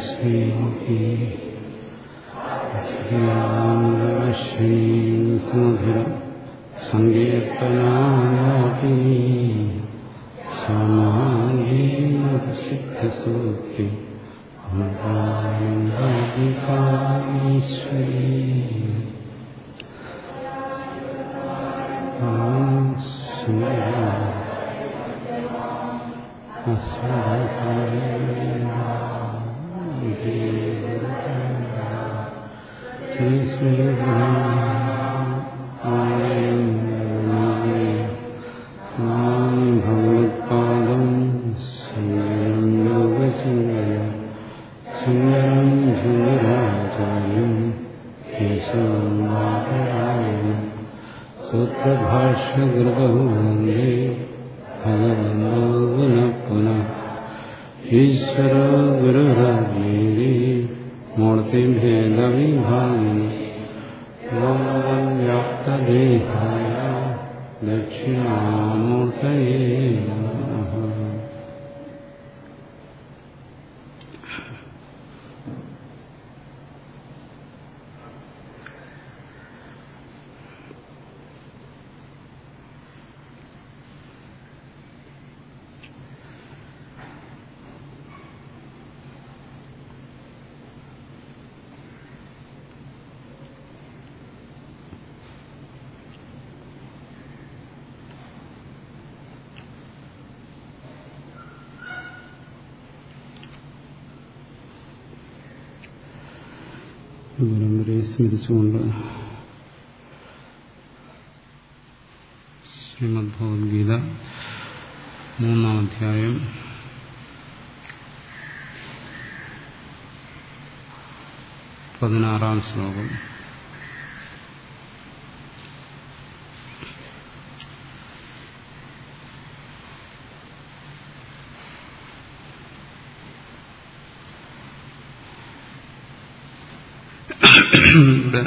ശ്രീസുമധുരം സങ്കീർത്തനായാപി സമാധീസിദ്ധസൂക്തി ഈശ്വരീ ശ്രീ ശ്രീ ഭഗവത്പാദം സംയോഗചിന്തയ സുന്ദരം സുന്ദരാചാര്യം കേശവം സൂത്രഭാഷ്യകൃതോ വന്ദേ ഭഗവന്തോ പുനഃ പുനഃ ഈശ്വരോ ഗുരുരാജ്ഞേരി മൂർത്തിഭേദവിഭാഗിനി വ്യാപ്തദേഹായ ദക്ഷിണാമൂർത്തയേ നമഃ പരമ്പരയെ സ്മരിച്ചുകൊണ്ട് ശ്രീമദ് ഭഗവത്ഗീത മൂന്നാം അധ്യായം പതിനാറാം ശ്ലോകം ഇവിടെ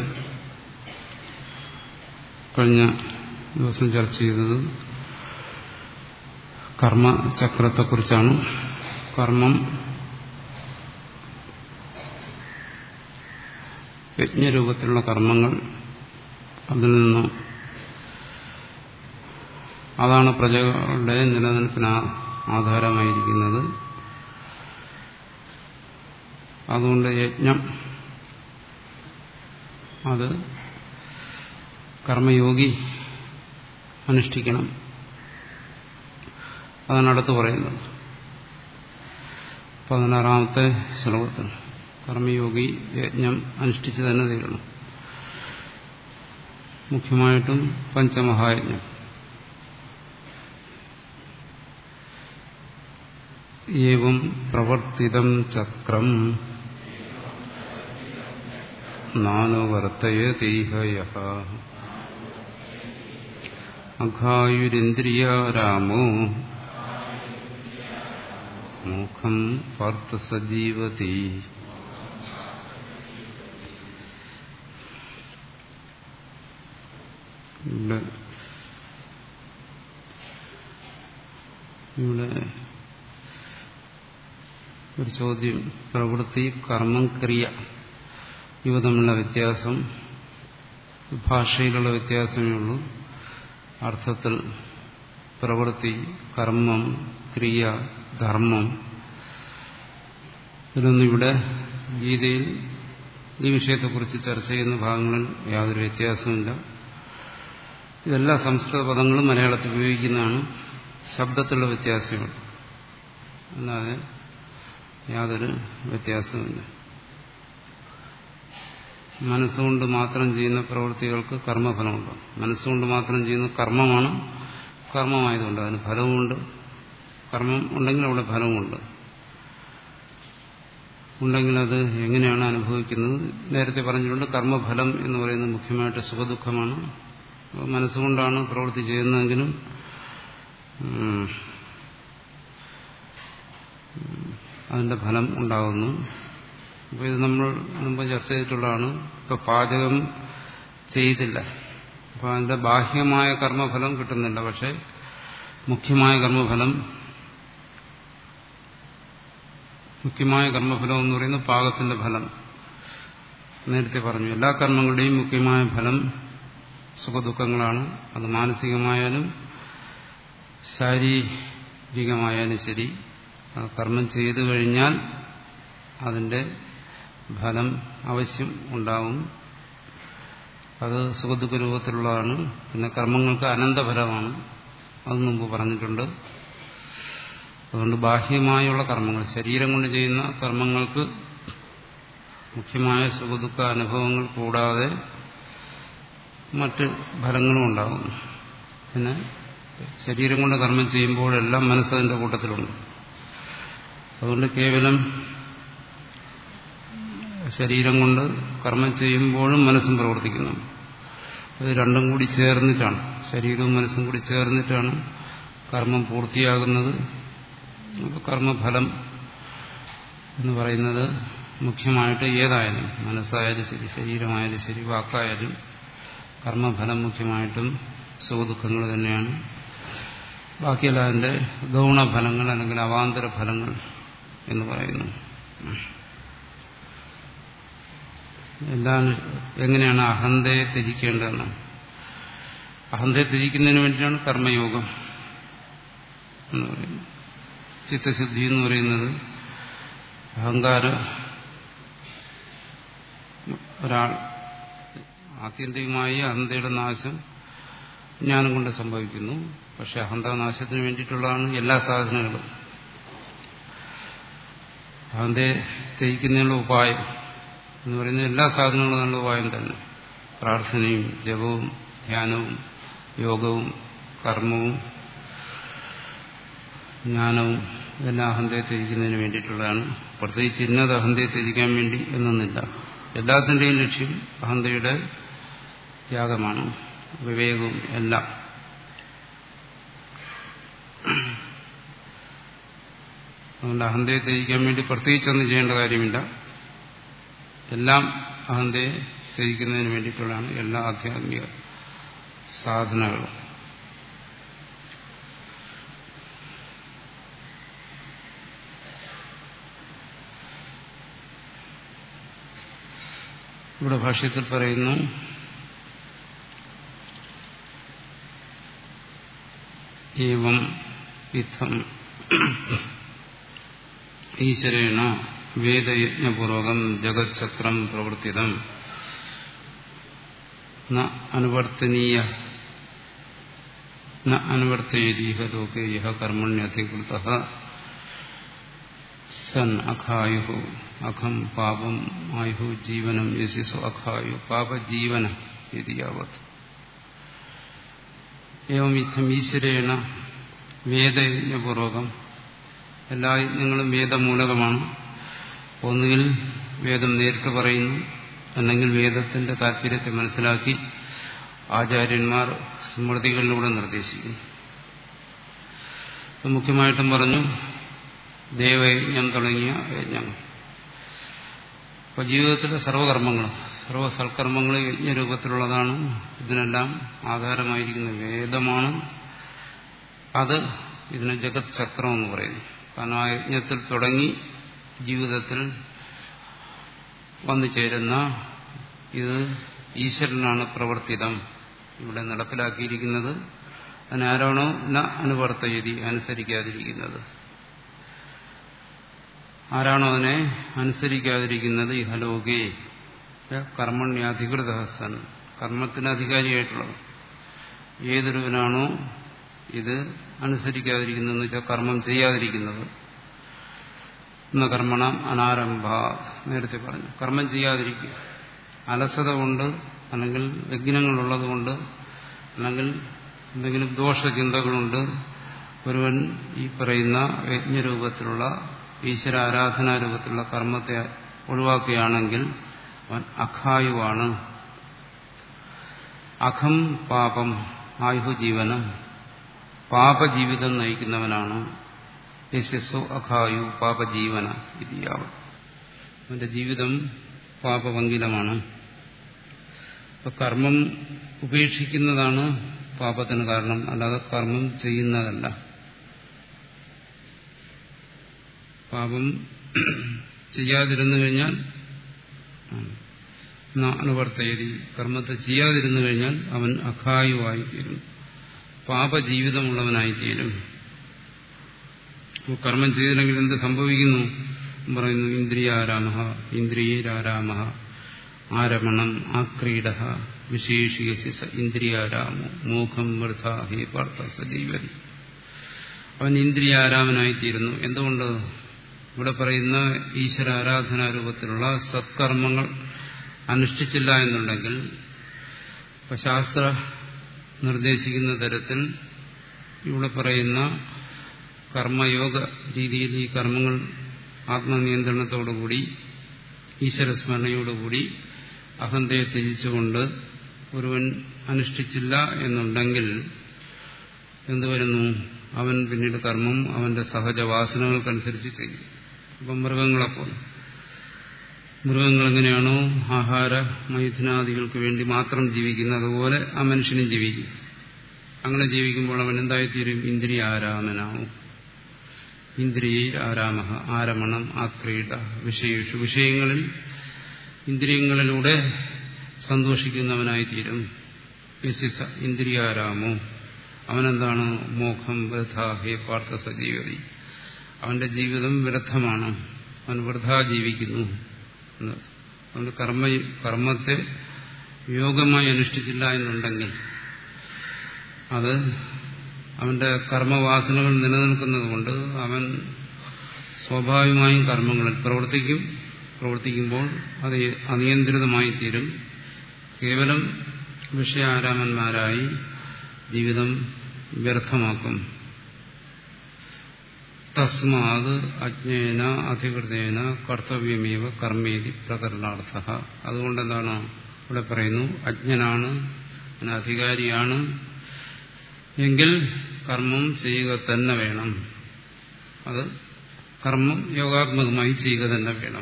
കഴിഞ്ഞ ദിവസം ചർച്ച ചെയ്തത് കർമ്മചക്രത്തെക്കുറിച്ചാണ് കർമ്മം യജ്ഞരൂപത്തിലുള്ള കർമ്മങ്ങൾ അതിൽ നിന്ന് അതാണ് പ്രജകളുടെ നിലനിൽപ്പിന് ആധാരമായിരിക്കുന്നത് അതുകൊണ്ട് യജ്ഞം അത് കർമ്മയോഗി അനുഷ്ഠിക്കണം അതാണ് അടുത്ത് പറയുന്നത് പതിനാറാമത്തെ ശ്ലോകത്തിൽ കർമ്മയോഗി യജ്ഞം അനുഷ്ഠിച്ച് തന്നെ തീരണം മുഖ്യമായിട്ടും പഞ്ചമഹായജ്ഞം ഏവം പ്രവർത്തിതം ചക്രം നാനുവർത്തയതീഹയ അഘായുരിന്ദ്രിയാരാമോ മുഖം പാർത്ഥസജീവതി ഇവിടെ ഇവിടെ ഒരു ചോദ്യം പ്രവൃത്തി കർമ്മം ക്രിയ ഇവ തമ്മിലുള്ള വ്യത്യാസം ഭാഷയിലുള്ള വ്യത്യാസമേ ഉള്ളൂ അർത്ഥത്തിൽ പ്രവൃത്തി കർമ്മം ക്രിയ ധർമ്മം ഇതൊന്നും ഇവിടെ ഗീതയിൽ ഈ വിഷയത്തെക്കുറിച്ച് ചർച്ച ചെയ്യുന്ന ഭാഗങ്ങളിൽ യാതൊരു വ്യത്യാസമില്ല ഇതെല്ലാ സംസ്കൃത പദങ്ങളും മലയാളത്തിൽ ഉപയോഗിക്കുന്നതാണ് ശബ്ദത്തിലുള്ള വ്യത്യാസമുണ്ട് അല്ലാതെ യാതൊരു വ്യത്യാസവുമില്ല മനസ്സുകൊണ്ട് മാത്രം ചെയ്യുന്ന പ്രവൃത്തികൾക്ക് കർമ്മഫലമുണ്ട് മനസ്സുകൊണ്ട് മാത്രം ചെയ്യുന്ന കർമ്മമാണ് കർമ്മമായതുകൊണ്ട് അതിന് ഫലവുമുണ്ട് കർമ്മം ഉണ്ടെങ്കിൽ അവിടെ ഫലവുമുണ്ട് ഉണ്ടെങ്കിൽ അത് എങ്ങനെയാണ് അനുഭവിക്കുന്നത് നേരത്തെ പറഞ്ഞിട്ടുണ്ട് കർമ്മഫലം എന്ന് പറയുന്നത് മുഖ്യമായിട്ട് സുഖദുഃഖമാണ് മനസ്സുകൊണ്ടാണ് പ്രവൃത്തി ചെയ്യുന്നതെങ്കിലും അതിന്റെ ഫലം ഉണ്ടാകുന്നു അപ്പോൾ ഇത് നമ്മൾ മുമ്പ് ചർച്ച ചെയ്തിട്ടുള്ളതാണ് ഇപ്പൊ പാചകം ചെയ്തില്ല അപ്പോൾ അതിന്റെ ബാഹ്യമായ കർമ്മഫലം കിട്ടുന്നില്ല പക്ഷെ മുഖ്യമായ കർമ്മഫലം മുഖ്യമായ കർമ്മഫലം എന്ന് പറയുന്നത് പാകത്തിന്റെ ഫലം നേരത്തെ പറഞ്ഞു എല്ലാ കർമ്മങ്ങളുടെയും മുഖ്യമായ ഫലം സുഖദുഃഖങ്ങളാണ് അത് മാനസികമായാലും ശാരീരികമായാലും ശരി കർമ്മം ചെയ്തു കഴിഞ്ഞാൽ അതിന്റെ ഫലം ആവശ്യം ഉണ്ടാവും അത് സുഖദുഃഖ രൂപത്തിലുള്ളതാണ് പിന്നെ കർമ്മങ്ങൾക്ക് അനന്തഫലമാണ് അത് മുമ്പ് പറഞ്ഞിട്ടുണ്ട് അതുകൊണ്ട് ബാഹ്യമായുള്ള കർമ്മങ്ങൾ ശരീരം കൊണ്ട് ചെയ്യുന്ന കർമ്മങ്ങൾക്ക് മുഖ്യമായ സുഖദുഃഖ അനുഭവങ്ങൾ കൂടാതെ മറ്റ് ഫലങ്ങളും ഉണ്ടാകും പിന്നെ ശരീരം കൊണ്ട് കർമ്മം ചെയ്യുമ്പോഴെല്ലാം മനസ്സതിന്റെ കൂട്ടത്തിലുണ്ട് അതുകൊണ്ട് കേവലം ശരീരം കൊണ്ട് കർമ്മം ചെയ്യുമ്പോഴും മനസ്സും പ്രവർത്തിക്കുന്നു അത് രണ്ടും കൂടി ചേർന്നിട്ടാണ് ശരീരവും മനസ്സും കൂടി ചേർന്നിട്ടാണ് കർമ്മം പൂർത്തിയാകുന്നത് അപ്പോൾ കർമ്മഫലം എന്ന് പറയുന്നത് മുഖ്യമായിട്ട് ഏതായാലും മനസ്സായാലും ശരി ശരീരമായാലും ശരി വാക്കായാലും കർമ്മഫലം മുഖ്യമായിട്ടും സുഖദുഃഖങ്ങൾ തന്നെയാണ് ബാക്കിയെല്ലാം അതിൻ്റെ ഗൗണഫലങ്ങൾ അല്ലെങ്കിൽ അവാന്തര ഫലങ്ങൾ എന്ന് പറയുന്നു എന്താണ് എങ്ങനെയാണ് അഹന്തയെ ത്യജിക്കേണ്ടതെന്ന് അഹന്തയെ ത്യജിക്കുന്നതിന് വേണ്ടിയാണ് കർമ്മയോഗം എന്ന് പറയുന്നത് ചിത്തശുദ്ധി എന്ന് പറയുന്നത് അഹങ്കാര ഒരാൾ ആത്യന്തികമായി അഹന്തയുടെ നാശം ജ്ഞാനം കൊണ്ട് സംഭവിക്കുന്നു പക്ഷെ അഹന്തനാശത്തിന് വേണ്ടിയിട്ടുള്ളതാണ് എല്ലാ സാധനങ്ങളും അഹന്തയെ ത്യജിക്കുന്നതിനുള്ള ഉപായം എന്ന് പറയുന്നത് എല്ലാ സാധനങ്ങളും നല്ല ഉപായം തന്നെ പ്രാർത്ഥനയും ജപവും ധ്യാനവും യോഗവും കർമ്മവും ജ്ഞാനവും ഇതെല്ലാം അഹന്തയെ ത്യജിക്കുന്നതിന് വേണ്ടിയിട്ടുള്ളതാണ് പ്രത്യേകിച്ച് ഇന്നത് അഹന്തയെ ത്യജിക്കാൻ വേണ്ടി എന്നൊന്നില്ല എല്ലാത്തിൻ്റെയും ലക്ഷ്യം അഹന്തയുടെ ത്യാഗമാണ് വിവേകവും എല്ലാം അതുകൊണ്ട് അഹന്തയെ ത്യജിക്കാൻ വേണ്ടി പ്രത്യേകിച്ചൊന്നും ചെയ്യേണ്ട കാര്യമില്ല എല്ലാം അഹന്തയെ ത്യജിക്കുന്നതിന് വേണ്ടിയിട്ടുള്ളതാണ് എല്ലാ ആധ്യാത്മിക സാധനകളും ഇവിടെ ഭാഷ്യത്തിൽ പറയുന്നു ഏവം ഇത്തം ഈശ്വരേണ വേദയജ്ഞപൂർവകം ജഗച്ചക്രം പ്രവർത്തിതം ന അനുവർത്തനീയ ന അനുവർത്തയേതീഹ ലോകേ യഹ കർമ്മണ്യധികൃത സൻ അഖായു അഖം പാപം ആയു ജീവനം യശിസു അഖായു പാപജീവന യാവത് ഏവം യുദ്ധം ഈശ്വരേണ വേദയജ്ഞപൂർവകം എല്ലാ യജ്ഞങ്ങളും വേദമൂലകമാണ് ഒന്നുകിൽ വേദം നേരിട്ട് പറയുന്നു അല്ലെങ്കിൽ വേദത്തിന്റെ താല്പര്യത്തെ മനസ്സിലാക്കി ആചാര്യന്മാർ സ്മൃതികളിലൂടെ നിർദ്ദേശിക്കുന്നു മുഖ്യമായിട്ടും പറഞ്ഞു ദേവയജ്ഞം തുടങ്ങിയ യജ്ഞങ്ങൾ അപ്പോൾ ജീവിതത്തിലെ സർവകർമ്മങ്ങളും സർവ സൽക്കർമ്മങ്ങളും യജ്ഞരൂപത്തിലുള്ളതാണ് ഇതിനെല്ലാം ആധാരമായിരിക്കുന്ന വേദമാണ് അത് ഇതിന് ജഗത് ചക്രം എന്ന് പറയുന്നു കാരണം ആ യജ്ഞത്തിൽ തുടങ്ങി ജീവിതത്തിൽ വന്നു ചേരുന്ന ഇത് ഈശ്വരനാണ് പ്രവർത്തിതം ഇവിടെ നടപ്പിലാക്കിയിരിക്കുന്നത് അതിനാരാണോ ന അനുവർത്തയതി അനുസരിക്കാതിരിക്കുന്നത് ആരാണോ അതിനെ അനുസരിക്കാതിരിക്കുന്നത് ഇഹലോകേ കർമ്മണ്യാധികൃത സൻ കർമ്മത്തിന് അധികാരിയായിട്ടുള്ളത് ഏതൊരുവനാണോ ഇത് അനുസരിക്കാതിരിക്കുന്നതെന്ന് വെച്ചാൽ കർമ്മം ചെയ്യാതിരിക്കുന്നത് എന്ന കർമ്മണ അനാരംഭ നേരത്തെ പറഞ്ഞു കർമ്മം ചെയ്യാതിരിക്കുക അലസത കൊണ്ട് അല്ലെങ്കിൽ വിഘ്നങ്ങളുള്ളത് കൊണ്ട് അല്ലെങ്കിൽ എന്തെങ്കിലും ദോഷചിന്തകളുണ്ട് ഒരുവൻ ഈ പറയുന്ന യജ്ഞരൂപത്തിലുള്ള ഈശ്വര ആരാധനാരൂപത്തിലുള്ള കർമ്മത്തെ ഒഴിവാക്കുകയാണെങ്കിൽ അവൻ അഖായുവാണ് അഖം പാപം ആയുഹു ജീവനം പാപജീവിതം നയിക്കുന്നവനാണ് യശസ്സു അഖായു പാപജീവന ഇതിയാവും അവന്റെ ജീവിതം പാപഭംഗിലമാണ് ഇപ്പൊ കർമ്മം ഉപേക്ഷിക്കുന്നതാണ് പാപത്തിന് കാരണം അല്ലാതെ കർമ്മം ചെയ്യുന്നതല്ല പാപം ചെയ്യാതിരുന്നു കഴിഞ്ഞാൽ അനുവർത്തയതി കർമ്മത്തെ ചെയ്യാതിരുന്നു കഴിഞ്ഞാൽ അവൻ അഖായുവായിത്തീരും പാപജീവിതമുള്ളവനായിത്തീരും കർമ്മം ചെയ്തില്ലെങ്കിൽ എന്ത് സംഭവിക്കുന്നു പറയുന്നു ഇന്ദ്രിയാരാമ ഇന്ദ്രിയരാരാമ ആരമണം ആക്രീഡ വിശേഷിയസി ഇന്ദ്രിയാരാമോ മോഖം വൃഥ ഹേ പാർത്ഥ സജീവതി അവൻ ഇന്ദ്രിയാരാമനായിത്തീരുന്നു എന്തുകൊണ്ട് ഇവിടെ പറയുന്ന ഈശ്വര ആരാധനാ രൂപത്തിലുള്ള സത്കർമ്മങ്ങൾ അനുഷ്ഠിച്ചില്ല എന്നുണ്ടെങ്കിൽ ഇപ്പൊ ശാസ്ത്ര നിർദ്ദേശിക്കുന്ന തരത്തിൽ ഇവിടെ പറയുന്ന കർമ്മയോഗ രീതിയിൽ ഈ കർമ്മങ്ങൾ ആത്മനിയന്ത്രണത്തോടുകൂടി ഈശ്വരസ്മരണയോടുകൂടി അഹന്തയെ ത്യജിച്ചുകൊണ്ട് ഒരുവൻ അനുഷ്ഠിച്ചില്ല എന്നുണ്ടെങ്കിൽ എന്തുവരുന്നു അവൻ പിന്നീട് കർമ്മം അവന്റെ സഹജവാസനകൾക്കനുസരിച്ച് ചെയ്യും ഇപ്പം മൃഗങ്ങളെപ്പോലെ മൃഗങ്ങൾ എങ്ങനെയാണോ ആഹാര മൈഥുനാദികൾക്ക് വേണ്ടി മാത്രം ജീവിക്കുന്നത് അതുപോലെ ആ മനുഷ്യനും ജീവിക്കും അങ്ങനെ ജീവിക്കുമ്പോൾ അവൻ എന്തായിത്തീരും ഇന്ദ്രിയ ആരാമനാവും ഇന്ദ്രിയ ആരാമ ആരമണം ആക്രീഡ വിഷയേഷു വിഷയങ്ങളിൽ ഇന്ദ്രിയങ്ങളിലൂടെ സന്തോഷിക്കുന്നവനായിത്തീരും യശിസ ഇന്ദ്രിയാരാമോ അവനെന്താണ് മോഖം വൃഥ ഹേ പാർത്ഥ സജീവതി അവന്റെ ജീവിതം വ്യർത്ഥമാണ് അവൻ വൃഥ ജീവിക്കുന്നു അതുകൊണ്ട് കർമ്മ കർമ്മത്തെ യോഗമായി അനുഷ്ഠിച്ചില്ല എന്നുണ്ടെങ്കിൽ അത് അവന്റെ കർമ്മവാസനകൾ നിലനിൽക്കുന്നത് കൊണ്ട് അവൻ സ്വാഭാവികമായും കർമ്മങ്ങളിൽ പ്രവർത്തിക്കും പ്രവർത്തിക്കുമ്പോൾ അത് അനിയന്ത്രിതമായി തീരും കേവലം വിഷയാരാമന്മാരായി ജീവിതം വ്യർത്ഥമാക്കും തസ്മാത് അജ്ഞേന അധികൃതേന കർത്തവ്യമേവ കർമ്മേതി പ്രകരണാർത്ഥ അതുകൊണ്ടെന്താണ് ഇവിടെ പറയുന്നു അജ്ഞനാണ് അധികാരിയാണ് എങ്കിൽ കർമ്മം ചെയ്യുക തന്നെ വേണം അത് കർമ്മം യോഗാത്മകമായി ചെയ്യുക തന്നെ വേണം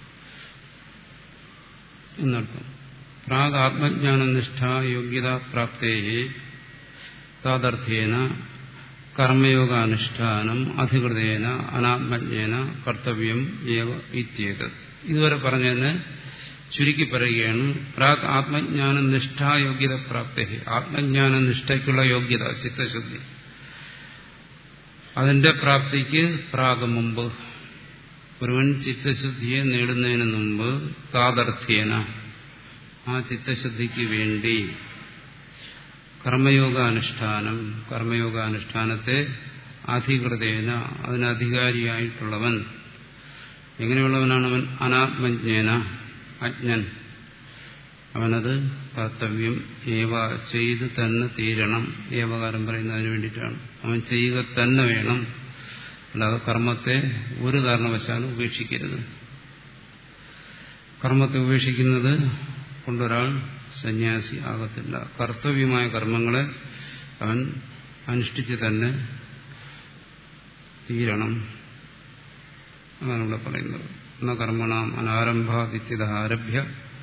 എന്നർത്ഥം പ്രാഗ് ആത്മജ്ഞാനനിഷ്ഠ യോഗ്യത പ്രാപ്തേ താദർത്ഥ്യേന കർമ്മയോഗാനുഷ്ഠാനം അധികൃതേന അനാത്മജ്ഞേന കർത്തവ്യം ഏവ ഇത്യേത് ഇതുവരെ പറഞ്ഞതിന് ചുരുക്കി പറയുകയാണ് പ്രാഗ് ആത്മജ്ഞാന നിഷ്ഠായോഗ്യത പ്രാപ്തി ആത്മജ്ഞാന നിഷ്ഠയ്ക്കുള്ള യോഗ്യത ചിത്തശുദ്ധി അതിന്റെ പ്രാപ്തിക്ക് പ്രാഗ് മുമ്പ് ഒരുവൻ ചിത്തശുദ്ധിയെ നേടുന്നതിന് മുമ്പ് താതർത്ഥ്യേന ആ ചിത്തശുദ്ധിക്ക് വേണ്ടി കർമ്മയോഗാനുഷ്ഠാനം കർമ്മയോഗാനുഷ്ഠാനത്തെ അധികൃതേന അതിനധികാരിയായിട്ടുള്ളവൻ എങ്ങനെയുള്ളവനാണ് അവൻ അനാത്മജ്ഞേന അജ്ഞൻ അവനത് കർത്തവ്യം ഏവ ചെയ്ത് തന്നെ തീരണം ഏവകാരം പറയുന്നതിന് വേണ്ടിയിട്ടാണ് അവൻ ചെയ്യുക തന്നെ വേണം അല്ലാതെ കർമ്മത്തെ ഒരു കാരണവശാലും ഉപേക്ഷിക്കരുത് കർമ്മത്തെ ഉപേക്ഷിക്കുന്നത് കൊണ്ടൊരാൾ സന്യാസി ആകത്തില്ല കർത്തവ്യമായ കർമ്മങ്ങളെ അവൻ അനുഷ്ഠിച്ച് തന്നെ തീരണം അതാണ് ഇവിടെ പറയുന്നത് എന്ന കർമ്മണാം അനാരംഭാദിത്യത ആരഭ്യ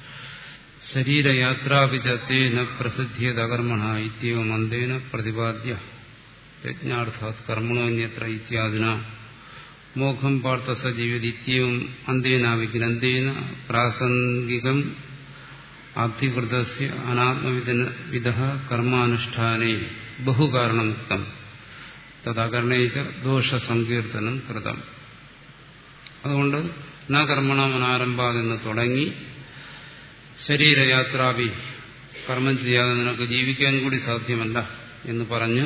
ശരീരയാത്രാവിധത്തേന പ്രസിദ്ധ്യത കർമ്മണ ഇത്യവും അന്തേന പ്രതിപാദ്യ യജ്ഞാർത്ഥാത് കർമ്മണോന്യത്ര ഇത്യാദിന മോഖം പാർത്ഥ സജീവതി ഇത്യവും അന്തേനാവിഗ്രന്ഥേന പ്രാസംഗികം അധികൃതസ്യ അനാത്മവിധ കർമാനുഷ്ഠാനേ ബഹുകാരണമുക്തം തഥാകരണേച്ച ദോഷസങ്കീർത്തനം കൃതം അതുകൊണ്ട് ന കർമ്മണം അനാരംഭാതെന്ന് തുടങ്ങി ശരീരയാത്രാവി കർമ്മം ചെയ്യാതെ നിനക്ക് ജീവിക്കാൻ കൂടി സാധ്യമല്ല എന്ന് പറഞ്ഞ്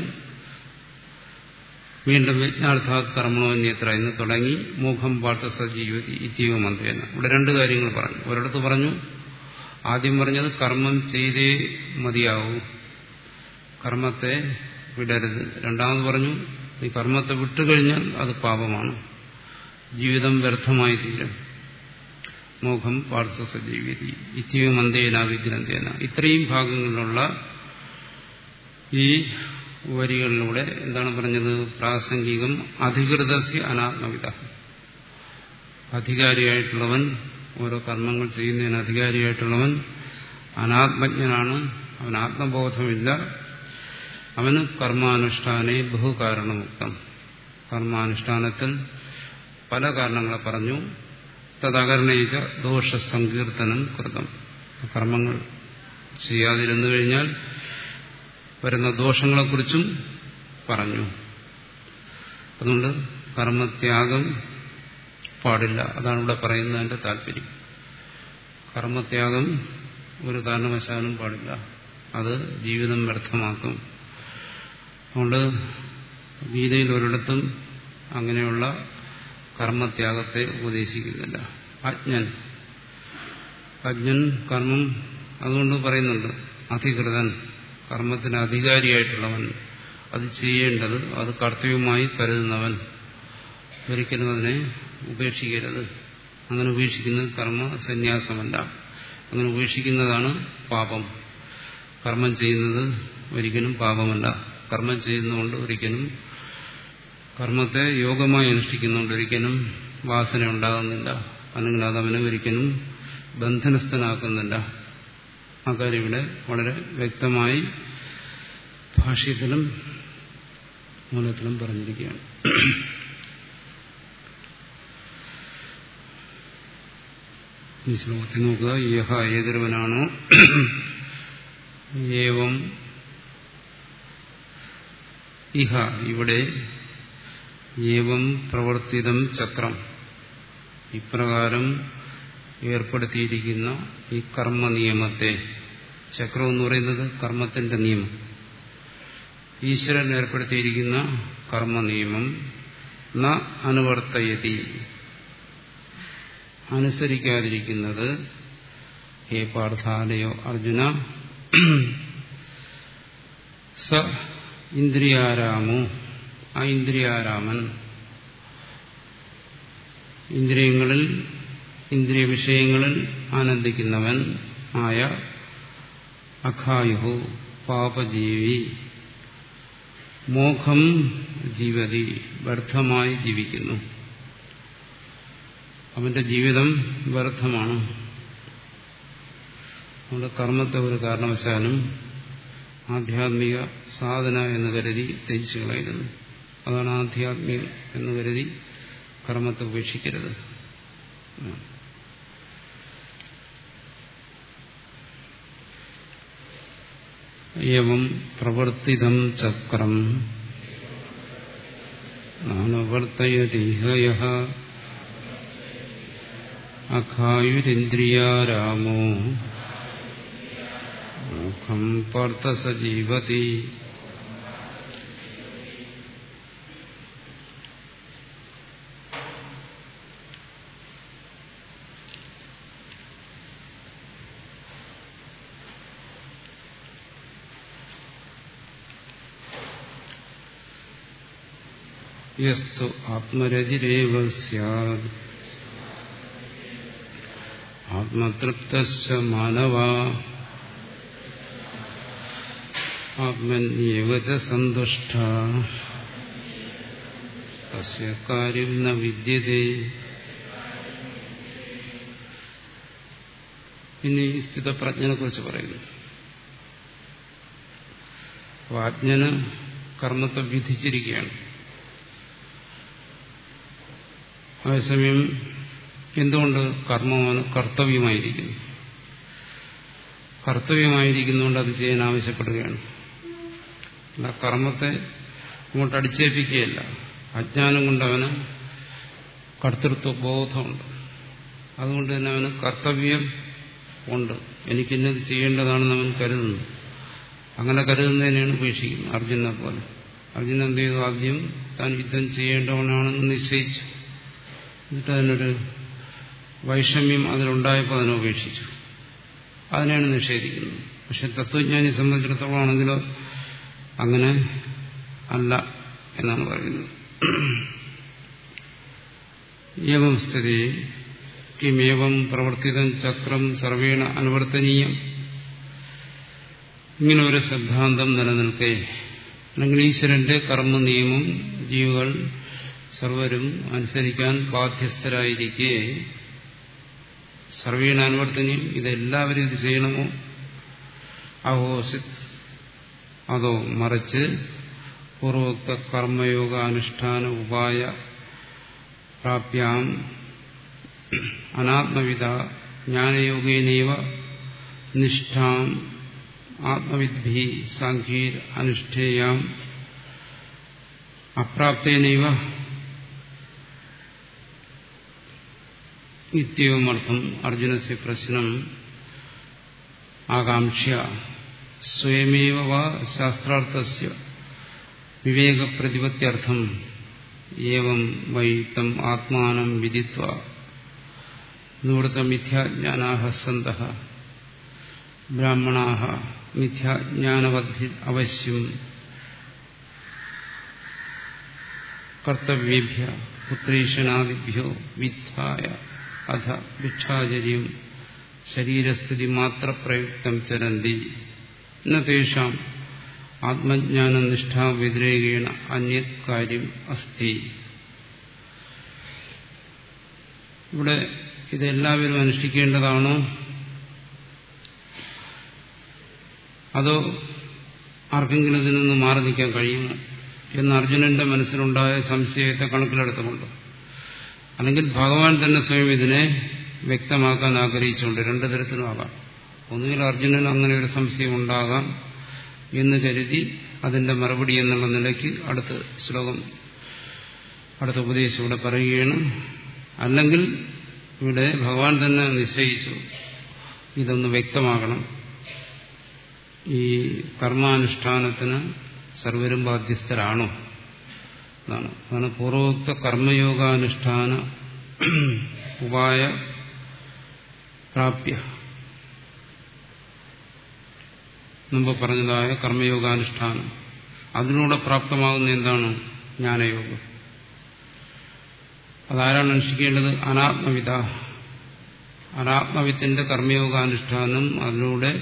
വീണ്ടും യജ്ഞാർത്ഥാത് കർമ്മണോന്യത്ര എന്ന് തുടങ്ങി മുഖം പാർത്ത സജീവതി ഇത്യവ മന്ത്രേന ഇവിടെ രണ്ട് കാര്യങ്ങൾ പറഞ്ഞു ഒരിടത്ത് പറഞ്ഞു ആദ്യം പറഞ്ഞത് കർമ്മം ചെയ്തേ മതിയാവൂ കർമ്മത്തെ വിടരുത് രണ്ടാമത് പറഞ്ഞു ഈ കർമ്മത്തെ വിട്ടുകഴിഞ്ഞാൽ അത് പാപമാണ് ജീവിതം വ്യർത്ഥമായി തീരും മോഖം പാർശ്വ സജീവിതി ഇത്യവും അന്തേന വിഗ്രന്ഥേന ഇത്രയും ഭാഗങ്ങളിലുള്ള ഈ വരികളിലൂടെ എന്താണ് പറഞ്ഞത് പ്രാസംഗികം അധികൃതസ്യ അനാത്മവിധ അധികാരിയായിട്ടുള്ളവൻ ഓരോ കർമ്മങ്ങൾ ചെയ്യുന്നതിന് അധികാരിയായിട്ടുള്ളവൻ അനാത്മജ്ഞനാണ് അവൻ ആത്മബോധമില്ല അവന് കർമാനുഷ്ഠാനെ ബഹുകാരണമുക്തം കർമാനുഷ്ഠാനത്തിൽ പല കാരണങ്ങളെ പറഞ്ഞു തദകരണയിച്ച ദോഷ സങ്കീർത്തനം കൃതം കർമ്മങ്ങൾ ചെയ്യാതിരുന്നു കഴിഞ്ഞാൽ വരുന്ന ദോഷങ്ങളെക്കുറിച്ചും പറഞ്ഞു അതുകൊണ്ട് കർമ്മത്യാഗം പാടില്ല അതാണ് ഇവിടെ പറയുന്നതിന്റെ താല്പര്യം കർമ്മത്യാഗം ഒരു കാരണവശാലും പാടില്ല അത് ജീവിതം വ്യർത്ഥമാക്കും അതുകൊണ്ട് ഗീതയിൽ ഒരിടത്തും അങ്ങനെയുള്ള കർമ്മത്യാഗത്തെ ഉപദേശിക്കുന്നില്ല അജ്ഞൻ അജ്ഞൻ കർമ്മം അതുകൊണ്ട് പറയുന്നുണ്ട് അധികൃതൻ കർമ്മത്തിന് അധികാരിയായിട്ടുള്ളവൻ അത് ചെയ്യേണ്ടത് അത് കർത്തവ്യമായി കരുതുന്നവൻ ഒരിക്കലും അതിനെ ഉപേക്ഷിക്കരുത് അങ്ങനെ ഉപേക്ഷിക്കുന്നത് കർമ്മ സന്യാസമല്ല അങ്ങനെ ഉപേക്ഷിക്കുന്നതാണ് പാപം കർമ്മം ചെയ്യുന്നത് ഒരിക്കലും പാപമല്ല കർമ്മം ചെയ്യുന്നതുകൊണ്ട് ഒരിക്കലും കർമ്മത്തെ യോഗമായി അനുഷ്ഠിക്കുന്നുണ്ട് ഒരിക്കലും വാസന ഉണ്ടാകുന്നില്ല അല്ലെങ്കിൽ അതവനെ ഒരിക്കലും ബന്ധനസ്ഥനാക്കുന്നില്ല ആ കാര്യം ഇവിടെ വളരെ വ്യക്തമായി ഭാഷ്യത്തിലും മൂലത്തിലും പറഞ്ഞിരിക്കുകയാണ് ഈ ശ്ലോകത്തിൽ നോക്കുക യഹ ഏതൊരുവനാണോ ഏവം ഇഹ ഇവിടെ ഏവം പ്രവർത്തിതം ചക്രം ഇപ്രകാരം ഏർപ്പെടുത്തിയിരിക്കുന്ന ഈ കർമ്മ നിയമത്തെ ചക്രം എന്ന് പറയുന്നത് കർമ്മത്തിന്റെ നിയമം ഈശ്വരൻ ഏർപ്പെടുത്തിയിരിക്കുന്ന കർമ്മ നിയമം ന അനുവർത്തയതി അനുസരിക്കാതിരിക്കുന്നത് ഹേ പാർത്ഥാലയോ അർജുന സ ഇന്ദ്രിയാരാമോ ആ ഇന്ദ്രിയാരാമൻ ഇന്ദ്രിയങ്ങളിൽ ഇന്ദ്രിയ വിഷയങ്ങളിൽ ആനന്ദിക്കുന്നവൻ ആയ അഖായു പാപജീവി മോഹം ജീവതി വ്യർത്ഥമായി ജീവിക്കുന്നു അവന്റെ ജീവിതം വ്യർത്ഥമാണ് നമ്മുടെ കർമ്മത്തെ ഒരു കാരണവശാലും ആധ്യാത്മിക സാധന എന്ന് കരുതി ത്യജിച്ചു കളയരുത് അതാണ് ആധ്യാത്മികം എന്ന് കരുതി കർമ്മത്തെ ഉപേക്ഷിക്കരുത് ഏവം പ്രവർത്തിതം ചക്രം നാനുവർത്തയതിഹയ അഖായുരിന്ദ്രിയാരാമോ മുഖം പാർത്ഥസജീവതി യസ്തു ആത്മരതിരേവ സ്യാത് ആത്മതൃപ്തശ്ച മാനവ ആത്മന്യേവ ച സന്തുഷ്ട തസ്യ കാര്യം ന വിദ്യതേ ഇനി സ്ഥിതപ്രജ്ഞനെ കുറിച്ച് പറയുന്നു വാജ്ഞന് കർമ്മത്തെ വിധിച്ചിരിക്കുകയാണ് അതേസമയം എന്തുകൊണ്ട് കർമ്മമാണ് കർത്തവ്യമായിരിക്കുന്നു കർത്തവ്യമായിരിക്കുന്നതുകൊണ്ട് അത് ചെയ്യാൻ ആവശ്യപ്പെടുകയാണ് അല്ല കർമ്മത്തെ അങ്ങോട്ട് അടിച്ചേൽപ്പിക്കുകയല്ല അജ്ഞാനം കൊണ്ട് അവന് കർത്തൃത്വ ബോധമുണ്ട് അതുകൊണ്ട് തന്നെ അവന് കർത്തവ്യം ഉണ്ട് എനിക്കിന്നത് ചെയ്യേണ്ടതാണെന്ന് അവൻ കരുതുന്നു അങ്ങനെ കരുതുന്നതിനെയാണ് ഉപേക്ഷിക്കുന്നത് അർജുനെ പോലെ അർജുനൻ എന്ത് ചെയ്തു ആദ്യം താൻ യുദ്ധം ചെയ്യേണ്ടവനാണെന്ന് നിശ്ചയിച്ചു എന്നിട്ട് അതിനൊരു വൈഷമ്യം അതിലുണ്ടായപ്പോൾ അതിനെ ഉപേക്ഷിച്ചു അതിനെയാണ് നിഷേധിക്കുന്നത് പക്ഷെ തത്വജ്ഞാനി സംബന്ധിച്ചിടത്തോളം ആണെങ്കിലോ അങ്ങനെ അല്ല എന്നാണ് പറയുന്നത് ഏവം സ്ഥിതി കിമേവം പ്രവർത്തിതം ചക്രം സർവേണ അനുവർത്തനീയം ഇങ്ങനെ ഒരു സിദ്ധാന്തം നിലനിൽക്കെ അല്ലെങ്കിൽ ഈശ്വരന്റെ കർമ്മ നിയമം ജീവികൾ സർവരും അനുസരിക്കാൻ ബാധ്യസ്ഥരായിരിക്കെ സർവീണ അനുവർത്തനീയം ഇതെല്ലാവരും ഇത് ചെയ്യണമോ അഹോസിത് അതോ മറിച്ച് പൂർവോക്ത കർമ്മയോഗ അനുഷ്ഠാന ഉപായ പ്രാപ്യാം അനാത്മവിധ ജ്ഞാനയോഗേനൈവ നിഷ്ഠാം ആത്മവിദ്ഭി സാഖ്യീർ അനുഷ്ഠേയാം അപ്രാപ്തേനൈവ ഇത്യവുമർത്ഥം അർജുനസ്യ പ്രശ്നം ആകാംക്ഷ്യ സ്വയമേവ വാ ശാസ്ത്രാർത്ഥസ്യ വിവേകപ്രതിപത്യർത്ഥം ഏവം വൈ തം ആത്മാനം വിദിത്വ നിവൃത്ത മിഥ്യാജ്ഞാനാഹ സന്ത ബ്രാഹ്മണാഹ മിഥ്യാജ്ഞാനവദ്ധി അവശ്യം കർത്തവ്യേഭ്യ പുത്രീഷണാദിഭ്യോ വിദ്ധായ അധ ഭിക്ഷാചര്യം ശരീരസ്ഥിതി മാത്രപ്രയുക്തം ചരന്തി തേഷാം ആത്മജ്ഞാനനിഷ്ഠാ വ്യതിരേകേണ അന്യത് കാര്യം അസ്തി ഇവിടെ ഇതെല്ലാവരും അനുഷ്ഠിക്കേണ്ടതാണോ അതോ ആർക്കെങ്കിലും ഇതിൽ നിന്ന് മാറി നിൽക്കാൻ കഴിയുമോ എന്ന് അർജുനന്റെ മനസ്സിലുണ്ടായ സംശയത്തെ കണക്കിലെടുത്തുകൊണ്ട് അല്ലെങ്കിൽ ഭഗവാൻ തന്നെ സ്വയം ഇതിനെ വ്യക്തമാക്കാൻ ആഗ്രഹിച്ചുകൊണ്ട് രണ്ടു തരത്തിലും ആകാം ഒന്നുകിൽ അർജുനൻ അങ്ങനെ ഒരു സംശയം ഉണ്ടാകാം എന്ന് കരുതി അതിന്റെ മറുപടി എന്നുള്ള നിലയ്ക്ക് അടുത്ത ശ്ലോകം അടുത്ത ഉപദേശം ഇവിടെ പറയുകയാണ് അല്ലെങ്കിൽ ഇവിടെ ഭഗവാൻ തന്നെ നിശ്ചയിച്ചു ഇതൊന്ന് വ്യക്തമാകണം ഈ കർമാനുഷ്ഠാനത്തിന് സർവരും ബാധ്യസ്ഥരാണോ എന്നാണ് അതാണ് പൂർവോക്ത കർമ്മയോഗാനുഷ്ഠാന ഉപായ പ്രാപ്യ മുമ്പ് പറഞ്ഞതായ കർമ്മയോഗാനുഷ്ഠാനം അതിലൂടെ പ്രാപ്തമാകുന്ന എന്താണ് ജ്ഞാനയോഗം അതാരാണ് അനുഷ്ഠിക്കേണ്ടത് അനാത്മവിധ അനാത്മവിത്തിന്റെ കർമ്മയോഗാനുഷ്ഠാനം അതിലൂടെ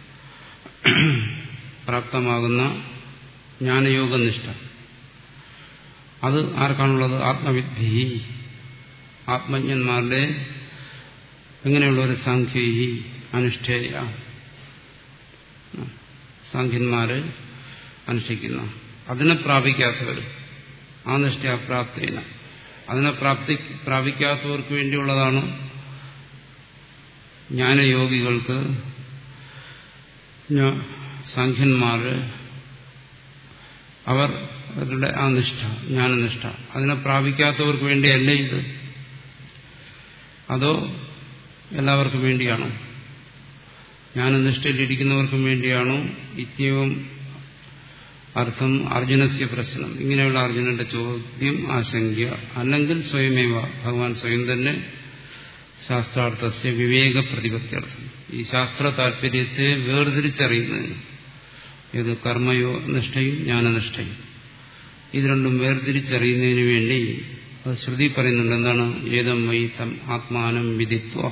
പ്രാപ്തമാകുന്ന ജ്ഞാനയോഗനിഷ്ഠ അത് ആർക്കാണുള്ളത് ആത്മവിദ്ധി ആത്മജ്ഞന്മാരുടെ എങ്ങനെയുള്ള ഒരു സാഖ്യി അനുഷ്ഠേയ സാഖ്യന്മാര് അനുഷ്ഠിക്കുന്ന അതിനെ പ്രാപിക്കാത്തവർ ആ നിഷ്ഠയാപ്രാപ്തേന അതിനെ പ്രാപ്തി പ്രാപിക്കാത്തവർക്ക് വേണ്ടിയുള്ളതാണ് ജ്ഞാനയോഗികൾക്ക് സാഖ്യന്മാര് അവർ അവരുടെ ആ നിഷ്ഠ ജ്ഞാനനിഷ്ഠ അതിനെ പ്രാപിക്കാത്തവർക്ക് വേണ്ടിയല്ലേ ഇത് അതോ എല്ലാവർക്കും വേണ്ടിയാണോ ജ്ഞാനനിഷ്ഠയിലിരിക്കുന്നവർക്കും വേണ്ടിയാണോ ഇത്യവും അർത്ഥം അർജുനസ്യ പ്രശ്നം ഇങ്ങനെയുള്ള അർജുനന്റെ ചോദ്യം ആശങ്ക അല്ലെങ്കിൽ സ്വയമേവ ഭഗവാൻ സ്വയം തന്നെ ശാസ്ത്രാർത്ഥസ്യ വിവേക പ്രതിപത്യർത്ഥം ഈ ശാസ്ത്ര താല്പര്യത്തെ വേർതിരിച്ചറിയുന്നതിന് ഇത് കർമ്മയോ നിഷ്ഠയും ജ്ഞാനനിഷ്ഠയും ഇത് രണ്ടും വേർതിരിച്ചറിയുന്നതിന് വേണ്ടി അത് ശ്രുതി പറയുന്നുണ്ട് എന്താണ് ഏതം വൈ തം ആത്മാനം വിധിത്വ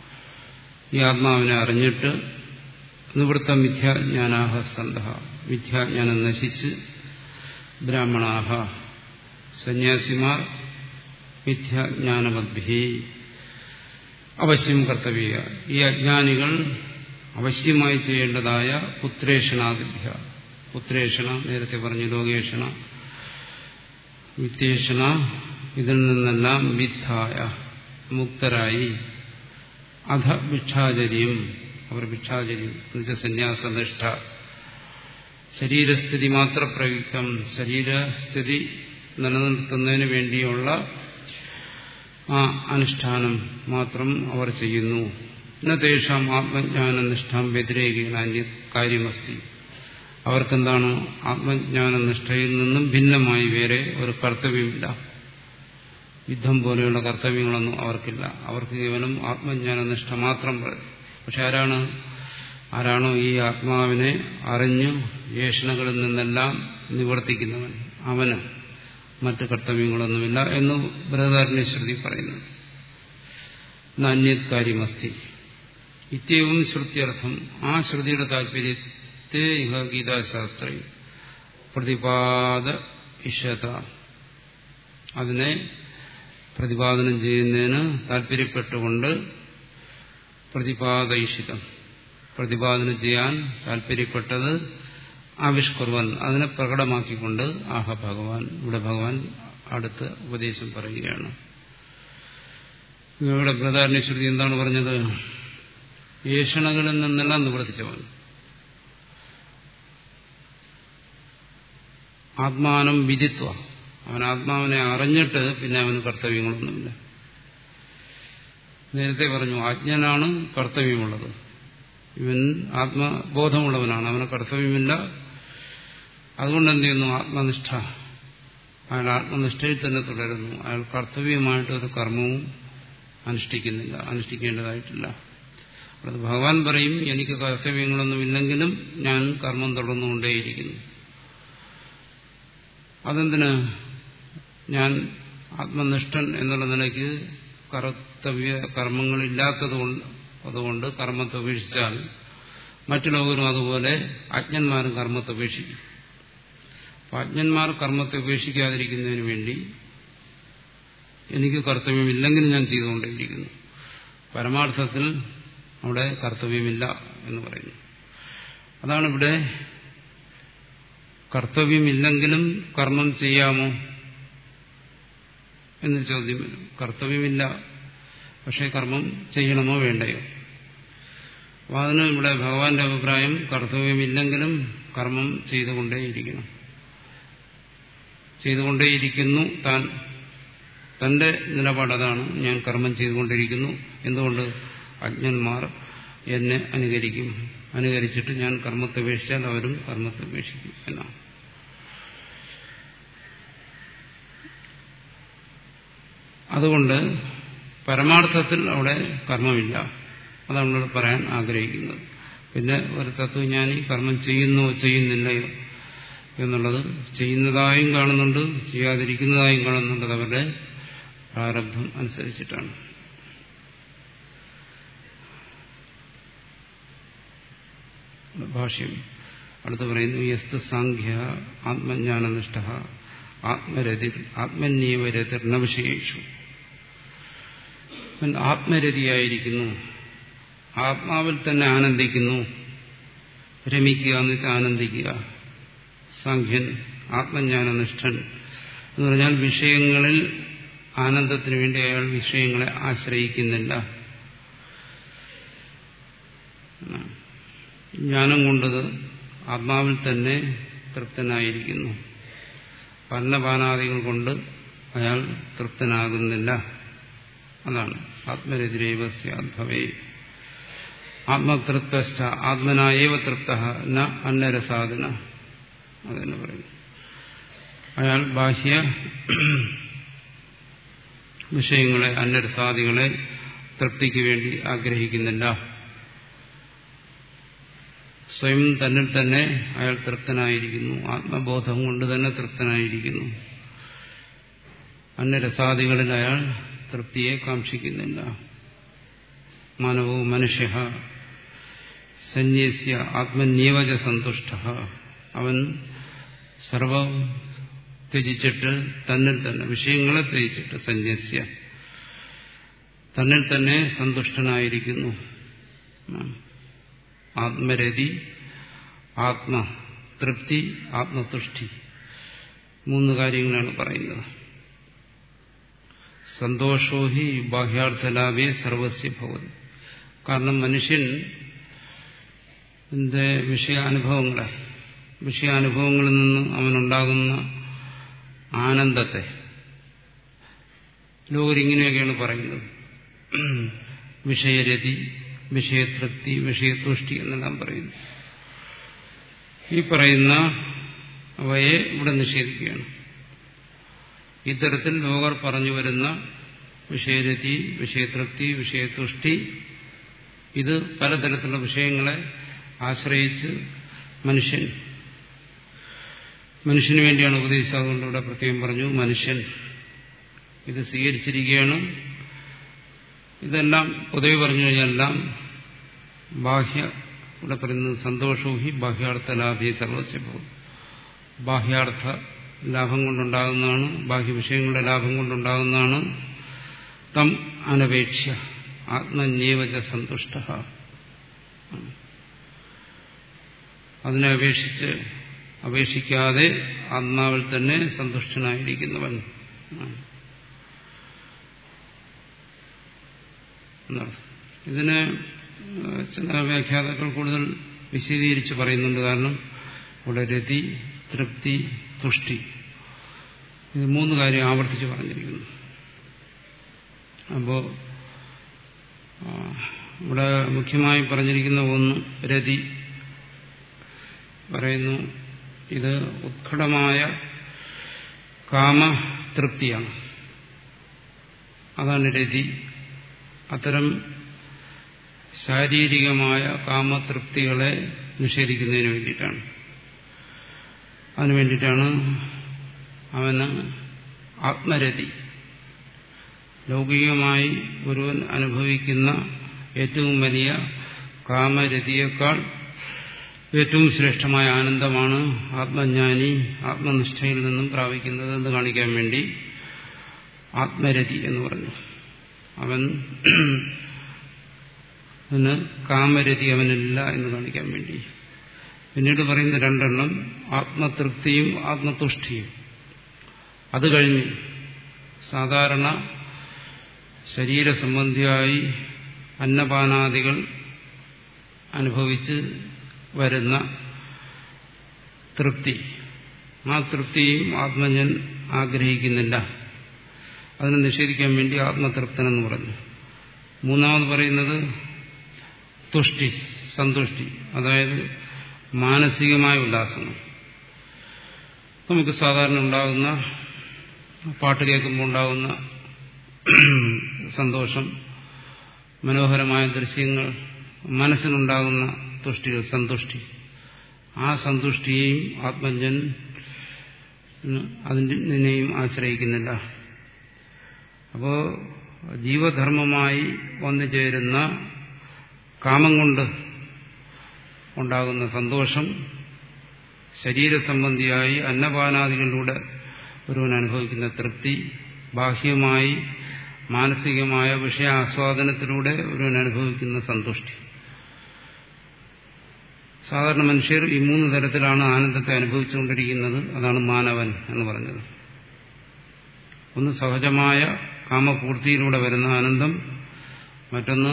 ഈ ആത്മാവിനെ അറിഞ്ഞിട്ട് നിവൃത്ത മിഥ്യാജ്ഞാനാഹ സന്ത മിഥ്യാജ്ഞാനം നശിച്ച് ബ്രാഹ്മണാഹ സന്യാസിമാർ മിഥ്യാജ്ഞാനമദ്ഭി അവശ്യം കർത്തവ്യ ഈ അജ്ഞാനികൾ അവശ്യമായി ചെയ്യേണ്ടതായ പുത്രേഷണാദിഭ്യ പുത്രേഷണ നേരത്തെ പറഞ്ഞു ലോകേഷണ വിത്തേഷണ ഇതിൽ നിന്നെല്ലാം വിദ്ധായ മുക്തരായി അധ ഭിക്ഷാചര്യം അവർ ഭിക്ഷാചര്യം എന്നുവെച്ചാൽ സന്യാസനിഷ്ഠ ശരീരസ്ഥിതി മാത്ര പ്രയുക്തം ശരീരസ്ഥിതി നിലനിർത്തുന്നതിന് വേണ്ടിയുള്ള ആ അനുഷ്ഠാനം മാത്രം അവർ ചെയ്യുന്നു ഇന്നതേഷാം ആത്മജ്ഞാനനിഷ്ഠാം വ്യതിരേകീണ അന്യ കാര്യമസ്തി അവർക്കെന്താണ് ആത്മജ്ഞാനനിഷ്ഠയിൽ നിന്നും ഭിന്നമായി വേറെ ഒരു കർത്തവ്യമില്ല യുദ്ധം പോലെയുള്ള കർത്തവ്യങ്ങളൊന്നും അവർക്കില്ല അവർക്ക് കേവലം ആത്മജ്ഞാനനിഷ്ഠ മാത്രം പറയും പക്ഷെ ആരാണ് ആരാണോ ഈ ആത്മാവിനെ അറിഞ്ഞു ഏഷണകളിൽ നിന്നെല്ലാം നിവർത്തിക്കുന്നവൻ അവന് മറ്റ് കർത്തവ്യങ്ങളൊന്നുമില്ല എന്ന് ബൃഹദാരണ്യശ്രുതി പറയുന്നു നാന്യത് കാര്യമസ്തി ഇത്യവും ശ്രുത്യർത്ഥം ആ ശ്രുതിയുടെ താല്പര്യത്തെ ഇഹ ഗീതാശാസ്ത്ര പ്രതിപാദ ഇഷത അതിനെ പ്രതിപാദനം ചെയ്യുന്നതിന് താല്പര്യപ്പെട്ടുകൊണ്ട് പ്രതിപാദയിഷിതം പ്രതിപാദനം ചെയ്യാൻ താല്പര്യപ്പെട്ടത് ആവിഷ്കുർവൻ അതിനെ പ്രകടമാക്കിക്കൊണ്ട് ആഹ ഭഗവാൻ ഇവിടെ ഭഗവാൻ അടുത്ത ഉപദേശം പറയുകയാണ് ഇവിടെ ബൃഹദാരണ്യശ്രുതി എന്താണ് പറഞ്ഞത് ഏഷണകളിൽ നിന്നെല്ലാം നിവർത്തിച്ചവൻ ആത്മാനം വിധിത്വ അവൻ ആത്മാവിനെ അറിഞ്ഞിട്ട് പിന്നെ അവന് കർത്തവ്യങ്ങളൊന്നുമില്ല നേരത്തെ പറഞ്ഞു അജ്ഞനാണ് കർത്തവ്യമുള്ളത് ഇവൻ ആത്മബോധമുള്ളവനാണ് അവന് കർത്തവ്യമില്ല അതുകൊണ്ട് എന്ത് ചെയ്യുന്നു ആത്മനിഷ്ഠ അയാൾ ആത്മനിഷ്ഠയിൽ തന്നെ തുടരുന്നു അയാൾ കർത്തവ്യമായിട്ട് ഒരു കർമ്മവും അനുഷ്ഠിക്കുന്നില്ല അനുഷ്ഠിക്കേണ്ടതായിട്ടില്ല അത് ഭഗവാൻ പറയും എനിക്ക് കർത്തവ്യങ്ങളൊന്നുമില്ലെങ്കിലും ഞാൻ കർമ്മം തുടർന്നുകൊണ്ടേയിരിക്കുന്നു അതെന്തിന് ഞാൻ ആത്മനിഷ്ഠൻ എന്നുള്ള നിലയ്ക്ക് കർത്തവ്യ കർമ്മങ്ങളില്ലാത്തതുകൊണ്ട് അതുകൊണ്ട് കർമ്മത്തെ ഉപേക്ഷിച്ചാൽ മറ്റു ലോകരും അതുപോലെ അജ്ഞന്മാരും കർമ്മത്തെ ഉപേക്ഷിക്കും അപ്പൊ അജ്ഞന്മാർ കർമ്മത്തെ ഉപേക്ഷിക്കാതിരിക്കുന്നതിന് വേണ്ടി എനിക്ക് കർത്തവ്യമില്ലെങ്കിലും ഞാൻ ചെയ്തുകൊണ്ടേയിരിക്കുന്നു പരമാർത്ഥത്തിൽ അവിടെ കർത്തവ്യമില്ല എന്ന് പറയുന്നു അതാണ് ഇവിടെ കർത്തവ്യമില്ലെങ്കിലും കർമ്മം ചെയ്യാമോ എന്ന് ചോദ്യം വരും കർത്തവ്യമില്ല പക്ഷേ കർമ്മം ചെയ്യണമോ വേണ്ടയോ അപ്പോൾ അതിന് ഇവിടെ ഭഗവാന്റെ അഭിപ്രായം കർത്തവ്യമില്ലെങ്കിലും കർമ്മം ചെയ്തുകൊണ്ടേയിരിക്കണം ചെയ്തുകൊണ്ടേയിരിക്കുന്നു താൻ തന്റെ നിലപാട് അതാണ് ഞാൻ കർമ്മം ചെയ്തുകൊണ്ടിരിക്കുന്നു എന്തുകൊണ്ട് അജ്ഞന്മാർ എന്നെ അനുകരിക്കും അനുകരിച്ചിട്ട് ഞാൻ കർമ്മത്തെ ഉപേക്ഷിച്ചാൽ അവരും കർമ്മത്തെ ഉപേക്ഷിക്കും എന്നാണ് അതുകൊണ്ട് പരമാർത്ഥത്തിൽ അവിടെ കർമ്മമില്ല അതാണ് ഇവിടെ പറയാൻ ആഗ്രഹിക്കുന്നത് പിന്നെ ഒരു തത്വജ്ഞാനി കർമ്മം ചെയ്യുന്നോ ചെയ്യുന്നില്ലയോ എന്നുള്ളത് ചെയ്യുന്നതായും കാണുന്നുണ്ട് ചെയ്യാതിരിക്കുന്നതായും കാണുന്നുണ്ട് അവരുടെ പ്രാരബ്ധം അനുസരിച്ചിട്ടാണ് ഭാഷ്യം അടുത്ത് പറയുന്നു യസ്തു സാഖ്യ ആത്മജ്ഞാനനിഷ്ഠ ആത്മരതി ആത്മന്യവ രതിർണ വിഷയേഷു ആത്മരതിയായിരിക്കുന്നു ആത്മാവിൽ തന്നെ ആനന്ദിക്കുന്നു രമിക്കുക എന്ന് വെച്ചാൽ ആനന്ദിക്കുക സാഖ്യൻ ആത്മജ്ഞാനനിഷ്ഠൻ എന്ന് പറഞ്ഞാൽ വിഷയങ്ങളിൽ ആനന്ദത്തിന് വേണ്ടി അയാൾ വിഷയങ്ങളെ ആശ്രയിക്കുന്നില്ല ജ്ഞാനം കൊണ്ടത് ആത്മാവിൽ തന്നെ തൃപ്തനായിരിക്കുന്നു പന്നപാനാദികൾ കൊണ്ട് അയാൾ തൃപ്തനാകുന്നില്ല അതാണ് ആത്മരതിരേവസ്യാദ്ഭവേ ആത്മതൃപ്ത ആത്മനായേവ തൃപ്ത ന അന്നരസാധന അതെന്ന് പറയുന്നു അയാൾ ബാഹ്യ വിഷയങ്ങളെ അന്നരസാദികളെ തൃപ്തിക്ക് വേണ്ടി ആഗ്രഹിക്കുന്നില്ല സ്വയം തന്നിൽ തന്നെ അയാൾ തൃപ്തനായിരിക്കുന്നു ആത്മബോധം കൊണ്ട് തന്നെ തൃപ്തനായിരിക്കുന്നു അന്യരസാദികളിൽ അയാൾ തൃപ്തിയെ കാക്ഷിക്കുന്നില്ല മാനവോ മനുഷ്യ സന്യസ്യ ആത്മന്യവച സന്തുഷ്ട അവൻ സർവം ത്യജിച്ചിട്ട് തന്നിൽ തന്നെ വിഷയങ്ങളെ ത്യജിച്ചിട്ട് സന്യസ്യ തന്നിൽ തന്നെ സന്തുഷ്ടനായിരിക്കുന്നു ആത്മരതി ആത്മതൃപ്തി ആത്മതുഷ്ടി മൂന്ന് കാര്യങ്ങളാണ് പറയുന്നത് സന്തോഷോ ഹി ബാഹ്യാർത്ഥലാഭേ സർവസ്യ ഭവതി കാരണം മനുഷ്യൻ എന്റെ വിഷയാനുഭവങ്ങളെ വിഷയാനുഭവങ്ങളിൽ നിന്ന് അവനുണ്ടാകുന്ന ആനന്ദത്തെ ലോകരിങ്ങനെയൊക്കെയാണ് പറയുന്നത് വിഷയരതി വിഷയതൃപ്തി വിഷയതുഷ്ടി എന്നെല്ലാം പറയുന്നു ഈ പറയുന്ന അവയെ ഇവിടെ നിഷേധിക്കുകയാണ് ഇത്തരത്തിൽ ലോകർ പറഞ്ഞു വരുന്ന വിഷയരതി വിഷയതൃപ്തി വിഷയതുഷ്ടി ഇത് പലതരത്തിലുള്ള വിഷയങ്ങളെ ആശ്രയിച്ച് മനുഷ്യൻ മനുഷ്യന് വേണ്ടിയാണ് ഉപദേശിച്ചത് അതുകൊണ്ട് ഇവിടെ പ്രത്യേകം പറഞ്ഞു മനുഷ്യൻ ഇത് സ്വീകരിച്ചിരിക്കുകയാണ് ഇതെല്ലാം പൊതുവെ പറഞ്ഞു കഴിഞ്ഞാൽ ബാഹ്യ ഇവിടെ പറയുന്നത് സന്തോഷവും ഹി ബാഹ്യാർത്ഥ ലാഭി സർവസ്യ പോകും ബാഹ്യാർത്ഥ ലാഭം കൊണ്ടുണ്ടാകുന്നതാണ് ബാഹ്യ വിഷയങ്ങളുടെ ലാഭം കൊണ്ടുണ്ടാകുന്നതാണ് തം അനപേക്ഷ ആത്മന്യേവച സന്തുഷ്ട അതിനെ അപേക്ഷിച്ച് അപേക്ഷിക്കാതെ ആത്മാവിൽ തന്നെ സന്തുഷ്ടനായിരിക്കുന്നവൻ എന്നർത്ഥം ഇതിന് ചില വ്യാഖ്യാതാക്കൾ കൂടുതൽ വിശദീകരിച്ച് പറയുന്നുണ്ട് കാരണം ഇവിടെ രതി തൃപ്തി തുഷ്ടി ഇത് മൂന്ന് കാര്യം ആവർത്തിച്ച് പറഞ്ഞിരിക്കുന്നു അപ്പോൾ ഇവിടെ മുഖ്യമായി പറഞ്ഞിരിക്കുന്ന ഒന്ന് രതി പറയുന്നു ഇത് ഉത്കടമായ കാമതൃപ്തിയാണ് അതാണ് രതി അത്തരം ശാരീരികമായ കാമതൃപ്തികളെ നിഷേധിക്കുന്നതിന് വേണ്ടിയിട്ടാണ് അതിനു വേണ്ടിയിട്ടാണ് അവന് ആത്മരതി ലൗകികമായി ഒരുവൻ അനുഭവിക്കുന്ന ഏറ്റവും വലിയ കാമരതിയേക്കാൾ ഏറ്റവും ശ്രേഷ്ഠമായ ആനന്ദമാണ് ആത്മജ്ഞാനി ആത്മനിഷ്ഠയിൽ നിന്നും പ്രാപിക്കുന്നത് എന്ന് കാണിക്കാൻ വേണ്ടി ആത്മരതി എന്ന് പറഞ്ഞു അവൻ അവന് കാമരതി അവനില്ല എന്ന് കാണിക്കാൻ വേണ്ടി പിന്നീട് പറയുന്ന രണ്ടെണ്ണം ആത്മതൃപ്തിയും ആത്മതുഷ്ടിയും അത് കഴിഞ്ഞ് സാധാരണ ശരീരസംബന്ധിയായി അന്നപാനാദികൾ അനുഭവിച്ച് വരുന്ന തൃപ്തി ആ തൃപ്തിയും ആത്മജൻ ആഗ്രഹിക്കുന്നില്ല അതിനെ നിഷേധിക്കാൻ വേണ്ടി ആത്മതൃപ്തനെന്ന് പറഞ്ഞു മൂന്നാമത് പറയുന്നത് തുഷ്ടി സന്തുഷ്ടി അതായത് മാനസികമായ ഉല്ലാസങ്ങൾ നമുക്ക് സാധാരണ ഉണ്ടാകുന്ന പാട്ട് കേൾക്കുമ്പോൾ ഉണ്ടാകുന്ന സന്തോഷം മനോഹരമായ ദൃശ്യങ്ങൾ മനസ്സിനുണ്ടാകുന്ന തുഷ്ടികൾ സന്തുഷ്ടി ആ സന്തുഷ്ടിയെയും ആത്മജൻ അതിനെയും ആശ്രയിക്കുന്നില്ല അപ്പോൾ ജീവധർമ്മമായി വന്നു ചേരുന്ന കാമം കൊണ്ട് ഉണ്ടാകുന്ന സന്തോഷം ശരീരസംബന്ധിയായി അന്നപാനാദികളിലൂടെ ഒരുവൻ അനുഭവിക്കുന്ന തൃപ്തി ബാഹ്യമായി മാനസികമായ വിഷയാസ്വാദനത്തിലൂടെ ഒരുവൻ അനുഭവിക്കുന്ന സന്തുഷ്ടി സാധാരണ മനുഷ്യർ ഈ മൂന്ന് തരത്തിലാണ് ആനന്ദത്തെ അനുഭവിച്ചുകൊണ്ടിരിക്കുന്നത് അതാണ് മാനവൻ എന്ന് പറഞ്ഞത് ഒന്ന് സഹജമായ കാമപൂർത്തിയിലൂടെ വരുന്ന ആനന്ദം മറ്റൊന്ന്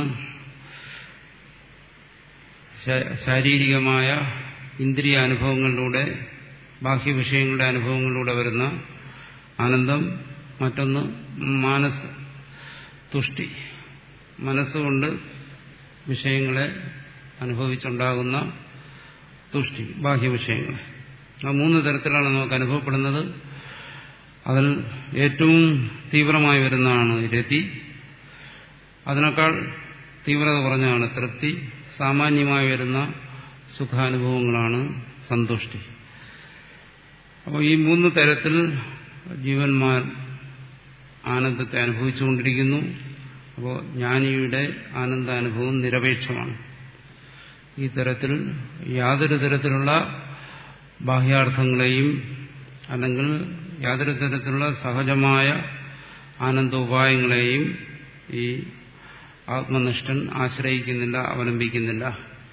ശാരീരികമായ ഇന്ദ്രിയ അനുഭവങ്ങളിലൂടെ ബാഹ്യവിഷയങ്ങളുടെ അനുഭവങ്ങളിലൂടെ വരുന്ന ആനന്ദം മറ്റൊന്ന് മാനസ് തുഷ്ടി മനസ്സുകൊണ്ട് വിഷയങ്ങളെ അനുഭവിച്ചുണ്ടാകുന്ന തുഷ്ടി ബാഹ്യവിഷയങ്ങൾ ആ മൂന്ന് തരത്തിലാണ് നമുക്ക് അനുഭവപ്പെടുന്നത് അതിൽ ഏറ്റവും തീവ്രമായി വരുന്നതാണ് രതി അതിനേക്കാൾ തീവ്രത കുറഞ്ഞതാണ് തൃപ്തി സാമാന്യമായി വരുന്ന സുഖാനുഭവങ്ങളാണ് സന്തുഷ്ടി അപ്പോൾ ഈ മൂന്ന് തരത്തിൽ ജീവന്മാർ ആനന്ദത്തെ അനുഭവിച്ചുകൊണ്ടിരിക്കുന്നു അപ്പോൾ ജ്ഞാനിയുടെ ആനന്ദാനുഭവം നിരപേക്ഷമാണ് ഈ തരത്തിൽ യാതൊരു തരത്തിലുള്ള ബാഹ്യാർത്ഥങ്ങളെയും അല്ലെങ്കിൽ യാതൊരു തരത്തിലുള്ള സഹജമായ ആനന്ദോപായങ്ങളെയും ഈ ആത്മനിഷ്ഠൻ ആശ്രയിക്കുന്നില്ല അവലംബിക്കുന്നില്ല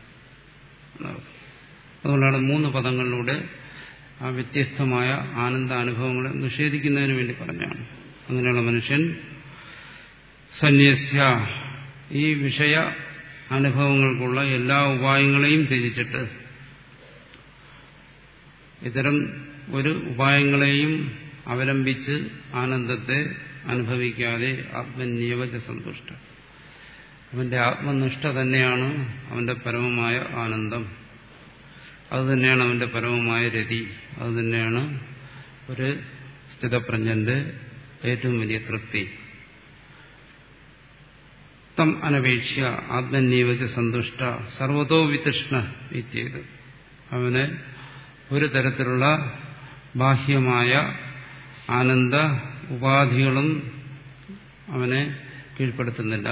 അതുകൊണ്ടാണ് മൂന്ന് പദങ്ങളിലൂടെ ആ വ്യത്യസ്തമായ ആനന്ദ അനുഭവങ്ങളെ നിഷേധിക്കുന്നതിന് വേണ്ടി പറഞ്ഞാണ് അങ്ങനെയുള്ള മനുഷ്യൻ സന്യസ്യ ഈ വിഷയ അനുഭവങ്ങൾക്കുള്ള എല്ലാ ഉപായങ്ങളെയും ത്യജിച്ചിട്ട് ഇത്തരം ഒരു ഉപായങ്ങളെയും അവലംബിച്ച് ആനന്ദത്തെ അനുഭവിക്കാതെ ആത്മനിയവച സന്തുഷ്ട അവന്റെ ആത്മനിഷ്ഠ തന്നെയാണ് അവന്റെ പരമമായ ആനന്ദം അതുതന്നെയാണ് അവന്റെ പരമമായ രതി അതുതന്നെയാണ് ഒരു സ്ഥിതപ്രജ്ഞന്റെ ഏറ്റവും വലിയ തൃപ്തി തം അനപേക്ഷ ആത്മന്യവച സന്തുഷ്ട സർവതോ വിതൃഷ്ണ ഇത്യത് അവന് ഒരു തരത്തിലുള്ള ബാഹ്യമായ ആനന്ദ ഉപാധികളും അവനെ കീഴ്പ്പെടുത്തുന്നില്ല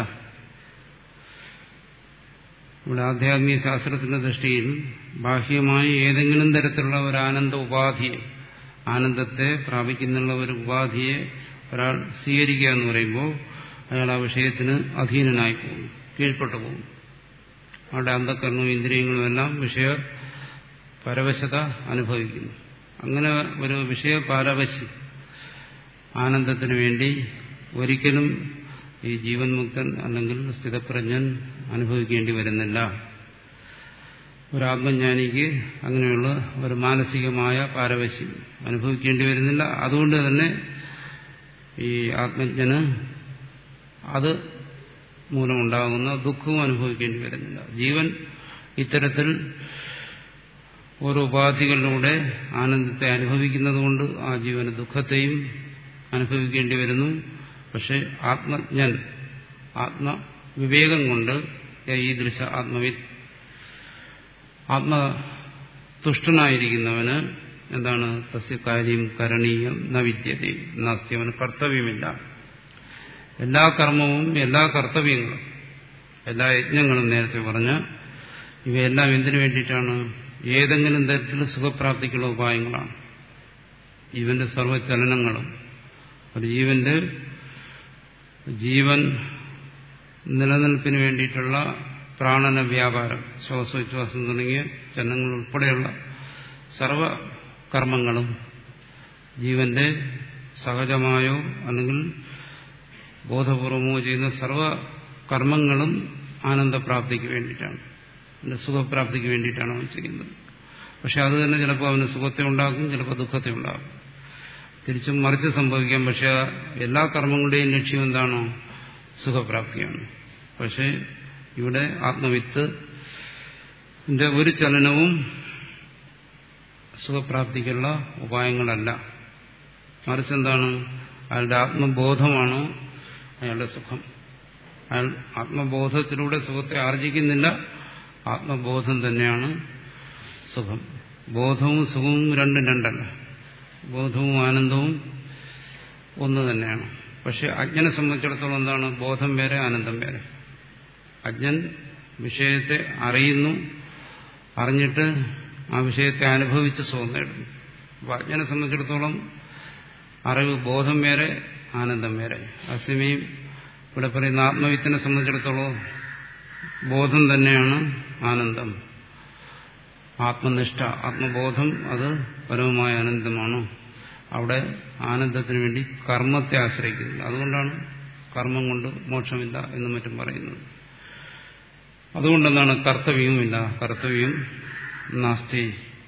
ഇവിടെ ആധ്യാത്മിക ശാസ്ത്രത്തിന്റെ ദൃഷ്ടിയിൽ ബാഹ്യമായി ഏതെങ്കിലും തരത്തിലുള്ള ഒരു ആനന്ദ ഉപാധിയെ ആനന്ദത്തെ പ്രാപിക്കുന്നുള്ള ഒരു ഉപാധിയെ ഒരാൾ സ്വീകരിക്കുക എന്ന് പറയുമ്പോൾ അയാൾ ആ വിഷയത്തിന് അധീനനായി പോകും കീഴ്പ്പെട്ടു പോകും അവിടെ അന്ധക്കരണവും ഇന്ദ്രിയങ്ങളും എല്ലാം വിഷയ പരവശത അനുഭവിക്കുന്നു അങ്ങനെ ഒരു വിഷയ പാരവശ്യം ആനന്ദത്തിന് വേണ്ടി ഒരിക്കലും ഈ ജീവൻ മുക്തൻ അല്ലെങ്കിൽ സ്ഥിതപ്രജ്ഞൻ അനുഭവിക്കേണ്ടി വരുന്നില്ല ഒരാത്മജ്ഞാനിക്ക് അങ്ങനെയുള്ള ഒരു മാനസികമായ പാരവശ്യം അനുഭവിക്കേണ്ടി വരുന്നില്ല അതുകൊണ്ട് തന്നെ ഈ ആത്മജ്ഞന് അത് മൂലമുണ്ടാകുന്ന ദുഃഖവും അനുഭവിക്കേണ്ടി വരുന്നില്ല ജീവൻ ഇത്തരത്തിൽ ഓരോ ഉപാധികളിലൂടെ ആനന്ദത്തെ അനുഭവിക്കുന്നതുകൊണ്ട് ആ ജീവന് ദുഃഖത്തെയും അനുഭവിക്കേണ്ടി വരുന്നു പക്ഷെ ആത്മജ്ഞൻ ആത്മവിവേകം കൊണ്ട് ഈ ദൃശ ആത്മവിത് ആത്മതുഷ്ടനായിരിക്കുന്നവന് എന്താണ് തസ്യ കാര്യം കരണീയം ന വിദ്യത നാസ്തി അവന് കർത്തവ്യമില്ല എല്ലാ കർമ്മവും എല്ലാ കർത്തവ്യങ്ങളും എല്ലാ യജ്ഞങ്ങളും നേരത്തെ പറഞ്ഞ ഇവയെല്ലാം എന്തിനു വേണ്ടിയിട്ടാണ് ഏതെങ്കിലും തരത്തിൽ സുഖപ്രാപ്തിക്കുള്ള ഉപായങ്ങളാണ് ജീവന്റെ സർവ്വചലനങ്ങളും ഒരു ജീവന്റെ ജീവൻ നിലനിൽപ്പിന് വേണ്ടിയിട്ടുള്ള പ്രാണന വ്യാപാരം ശ്വാസോച്ഛ്വാസം തുടങ്ങിയ ചലനങ്ങൾ ഉൾപ്പെടെയുള്ള സർവ കർമ്മങ്ങളും ജീവന്റെ സഹജമായോ അല്ലെങ്കിൽ ബോധപൂർവമോ ചെയ്യുന്ന സർവ കർമ്മങ്ങളും ആനന്ദപ്രാപ്തിക്ക് വേണ്ടിയിട്ടാണ് അവന്റെ സുഖപ്രാപ്തിക്ക് വേണ്ടിയിട്ടാണ് അവൻ ചെയ്യുന്നത് പക്ഷെ അത് തന്നെ ചിലപ്പോൾ അവന് സുഖത്തെ ഉണ്ടാക്കും ചിലപ്പോൾ ദുഃഖത്തെ ഉണ്ടാക്കും തിരിച്ചും മറിച്ച് സംഭവിക്കാം പക്ഷെ എല്ലാ കർമ്മങ്ങളുടെയും ലക്ഷ്യം എന്താണോ സുഖപ്രാപ്തിയാണ് പക്ഷേ ഇവിടെ ആത്മവിത്ത് ഒരു ചലനവും സുഖപ്രാപ്തിക്കുള്ള ഉപായങ്ങളല്ല മറിച്ച് എന്താണ് അയാളുടെ ആത്മബോധമാണ് അയാളുടെ സുഖം അയാൾ ആത്മബോധത്തിലൂടെ സുഖത്തെ ആർജിക്കുന്നില്ല ആത്മബോധം തന്നെയാണ് സുഖം ബോധവും സുഖവും രണ്ടും രണ്ടല്ല ബോധവും ആനന്ദവും ഒന്ന് തന്നെയാണ് പക്ഷെ അജ്ഞനെ സംബന്ധിച്ചിടത്തോളം എന്താണ് ബോധം വേറെ ആനന്ദം വേറെ അജ്ഞൻ വിഷയത്തെ അറിയുന്നു അറിഞ്ഞിട്ട് ആ വിഷയത്തെ അനുഭവിച്ച് സുഖം നേടുന്നു അപ്പൊ അജ്ഞനെ സംബന്ധിച്ചിടത്തോളം അറിവ് ബോധം വേറെ ആനന്ദം വേറെ അസമയം ഇവിടെ പറയുന്ന ആത്മവിത്തിനെ സംബന്ധിച്ചിടത്തോളം ബോധം തന്നെയാണ് ആനന്ദം ആത്മനിഷ്ഠ ആത്മബോധം അത് പരമമായ ആനന്ദമാണ് അവിടെ ആനന്ദത്തിന് വേണ്ടി കർമ്മത്തെ ആശ്രയിക്കുന്നത് അതുകൊണ്ടാണ് കർമ്മം കൊണ്ട് മോക്ഷമില്ല എന്നും മറ്റും പറയുന്നത് അതുകൊണ്ടെന്താണ് കർത്തവ്യവുമില്ല കർത്തവ്യം നാസ്തി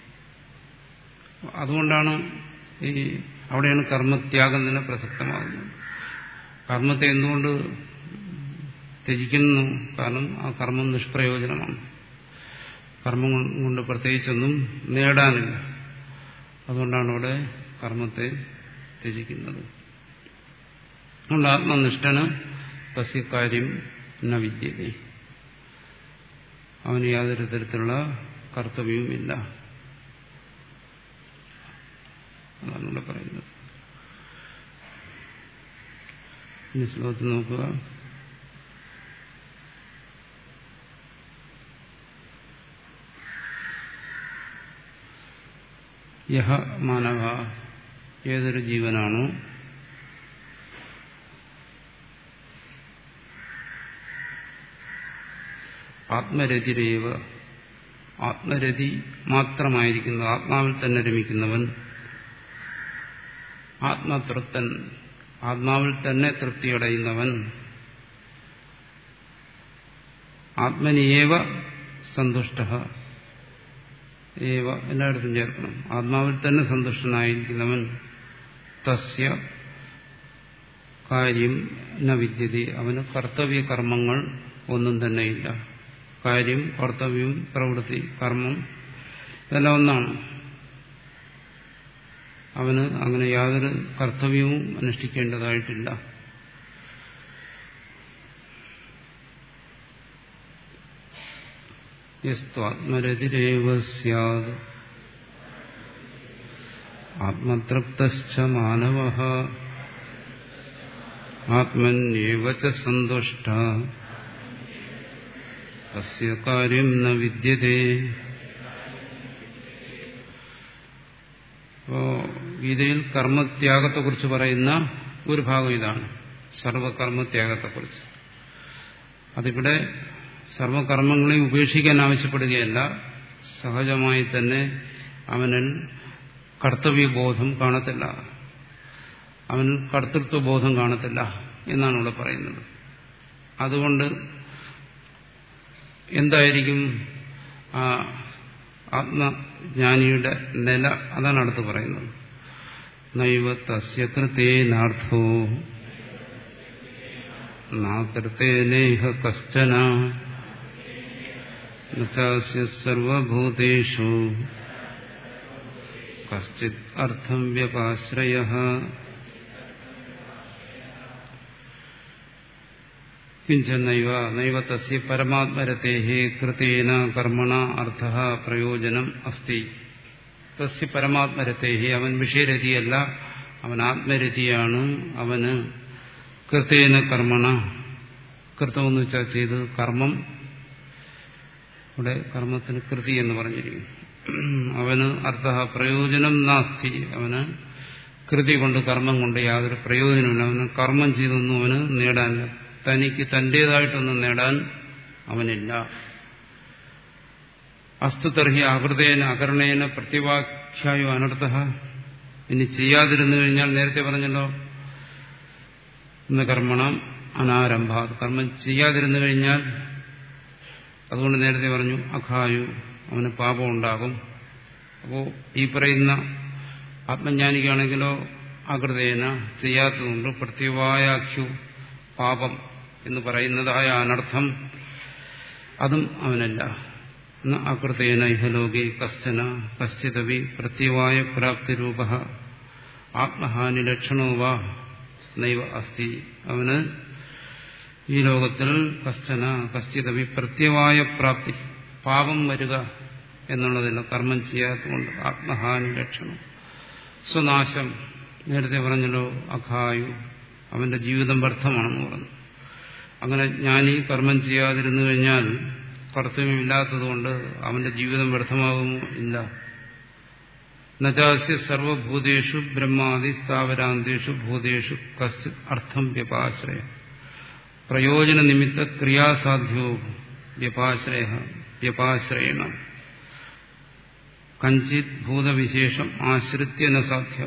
അതുകൊണ്ടാണ് ഈ അവിടെയാണ് കർമ്മത്യാഗം തന്നെ പ്രസക്തമാകുന്നത് കർമ്മത്തെ എന്തുകൊണ്ട് ത്യജിക്കുന്നു കാരണം ആ കർമ്മം നിഷ്പ്രയോജനമാണ് കർമ്മം കൊണ്ട് പ്രത്യേകിച്ചൊന്നും നേടാനില്ല അതുകൊണ്ടാണ് അവിടെ കർമ്മത്തെ ത്യജിക്കുന്നത് അതുകൊണ്ട് ആത്മനിഷ്ഠന് തസ്യക്കാര്യം ന വിദ്യത അവന് യാതൊരു തരത്തിലുള്ള കർത്തവ്യവുമില്ല അതാണ് ഇവിടെ പറയുന്നത് ഇനി ശ്ലോകത്തിൽ നോക്കുക യഹ മാനവ ഏതൊരു ജീവനാണോ ആത്മരതിരേവ ആത്മരതി മാത്രമായിരിക്കുന്ന ആത്മാവിൽ തന്നെ രമിക്കുന്നവൻ ആത്മതൃപ്തൻ ആത്മാവിൽ തന്നെ തൃപ്തിയടയുന്നവൻ ആത്മനിയേവ സന്തുഷ്ട ഏവ എല്ലായിടത്തും ചേർക്കണം ആത്മാവിൽ തന്നെ സന്തുഷ്ടനായിരിക്കുന്നവൻ തസ്യ കാര്യം ന വിദ്യതി അവന് കർത്തവ്യ കർമ്മങ്ങൾ ഒന്നും തന്നെയില്ല കാര്യം കർത്തവ്യം പ്രവൃത്തി കർമ്മം ഇതെല്ലാം ഒന്നാണ് അവന് അങ്ങനെ യാതൊരു കർത്തവ്യവും അനുഷ്ഠിക്കേണ്ടതായിട്ടില്ല യസ്ത്വാത്മരതിരേവ സ്യാത് ആത്മതൃപ്തശ്ച മാനവ ആത്മന്യേവ ച സന്തുഷ്ട തസ്യ കാര്യം ന വിദ്യതേ അപ്പോ ഗീതയിൽ കർമ്മത്യാഗത്തെക്കുറിച്ച് പറയുന്ന ഒരു ഭാഗം ഇതാണ് സർവകർമ്മത്യാഗത്തെക്കുറിച്ച് അതിവിടെ സർവകർമ്മങ്ങളെയും ഉപേക്ഷിക്കാൻ ആവശ്യപ്പെടുകയല്ല സഹജമായി തന്നെ അവനിൽ കർത്തവ്യബോധം കാണത്തില്ല അവനിൽ കർത്തൃത്വബോധം കാണത്തില്ല എന്നാണ് ഇവിടെ പറയുന്നത് അതുകൊണ്ട് എന്തായിരിക്കും ആ ആത്മജ്ഞാനിയുടെ നില അതാണ് അടുത്ത് പറയുന്നത് നൈവ തസ്യ കൃതേനാർത്ഥോ നാകൃതേനേഹ കശ്ചന നസ്യ സർവഭൂതേഷു കശ്ചിത് അർത്ഥം വ്യപാശ്രയ കിഞ്ചനൈവ നൈവ തസ്യ പരമാത്മരത്തെ കൃതേന കർമ്മണ അർത്ഥ പ്രയോജനം അസ്തി തസ്യ പരമാത്മരത്തെ അവൻ വിഷയരതിയല്ല അവൻ ആത്മരതിയാണ് അവന് കൃതേന കർമ്മണ കൃതമെന്ന് വെച്ചാൽ ചെയ്ത് കർമ്മം ഇവിടെ കർമ്മത്തിന് കൃതി എന്ന് പറഞ്ഞിരിക്കും അവന് അർത്ഥ പ്രയോജനം നാസ്തി അവന് കൃതി കൊണ്ട് കർമ്മം കൊണ്ട് യാതൊരു പ്രയോജനമില്ല അവന് കർമ്മം ചെയ്തൊന്നും അവന് നേടാനില്ല തനിക്ക് തന്റേതായിട്ടൊന്നും നേടാൻ അവനില്ല അസ്തുതർഹി അകൃതേന അകർണേന പ്രത്യവാഖ്യായോ അനർത്ഥ ഇനി ചെയ്യാതിരുന്നു കഴിഞ്ഞാൽ നേരത്തെ പറഞ്ഞല്ലോ ഇന്ന് കർമ്മണം അനാരംഭ കർമ്മം ചെയ്യാതിരുന്നു കഴിഞ്ഞാൽ അതുകൊണ്ട് നേരത്തെ പറഞ്ഞു അഖായു അവന് പാപം ഉണ്ടാകും അപ്പോൾ ഈ പറയുന്ന ആത്മജ്ഞാനിക്കാണെങ്കിലോ അകൃതേന ചെയ്യാത്തതുകൊണ്ട് പ്രത്യവായാഖ്യു പാപം എന്ന് പറയുന്നതായ അനർത്ഥം അതും അവനല്ല അകൃതേന ഇഹലോകി കശ്ചന കശ്ചിതവി പ്രത്യവായ പ്രാപ്തിരൂപ ആത്മഹാനി ലക്ഷണോ വാ നൈവ അസ്തി അവന് ഈ ലോകത്തിൽ കശ്ചന കശ്ചിതവി പ്രത്യവായ പ്രാപ്തി പാപം വരിക എന്നുള്ളതില്ല കർമ്മം ചെയ്യാത്തതുകൊണ്ട് ആത്മഹാനി ലക്ഷണം സ്വനാശം നേരത്തെ പറഞ്ഞല്ലോ അഖായു അവന്റെ ജീവിതം വ്യർത്ഥമാണെന്ന് പറഞ്ഞു അങ്ങനെ ജ്ഞാനി കർമ്മം ചെയ്യാതിരുന്നു കഴിഞ്ഞാൽ കർത്തവ്യമില്ലാത്തതുകൊണ്ട് അവന്റെ ജീവിതം വ്യർത്ഥമാകുമോ ഇല്ല നജാസ്യ സർവഭൂതേഷു ബ്രഹ്മാദി സ്ഥാവരാന്തേഷു ഭൂതേഷു കശ്ചിത് അർത്ഥം വ്യപാശ്രയ പ്രയോജന നിമിത്ത ക്രിയാസാധ്യോ വ്യപാശ്രയ വ്യപാശ്രയണ കഞ്ചിത് ഭൂതവിശേഷം ആശ്രിത്യ ന സാധ്യ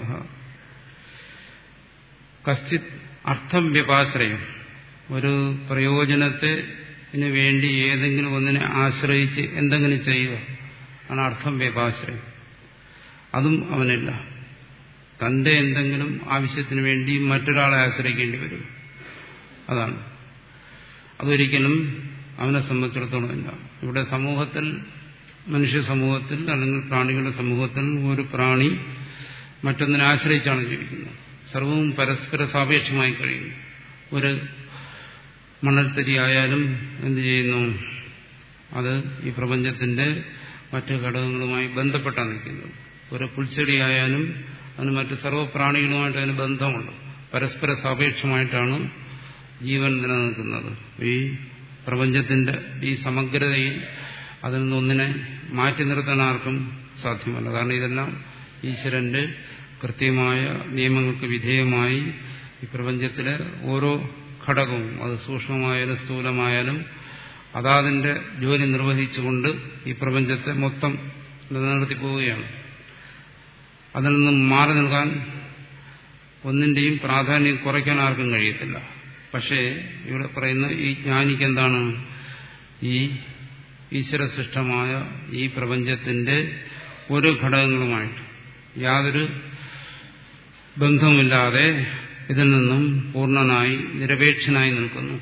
കശ്ചിത് അർത്ഥം വ്യപാശ്രയം ഒരു പ്രയോജനത്തെ വേണ്ടി ഏതെങ്കിലും ഒന്നിനെ ആശ്രയിച്ച് എന്തെങ്കിലും ചെയ്യുക ആണ് അർത്ഥം വ്യപാശ്രയം അതും അവനില്ല തന്റെ എന്തെങ്കിലും ആവശ്യത്തിന് വേണ്ടി മറ്റൊരാളെ ആശ്രയിക്കേണ്ടി വരും അതാണ് അതൊരിക്കലും അവനെ സംബന്ധിച്ചിടത്തോളം ഇല്ല ഇവിടെ സമൂഹത്തിൽ മനുഷ്യ സമൂഹത്തിൽ അല്ലെങ്കിൽ പ്രാണികളുടെ സമൂഹത്തിൽ ഒരു പ്രാണി മറ്റൊന്നിനെ ആശ്രയിച്ചാണ് ജീവിക്കുന്നത് സർവവും പരസ്പര സാപേക്ഷമായി കഴിയുന്നു ഒരു മണൽത്തരി ആയാലും എന്ത് ചെയ്യുന്നു അത് ഈ പ്രപഞ്ചത്തിന്റെ മറ്റു ഘടകങ്ങളുമായി ബന്ധപ്പെട്ടാണ് നിൽക്കുന്നത് ഒരു പുൽച്ചെടിയായാലും അതിന് മറ്റ് സർവ്വപ്രാണികളുമായിട്ട് അതിന് ബന്ധമുണ്ട് പരസ്പര സാപേക്ഷമായിട്ടാണ് ജീവൻ നിലനിൽക്കുന്നത് ഈ പ്രപഞ്ചത്തിന്റെ ഈ സമഗ്രതയിൽ അതിൽ നിന്നൊന്നിനെ മാറ്റി നിർത്താൻ ആർക്കും സാധ്യമല്ല കാരണം ഇതെല്ലാം ഈശ്വരന്റെ കൃത്യമായ നിയമങ്ങൾക്ക് വിധേയമായി ഈ പ്രപഞ്ചത്തിലെ ഓരോ ഘടകവും അത് സൂക്ഷ്മമായാലും സ്ഥൂലമായാലും അതാതിന്റെ ജോലി നിർവഹിച്ചുകൊണ്ട് ഈ പ്രപഞ്ചത്തെ മൊത്തം നിലനിർത്തി പോവുകയാണ് അതിൽ നിന്നും മാറി നിൽക്കാൻ ഒന്നിന്റെയും പ്രാധാന്യം കുറയ്ക്കാൻ ആർക്കും കഴിയത്തില്ല പക്ഷേ ഇവിടെ പറയുന്ന ഈ ജ്ഞാനിക്ക് എന്താണ് ഈ ഈശ്വരസൃഷ്ടമായ ഈ പ്രപഞ്ചത്തിന്റെ ഒരു ഘടകങ്ങളുമായിട്ട് യാതൊരു ബന്ധവുമില്ലാതെ ഇതിൽ നിന്നും പൂർണ്ണനായി നിരപേക്ഷനായി നിൽക്കുന്നു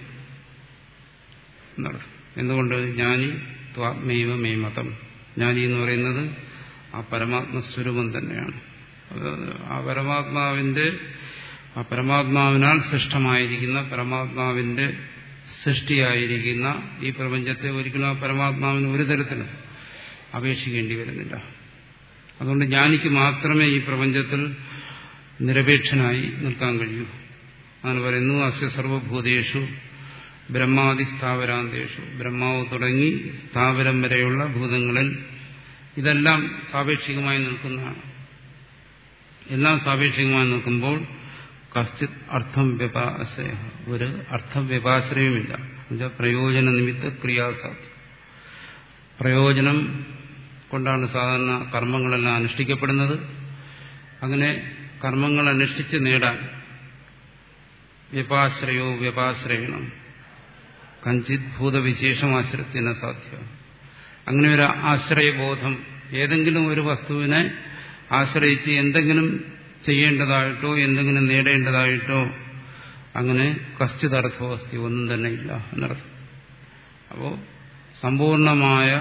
എന്നർത്ഥം എന്തുകൊണ്ട് ജ്ഞാനി ത്വാത്മൈവ മേ മതം ജ്ഞാനി എന്ന് പറയുന്നത് ആ പരമാത്മസ്വരൂപം തന്നെയാണ് ആ പരമാത്മാവിന്റെ ആ പരമാത്മാവിനാൽ സൃഷ്ടമായിരിക്കുന്ന പരമാത്മാവിന്റെ സൃഷ്ടിയായിരിക്കുന്ന ഈ പ്രപഞ്ചത്തെ ഒരിക്കലും ആ പരമാത്മാവിന് ഒരു തരത്തിലും അപേക്ഷിക്കേണ്ടി വരുന്നില്ല അതുകൊണ്ട് ജ്ഞാനിക്ക് മാത്രമേ ഈ പ്രപഞ്ചത്തിൽ നിരപേക്ഷനായി നിൽക്കാൻ കഴിയൂ അങ്ങനെ പറയുന്നു അസ്യ സർവഭൂതേഷു ബ്രഹ്മാദി സ്ഥാവരാന്തേഷു ബ്രഹ്മാവ് തുടങ്ങി സ്ഥാവരം വരെയുള്ള ഭൂതങ്ങളിൽ ഇതെല്ലാം സാപേക്ഷികമായി നിൽക്കുന്നതാണ് എല്ലാം സാപേക്ഷികമായി നിൽക്കുമ്പോൾ കശ്ചിത് അർത്ഥം വ്യപാശ്രയ ഒരു അർത്ഥം വ്യപാശ്രയമില്ല എന്നുവെച്ചാൽ പ്രയോജന നിമിത്ത ക്രിയാസാധ്യം പ്രയോജനം കൊണ്ടാണ് സാധാരണ കർമ്മങ്ങളെല്ലാം അനുഷ്ഠിക്കപ്പെടുന്നത് അങ്ങനെ കർമ്മങ്ങൾ അനുഷ്ഠിച്ച് നേടാൻ വ്യപാശ്രയോ വ്യപാശ്രയണം കഞ്ചിത് ഭൂതവിശേഷമാശ്രയത്തിന് സാധ്യം അങ്ങനെ ഒരു ആശ്രയബോധം ഏതെങ്കിലും ഒരു വസ്തുവിനെ ആശ്രയിച്ച് എന്തെങ്കിലും ചെയ്യേണ്ടതായിട്ടോ എന്തെങ്കിലും നേടേണ്ടതായിട്ടോ അങ്ങനെ കശ്ചിതർത്ഥവസ്തി ഒന്നും തന്നെ ഇല്ല എന്നർത്ഥം അപ്പോൾ സമ്പൂർണമായ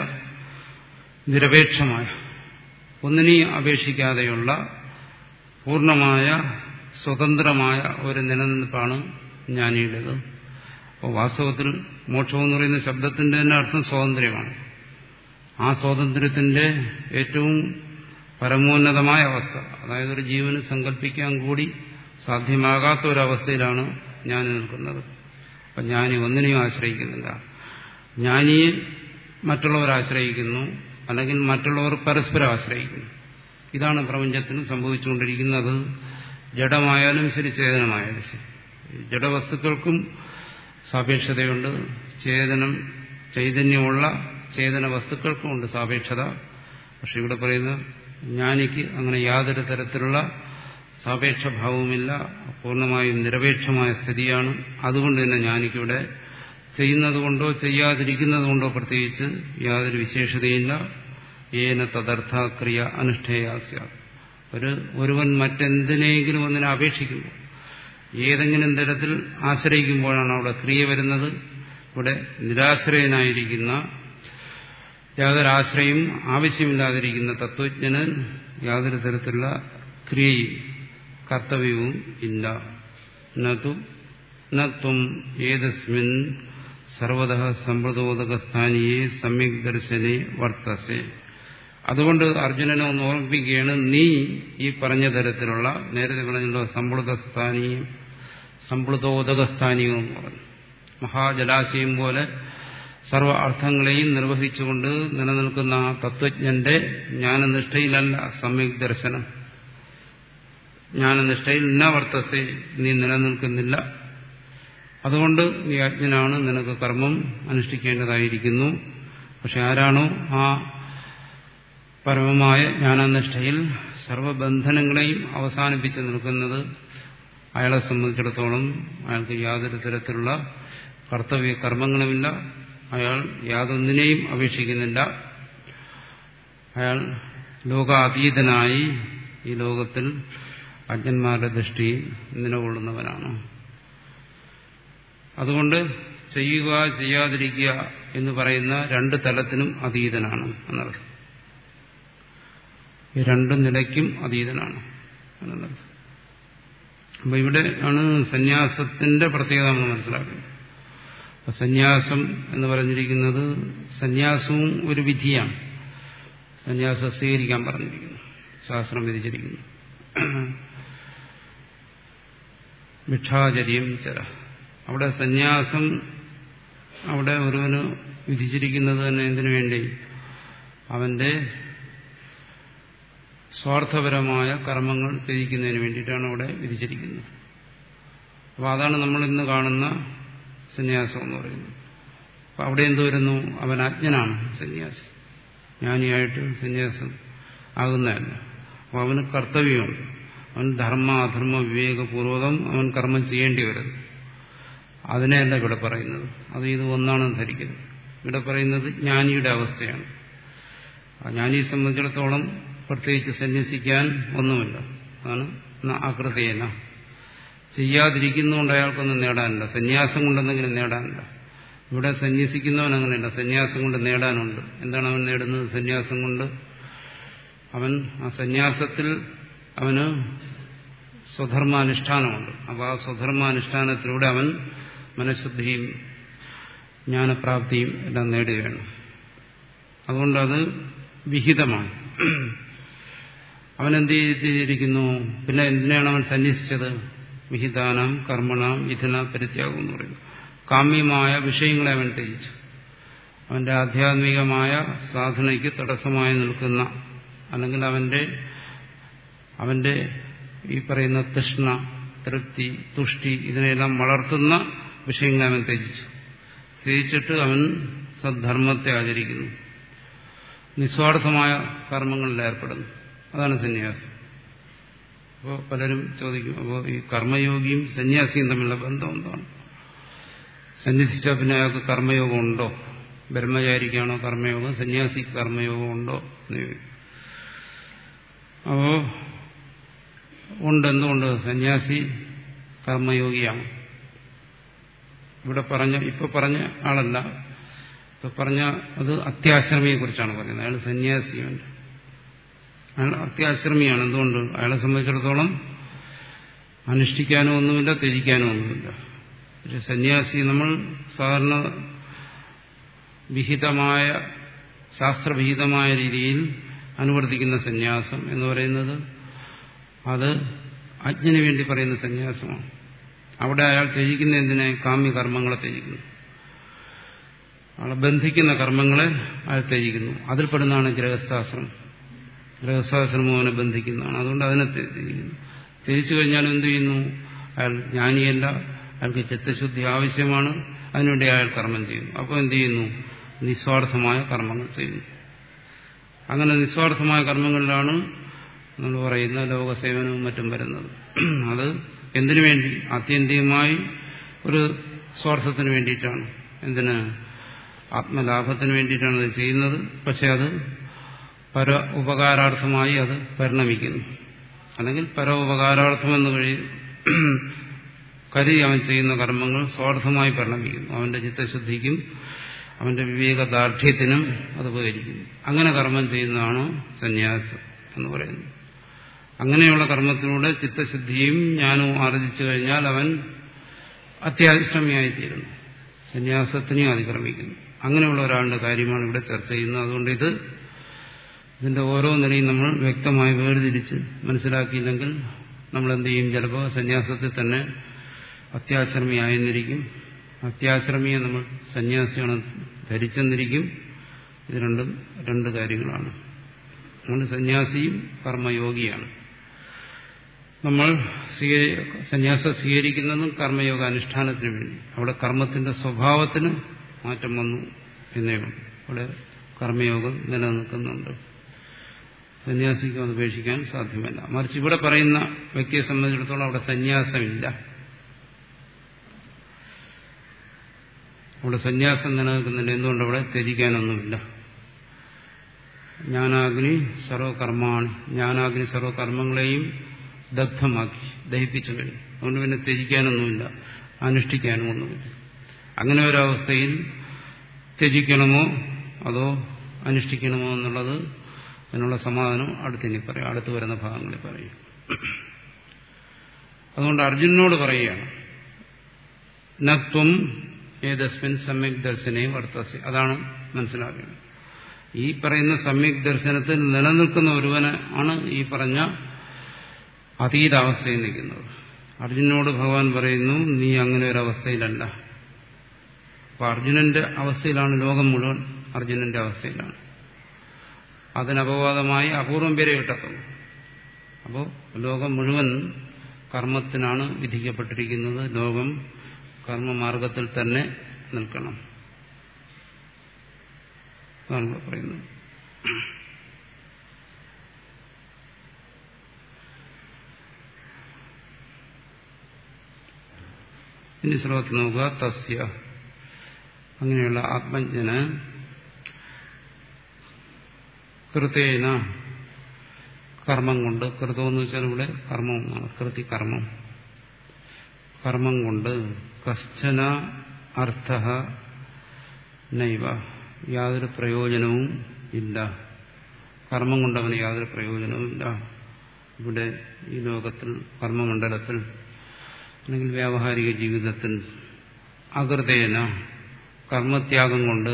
നിരപേക്ഷമായ ഒന്നിനെയും അപേക്ഷിക്കാതെയുള്ള പൂർണ്ണമായ സ്വതന്ത്രമായ ഒരു നിലനിൽപ്പാണ് ജ്ഞാനിയുടേത് അപ്പോൾ വാസ്തവത്തിൽ മോക്ഷം എന്ന് പറയുന്ന ശബ്ദത്തിന്റെ തന്നെ അർത്ഥം സ്വാതന്ത്ര്യമാണ് ആ സ്വാതന്ത്ര്യത്തിന്റെ ഏറ്റവും പരമോന്നതമായ അവസ്ഥ അതായത് ഒരു ജീവന് സങ്കല്പിക്കാൻ കൂടി സാധ്യമാകാത്ത ഒരവസ്ഥയിലാണ് ഞാൻ നിൽക്കുന്നത് അപ്പം ജ്ഞാനി ഒന്നിനെയും ആശ്രയിക്കുന്നില്ല ജ്ഞാനിയെ മറ്റുള്ളവർ ആശ്രയിക്കുന്നു അല്ലെങ്കിൽ മറ്റുള്ളവർ പരസ്പരം ആശ്രയിക്കുന്നു ഇതാണ് പ്രപഞ്ചത്തിന് സംഭവിച്ചുകൊണ്ടിരിക്കുന്നത് ജഡമായാലും ശരി ചേതനമായാലും ശരി ജഡവസ്തുക്കൾക്കും സാപേക്ഷതയുണ്ട് ചേതനം ചൈതന്യമുള്ള ചേതന വസ്തുക്കൾക്കും ഉണ്ട് സാപേക്ഷത പക്ഷെ ഇവിടെ പറയുന്ന ജ്ഞാനിക്ക് അങ്ങനെ യാതൊരു തരത്തിലുള്ള സാപേക്ഷഭാവവുമില്ല പൂർണ്ണമായും നിരപേക്ഷമായ സ്ഥിതിയാണ് അതുകൊണ്ട് തന്നെ ജ്ഞാനിക്കിവിടെ ചെയ്യുന്നതുകൊണ്ടോ ചെയ്യാതിരിക്കുന്നത് കൊണ്ടോ പ്രത്യേകിച്ച് യാതൊരു വിശേഷതയില്ല ഏന തദർത്ഥ ക്രിയ അനുഷ്ഠേയാസ്യ ഒരു ഒരുവൻ മറ്റെന്തിനെങ്കിലും ഒന്നിനെ അപേക്ഷിക്കുമ്പോൾ ഏതെങ്കിലും തരത്തിൽ ആശ്രയിക്കുമ്പോഴാണ് അവിടെ ക്രിയ വരുന്നത് ഇവിടെ നിരാശ്രയനായിരിക്കുന്ന യാതൊരാശ്രയം ആവശ്യമില്ലാതിരിക്കുന്ന തത്വജ്ഞന് യാതൊരു തരത്തിലുള്ള ക്രിയയും കർത്തവ്യവും ഇല്ല നതു നത്വം ഏതസ്മിൻ സർവത സമ്പ്രദോദക സ്ഥാനീയെ സമ്യക് ദർശനെ വർത്തസെ അതുകൊണ്ട് അർജുനനെ ഒന്ന് ഓർമ്മിപ്പിക്കുകയാണ് നീ ഈ പറഞ്ഞ തരത്തിലുള്ള നേരത്തെ പറഞ്ഞല്ലോ സമ്പ്ലുത സ്ഥാനീയം സമ്പ്ലുതോദക സ്ഥാനീയം എന്ന് പറഞ്ഞു മഹാജലാശയം പോലെ സർവ അർത്ഥങ്ങളെയും നിർവഹിച്ചുകൊണ്ട് നിലനിൽക്കുന്ന ആ തത്വജ്ഞന്റെ ജ്ഞാനനിഷ്ഠയിലല്ല സമ്യക് ദർശനം ജ്ഞാനനിഷ്ഠയിൽ ന വർത്തസെ നീ നിലനിൽക്കുന്നില്ല അതുകൊണ്ട് നീ അജ്ഞനാണ് നിനക്ക് കർമ്മം അനുഷ്ഠിക്കേണ്ടതായിരിക്കുന്നു പക്ഷെ ആരാണോ ആ പരമമായ ജ്ഞാനനിഷ്ഠയിൽ സർവബന്ധനങ്ങളെയും അവസാനിപ്പിച്ച് നിൽക്കുന്നത് അയാളെ സംബന്ധിച്ചിടത്തോളം അയാൾക്ക് യാതൊരു തരത്തിലുള്ള കർത്തവ്യ കർമ്മങ്ങളുമില്ല അയാൾ യാതൊന്നിനെയും അപേക്ഷിക്കുന്നില്ല അയാൾ ലോകാതീതനായി ഈ ലോകത്തിൽ അജ്ഞന്മാരുടെ ദൃഷ്ടിയിൽ നിലകൊള്ളുന്നവനാണ് അതുകൊണ്ട് ചെയ്യുക ചെയ്യാതിരിക്കുക എന്ന് പറയുന്ന രണ്ട് തലത്തിനും അതീതനാണ് എന്നർത്ഥം ഈ രണ്ട് നിലയ്ക്കും അതീതനാണ് എന്നുള്ളത് അപ്പൊ ഇവിടെ ആണ് സന്യാസത്തിന്റെ പ്രത്യേകത നമ്മൾ മനസ്സിലാക്കുന്നത് അപ്പൊ സന്യാസം എന്ന് പറഞ്ഞിരിക്കുന്നത് സന്യാസവും ഒരു വിധിയാണ് സന്യാസം സ്വീകരിക്കാൻ പറഞ്ഞിരിക്കുന്നു ശാസ്ത്രം വിധിച്ചിരിക്കുന്നു ഭിക്ഷാചര്യം ചര അവിടെ സന്യാസം അവിടെ ഒരുവന് വിധിച്ചിരിക്കുന്നത് തന്നെ എന്തിനു വേണ്ടി അവന്റെ സ്വാർത്ഥപരമായ കർമ്മങ്ങൾ ത്യജിക്കുന്നതിന് വേണ്ടിയിട്ടാണ് അവിടെ വിധിച്ചിരിക്കുന്നത് അപ്പോൾ അതാണ് നമ്മൾ ഇന്ന് കാണുന്ന സന്യാസം എന്ന് പറയുന്നത് അപ്പം അവിടെ എന്ത് വരുന്നു അവൻ അജ്ഞനാണ് സന്യാസി ജ്ഞാനിയായിട്ട് സന്യാസം ആകുന്നതല്ല അപ്പോൾ അവന് കർത്തവ്യമുണ്ട് അവൻ ധർമ്മ അധർമ്മ വിവേകപൂർവകം അവൻ കർമ്മം ചെയ്യേണ്ടി വരുന്നു അതിനെയല്ല ഇവിടെ പറയുന്നത് അത് ഇത് ഒന്നാണെന്ന് ധരിക്കുന്നത് ഇവിടെ പറയുന്നത് ജ്ഞാനിയുടെ അവസ്ഥയാണ് ആ ജ്ഞാനിയെ സംബന്ധിച്ചിടത്തോളം പ്രത്യേകിച്ച് സന്യസിക്കാൻ ഒന്നുമില്ല അതാണ് ആകൃതയന ചെയ്യാതിരിക്കുന്നതുകൊണ്ട് അയാൾക്കൊന്നും നേടാനില്ല സന്യാസം കൊണ്ടെന്തെങ്കിലും നേടാനില്ല ഇവിടെ സന്യസിക്കുന്നവൻ അങ്ങനെയല്ല സന്യാസം കൊണ്ട് നേടാനുണ്ട് എന്താണ് അവൻ നേടുന്നത് സന്യാസം കൊണ്ട് അവൻ ആ സന്യാസത്തിൽ അവന് സ്വധർമാനുഷ്ഠാനമുണ്ട് അപ്പോൾ ആ സ്വധർമാനുഷ്ഠാനത്തിലൂടെ അവൻ മനഃശുദ്ധിയും ജ്ഞാനപ്രാപ്തിയും എല്ലാം നേടുകയാണ് അതുകൊണ്ടത് വിഹിതമാണ് അവൻ എന്ത് ചെയ്തിരിക്കുന്നു പിന്നെ എന്തിനാണ് അവൻ സന്യസിച്ചത് വിഹിതാനാം കർമ്മണാം വിധന പരിത്യാഗം എന്ന് പറയുന്നു കാമ്യമായ വിഷയങ്ങളെ അവൻ ത്യജിച്ചു അവന്റെ ആധ്യാത്മികമായ സാധനയ്ക്ക് തടസ്സമായി നിൽക്കുന്ന അല്ലെങ്കിൽ അവന്റെ അവന്റെ ഈ പറയുന്ന തൃഷ്ണ തൃപ്തി തുഷ്ടി ഇതിനെല്ലാം വളർത്തുന്ന വിഷയങ്ങളെ അവൻ ത്യജിച്ചു ത്യജിച്ചിട്ട് അവൻ സദ്ധർമ്മത്തെ ആചരിക്കുന്നു നിസ്വാർത്ഥമായ കർമ്മങ്ങളിൽ ഏർപ്പെടുന്നു അതാണ് സന്യാസം അപ്പോൾ പലരും ചോദിക്കും അപ്പോൾ ഈ കർമ്മയോഗിയും സന്യാസിയും തമ്മിലുള്ള ബന്ധം എന്താണ് സന്യസിച്ചാൽ പിന്നെ അയാൾക്ക് കർമ്മയോഗം ഉണ്ടോ ബ്രഹ്മചാരിക്കാണോ കർമ്മയോഗം സന്യാസിക്ക് കർമ്മയോഗം ഉണ്ടോ എന്ന് ചോദിക്കും അപ്പോ ഉണ്ട് എന്തുകൊണ്ട് സന്യാസി കർമ്മയോഗിയാണ് ഇവിടെ പറഞ്ഞ ഇപ്പൊ പറഞ്ഞ ആളല്ല ഇപ്പൊ പറഞ്ഞ അത് അത്യാശ്രമിയെ കുറിച്ചാണ് പറയുന്നത് അയാൾ സന്യാസിയാണ് അയാൾ അത്യാശ്രമിയാണ് എന്തുകൊണ്ട് അയാളെ സംബന്ധിച്ചിടത്തോളം അനുഷ്ഠിക്കാനോ ഒന്നുമില്ല ത്യജിക്കാനോ ഒന്നുമില്ല പക്ഷെ സന്യാസി നമ്മൾ സാധാരണ വിഹിതമായ ശാസ്ത്രവിഹിതമായ രീതിയിൽ അനുവർത്തിക്കുന്ന സന്യാസം എന്ന് പറയുന്നത് അത് അജ്ഞന് വേണ്ടി പറയുന്ന സന്യാസമാണ് അവിടെ അയാൾ ത്യജിക്കുന്ന എന്തിനെ കാമ്യകർമ്മങ്ങളെ ത്യജിക്കുന്നു അയാളെ ബന്ധിക്കുന്ന കർമ്മങ്ങളെ അയാൾ ത്യജിക്കുന്നു അതിൽപ്പെടുന്നതാണ് ഗൃഹസ്ഥാശ്രമം ഗൃഹസ്ഥാശ്രമം അവനെ ബന്ധിക്കുന്നതാണ് അതുകൊണ്ട് അതിനെ ത്യജിക്കുന്നു ത്യജിച്ചു കഴിഞ്ഞാൽ എന്ത് ചെയ്യുന്നു അയാൾ ജ്ഞാനിയല്ല അയാൾക്ക് ചിത്തശുദ്ധി ആവശ്യമാണ് അതിനുവേണ്ടി അയാൾ കർമ്മം ചെയ്യുന്നു അപ്പോൾ എന്ത് ചെയ്യുന്നു നിസ്വാർത്ഥമായ കർമ്മങ്ങൾ ചെയ്യുന്നു അങ്ങനെ നിസ്വാർത്ഥമായ കർമ്മങ്ങളിലാണ് നമ്മൾ പറയുന്ന ലോകസേവനവും മറ്റും വരുന്നത് അത് എന്തിനു വേണ്ടി ആത്യന്തികമായി ഒരു സ്വാർത്ഥത്തിന് വേണ്ടിയിട്ടാണ് എന്തിന് ആത്മലാഭത്തിന് വേണ്ടിയിട്ടാണ് അത് ചെയ്യുന്നത് പക്ഷെ അത് പര ഉപകാരാർത്ഥമായി അത് പരിണമിക്കുന്നു അല്ലെങ്കിൽ പര ഉപകാരാർത്ഥമെന്ന് കഴി കരുതി അവൻ ചെയ്യുന്ന കർമ്മങ്ങൾ സ്വാർത്ഥമായി പരിണമിക്കുന്നു അവന്റെ ചിത്തശുദ്ധിക്കും അവന്റെ വിവേകദാർഢ്യത്തിനും അത് ഉപകരിക്കുന്നു അങ്ങനെ കർമ്മം ചെയ്യുന്നതാണ് സന്യാസം എന്ന് പറയുന്നത് അങ്ങനെയുള്ള കർമ്മത്തിലൂടെ ചിത്തശുദ്ധിയും ജ്ഞാനവും ആർജിച്ചു കഴിഞ്ഞാൽ അവൻ അത്യാശ്രമിയായിത്തീരുന്നു സന്യാസത്തിനെയും അതിക്രമിക്കുന്നു അങ്ങനെയുള്ള ഒരാളുടെ കാര്യമാണ് ഇവിടെ ചർച്ച ചെയ്യുന്നത് അതുകൊണ്ട് ഇത് ഇതിന്റെ ഓരോ നിലയും നമ്മൾ വ്യക്തമായി വേർതിരിച്ച് മനസ്സിലാക്കിയില്ലെങ്കിൽ നമ്മൾ എന്ത് ചെയ്യും ചിലപ്പോൾ സന്യാസത്തിൽ തന്നെ അത്യാശ്രമിയായെന്നിരിക്കും അത്യാശ്രമിയെ നമ്മൾ സന്യാസിയാണ് ധരിച്ചെന്നിരിക്കും ഇത് രണ്ടും രണ്ട് കാര്യങ്ങളാണ് അതുകൊണ്ട് സന്യാസിയും കർമ്മയോഗിയാണ് നമ്മൾ സന്യാസം സ്വീകരിക്കുന്നതും കർമ്മയോഗ അനുഷ്ഠാനത്തിന് വേണ്ടി അവിടെ കർമ്മത്തിന്റെ സ്വഭാവത്തിന് മാറ്റം വന്നു എന്നേ ഉള്ളൂ അവിടെ കർമ്മയോഗം നിലനിൽക്കുന്നുണ്ട് സന്യാസിക്ക് അത് ഉപേക്ഷിക്കാൻ സാധ്യമല്ല മറിച്ച് ഇവിടെ പറയുന്ന വ്യക്തിയെ സംബന്ധിച്ചിടത്തോളം അവിടെ സന്യാസമില്ല അവിടെ സന്യാസം നിലനിൽക്കുന്നില്ല എന്തുകൊണ്ട് അവിടെ ത്യജിക്കാനൊന്നുമില്ല ജ്ഞാനാഗ്നി സർവകർമാണി ജ്ഞാനാഗ്നി സർവകർമ്മങ്ങളെയും ദഗ്ധമാക്കി ദഹിപ്പിച്ചു കഴിഞ്ഞു അതുകൊണ്ട് പിന്നെ ത്യജിക്കാനൊന്നുമില്ല അനുഷ്ഠിക്കാനും ഒന്നുമില്ല അങ്ങനെ ഒരവസ്ഥയിൽ ത്യജിക്കണമോ അതോ അനുഷ്ഠിക്കണമോ എന്നുള്ളത് അതിനുള്ള സമാധാനം അടുത്തിനി പറയും അടുത്ത് വരുന്ന ഭാഗങ്ങളിൽ പറയും അതുകൊണ്ട് അർജുനോട് പറയുകയാണ് നത്വം ഏതസ്മിൻ സമ്യക് ദർശനേ വർത്തസി അതാണ് മനസ്സിലാക്കേണ്ടത് ഈ പറയുന്ന സമ്യക് ദർശനത്തിൽ നിലനിൽക്കുന്ന ഒരുവന് ആണ് ഈ പറഞ്ഞ അതീതാവസ്ഥയിൽ നിൽക്കുന്നത് അർജുനോട് ഭഗവാൻ പറയുന്നു നീ അങ്ങനെ ഒരു അവസ്ഥയിലല്ല അപ്പൊ അർജുനന്റെ അവസ്ഥയിലാണ് ലോകം മുഴുവൻ അർജുനന്റെ അവസ്ഥയിലാണ് അതിനപവാദമായി അപൂർവം പേരെ കിട്ടത്തുള്ളൂ അപ്പോൾ ലോകം മുഴുവൻ കർമ്മത്തിനാണ് വിധിക്കപ്പെട്ടിരിക്കുന്നത് ലോകം കർമ്മമാർഗത്തിൽ തന്നെ നിൽക്കണം അതാണ് പറയുന്നത് ഇനി ശ്ലോകത്തിൽ നോക്കുക തസ്യ അങ്ങനെയുള്ള ആത്മജ്ഞന് കൃതേന കർമ്മം കൊണ്ട് കൃതം എന്ന് വെച്ചാൽ ഇവിടെ കർമ്മം എന്നാണ് കൃതി കർമ്മം കർമ്മം കൊണ്ട് കശ്ചന അർത്ഥ നൈവ യാതൊരു പ്രയോജനവും ഇല്ല കർമ്മം കൊണ്ടവന് യാതൊരു പ്രയോജനവും ഇല്ല ഇവിടെ ഈ ലോകത്തിൽ കർമ്മമണ്ഡലത്തിൽ അല്ലെങ്കിൽ വ്യാവഹാരിക ജീവിതത്തിൽ അകൃതേന കർമ്മത്യാഗം കൊണ്ട്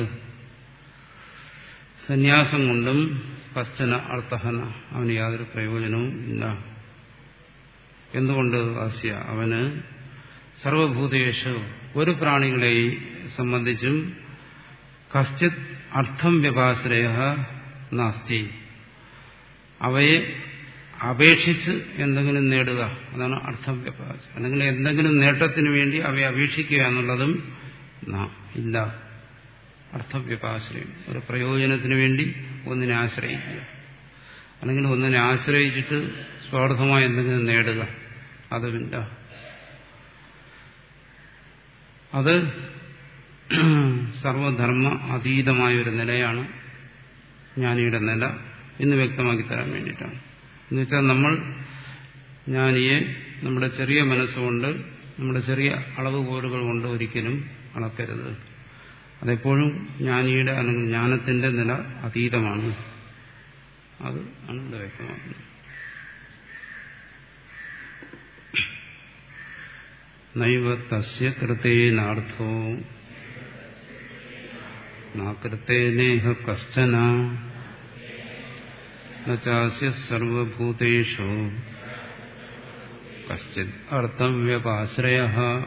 സന്യാസം കൊണ്ടും കശ്ചന അർത്ഥഹന അവന് യാതൊരു പ്രയോജനവും ഇല്ല എന്തുകൊണ്ട് ആസ്യ അവന് സർവഭൂതേഷു ഒരു പ്രാണികളെ സംബന്ധിച്ചും കശ്ചിത് അർത്ഥം വ്യപാശ്രയ നാസ്തി അവയെ അപേക്ഷിച്ച് എന്തെങ്കിലും നേടുക അതാണ് അർത്ഥം വ്യപാസം അല്ലെങ്കിൽ എന്തെങ്കിലും നേട്ടത്തിന് വേണ്ടി അവയെ അപേക്ഷിക്കുക എന്നുള്ളതും ഇല്ല അർത്ഥവ്യപാശ്രയം ഒരു പ്രയോജനത്തിന് വേണ്ടി ഒന്നിനെ ആശ്രയിക്കുക അല്ലെങ്കിൽ ഒന്നിനെ ആശ്രയിച്ചിട്ട് സ്വാർത്ഥമായി എന്തെങ്കിലും നേടുക അതുമില്ല അത് സർവധർമ്മ അതീതമായ ഒരു നിലയാണ് ജ്ഞാനിയുടെ നില എന്ന് വ്യക്തമാക്കി തരാൻ വേണ്ടിയിട്ടാണ് എന്നുവെച്ചാൽ നമ്മൾ ജ്ഞാനിയെ നമ്മുടെ ചെറിയ മനസ്സുകൊണ്ട് നമ്മുടെ ചെറിയ അളവ് കോലുകൾ കൊണ്ട് ഒരിക്കലും അളക്കരുത് അതെപ്പോഴും ജ്ഞാനിയുടെ അല്ലെങ്കിൽ ജ്ഞാനത്തിന്റെ നില അതീതമാണ് അത് ആണ് ഇവിടെ വ്യക്തമാക്കുന്നത് നൈവ തസ്യ കൃതേനാർത്ഥോ നാകൃതേനേഹ കശ്ചന നാസ്യ സർവഭൂതേഷു കശ്ചിത് അർത്ഥവ്യപാശ്രയ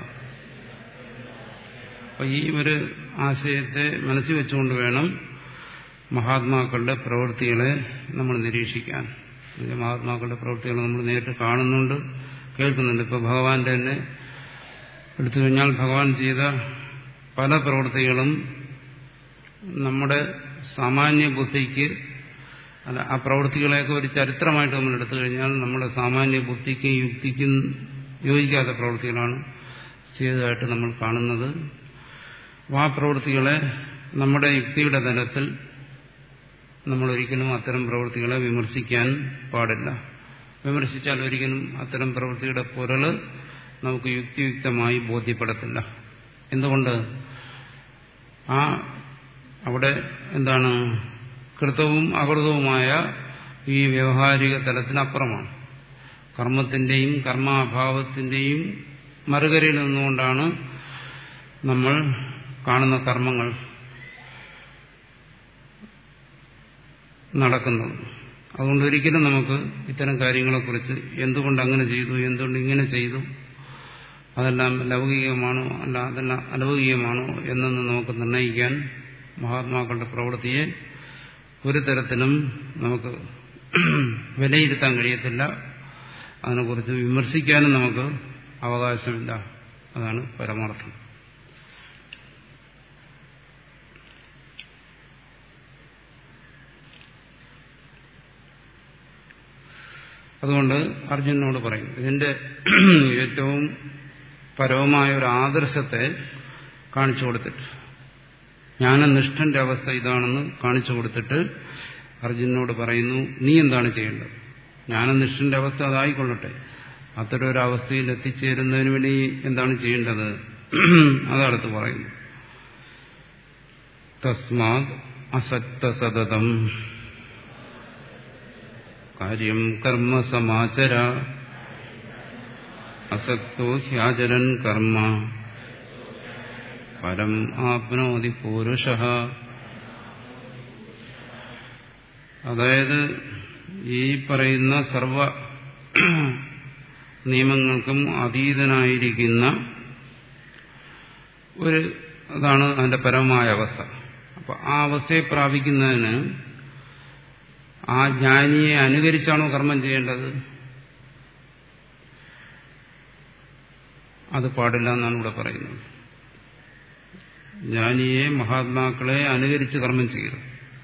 അപ്പൊ ഈ ഒരു ആശയത്തെ മനസ്സിൽ വെച്ചുകൊണ്ട് വേണം മഹാത്മാക്കളുടെ പ്രവൃത്തികളെ നമ്മൾ നിരീക്ഷിക്കാൻ മഹാത്മാക്കളുടെ പ്രവൃത്തികളെ നമ്മൾ നേരിട്ട് കാണുന്നുണ്ട് കേൾക്കുന്നുണ്ട് ഇപ്പൊ ഭഗവാന്റെ തന്നെ എടുത്തു കഴിഞ്ഞാൽ ഭഗവാൻ ചെയ്ത പല പ്രവൃത്തികളും നമ്മുടെ സാമാന്യ ബുദ്ധിക്ക് അല്ല ആ പ്രവൃത്തികളെയൊക്കെ ഒരു ചരിത്രമായിട്ട് നമ്മൾ എടുത്തു കഴിഞ്ഞാൽ നമ്മുടെ സാമാന്യ ബുദ്ധിക്കും യുക്തിക്കും യോജിക്കാത്ത പ്രവൃത്തികളാണ് ചെയ്തതായിട്ട് നമ്മൾ കാണുന്നത് ആ പ്രവൃത്തികളെ നമ്മുടെ യുക്തിയുടെ തലത്തിൽ നമ്മൾ ഒരിക്കലും അത്തരം പ്രവൃത്തികളെ വിമർശിക്കാൻ പാടില്ല വിമർശിച്ചാൽ ഒരിക്കലും അത്തരം പ്രവൃത്തിയുടെ പൊരള് നമുക്ക് യുക്തിയുക്തമായി ബോധ്യപ്പെടത്തില്ല എന്തുകൊണ്ട് ആ അവിടെ എന്താണ് കൃതവും അകൃതവുമായ ഈ വ്യവഹാരിക തലത്തിനപ്പുറമാണ് കർമ്മത്തിന്റെയും കർമാഭാവത്തിന്റെയും മറുകരയിൽ നിന്നുകൊണ്ടാണ് നമ്മൾ കാണുന്ന കർമ്മങ്ങൾ നടക്കുന്നത് അതുകൊണ്ട് ഒരിക്കലും നമുക്ക് ഇത്തരം കാര്യങ്ങളെക്കുറിച്ച് എന്തുകൊണ്ട് അങ്ങനെ ചെയ്തു എന്തുകൊണ്ട് ഇങ്ങനെ ചെയ്തു അതെല്ലാം ലൗകികമാണോ അല്ല അതെല്ലാം അലൗകികമാണോ എന്നൊന്നും നമുക്ക് നിർണ്ണയിക്കാൻ മഹാത്മാക്കളുടെ പ്രവൃത്തിയെ ഒരു തരത്തിലും നമുക്ക് വിലയിരുത്താൻ കഴിയത്തില്ല അതിനെക്കുറിച്ച് വിമർശിക്കാനും നമുക്ക് അവകാശമില്ല അതാണ് പരമാർത്ഥം അതുകൊണ്ട് അർജുനോട് പറയും ഇതിന്റെ ഏറ്റവും പരവുമായ ഒരു ആദർശത്തെ കാണിച്ചു കൊടുത്തിട്ട് ജ്ഞാനനിഷ്ഠന്റെ അവസ്ഥ ഇതാണെന്ന് കാണിച്ചു കൊടുത്തിട്ട് അർജുനോട് പറയുന്നു നീ എന്താണ് ചെയ്യേണ്ടത് ജ്ഞാനനിഷ്ഠന്റെ അവസ്ഥ അതായിക്കൊള്ളട്ടെ അത്തരം ഒരു അവസ്ഥയിൽ എത്തിച്ചേരുന്നതിന് വേണ്ടി എന്താണ് ചെയ്യേണ്ടത് അതടുത്ത് പറയുന്നു തസ്മാത് അസക്ത സതതം കാര്യം കർമ്മ സമാചര അസക്തോ ഹ്യാചരൻ കർമ്മ പരം ആപ്നോതി പൂരുഷ അതായത് ഈ പറയുന്ന സർവ നിയമങ്ങൾക്കും അതീതനായിരിക്കുന്ന ഒരു അതാണ് അതിന്റെ പരമമായ അവസ്ഥ അപ്പൊ ആ അവസ്ഥയെ പ്രാപിക്കുന്നതിന് ആ ജ്ഞാനിയെ അനുകരിച്ചാണോ കർമ്മം ചെയ്യേണ്ടത് അത് പാടില്ല എന്നാണ് ഇവിടെ പറയുന്നത് ജ്ഞാനിയെ മഹാത്മാക്കളെ അനുകരിച്ച് കർമ്മം ചെയ്യരുത്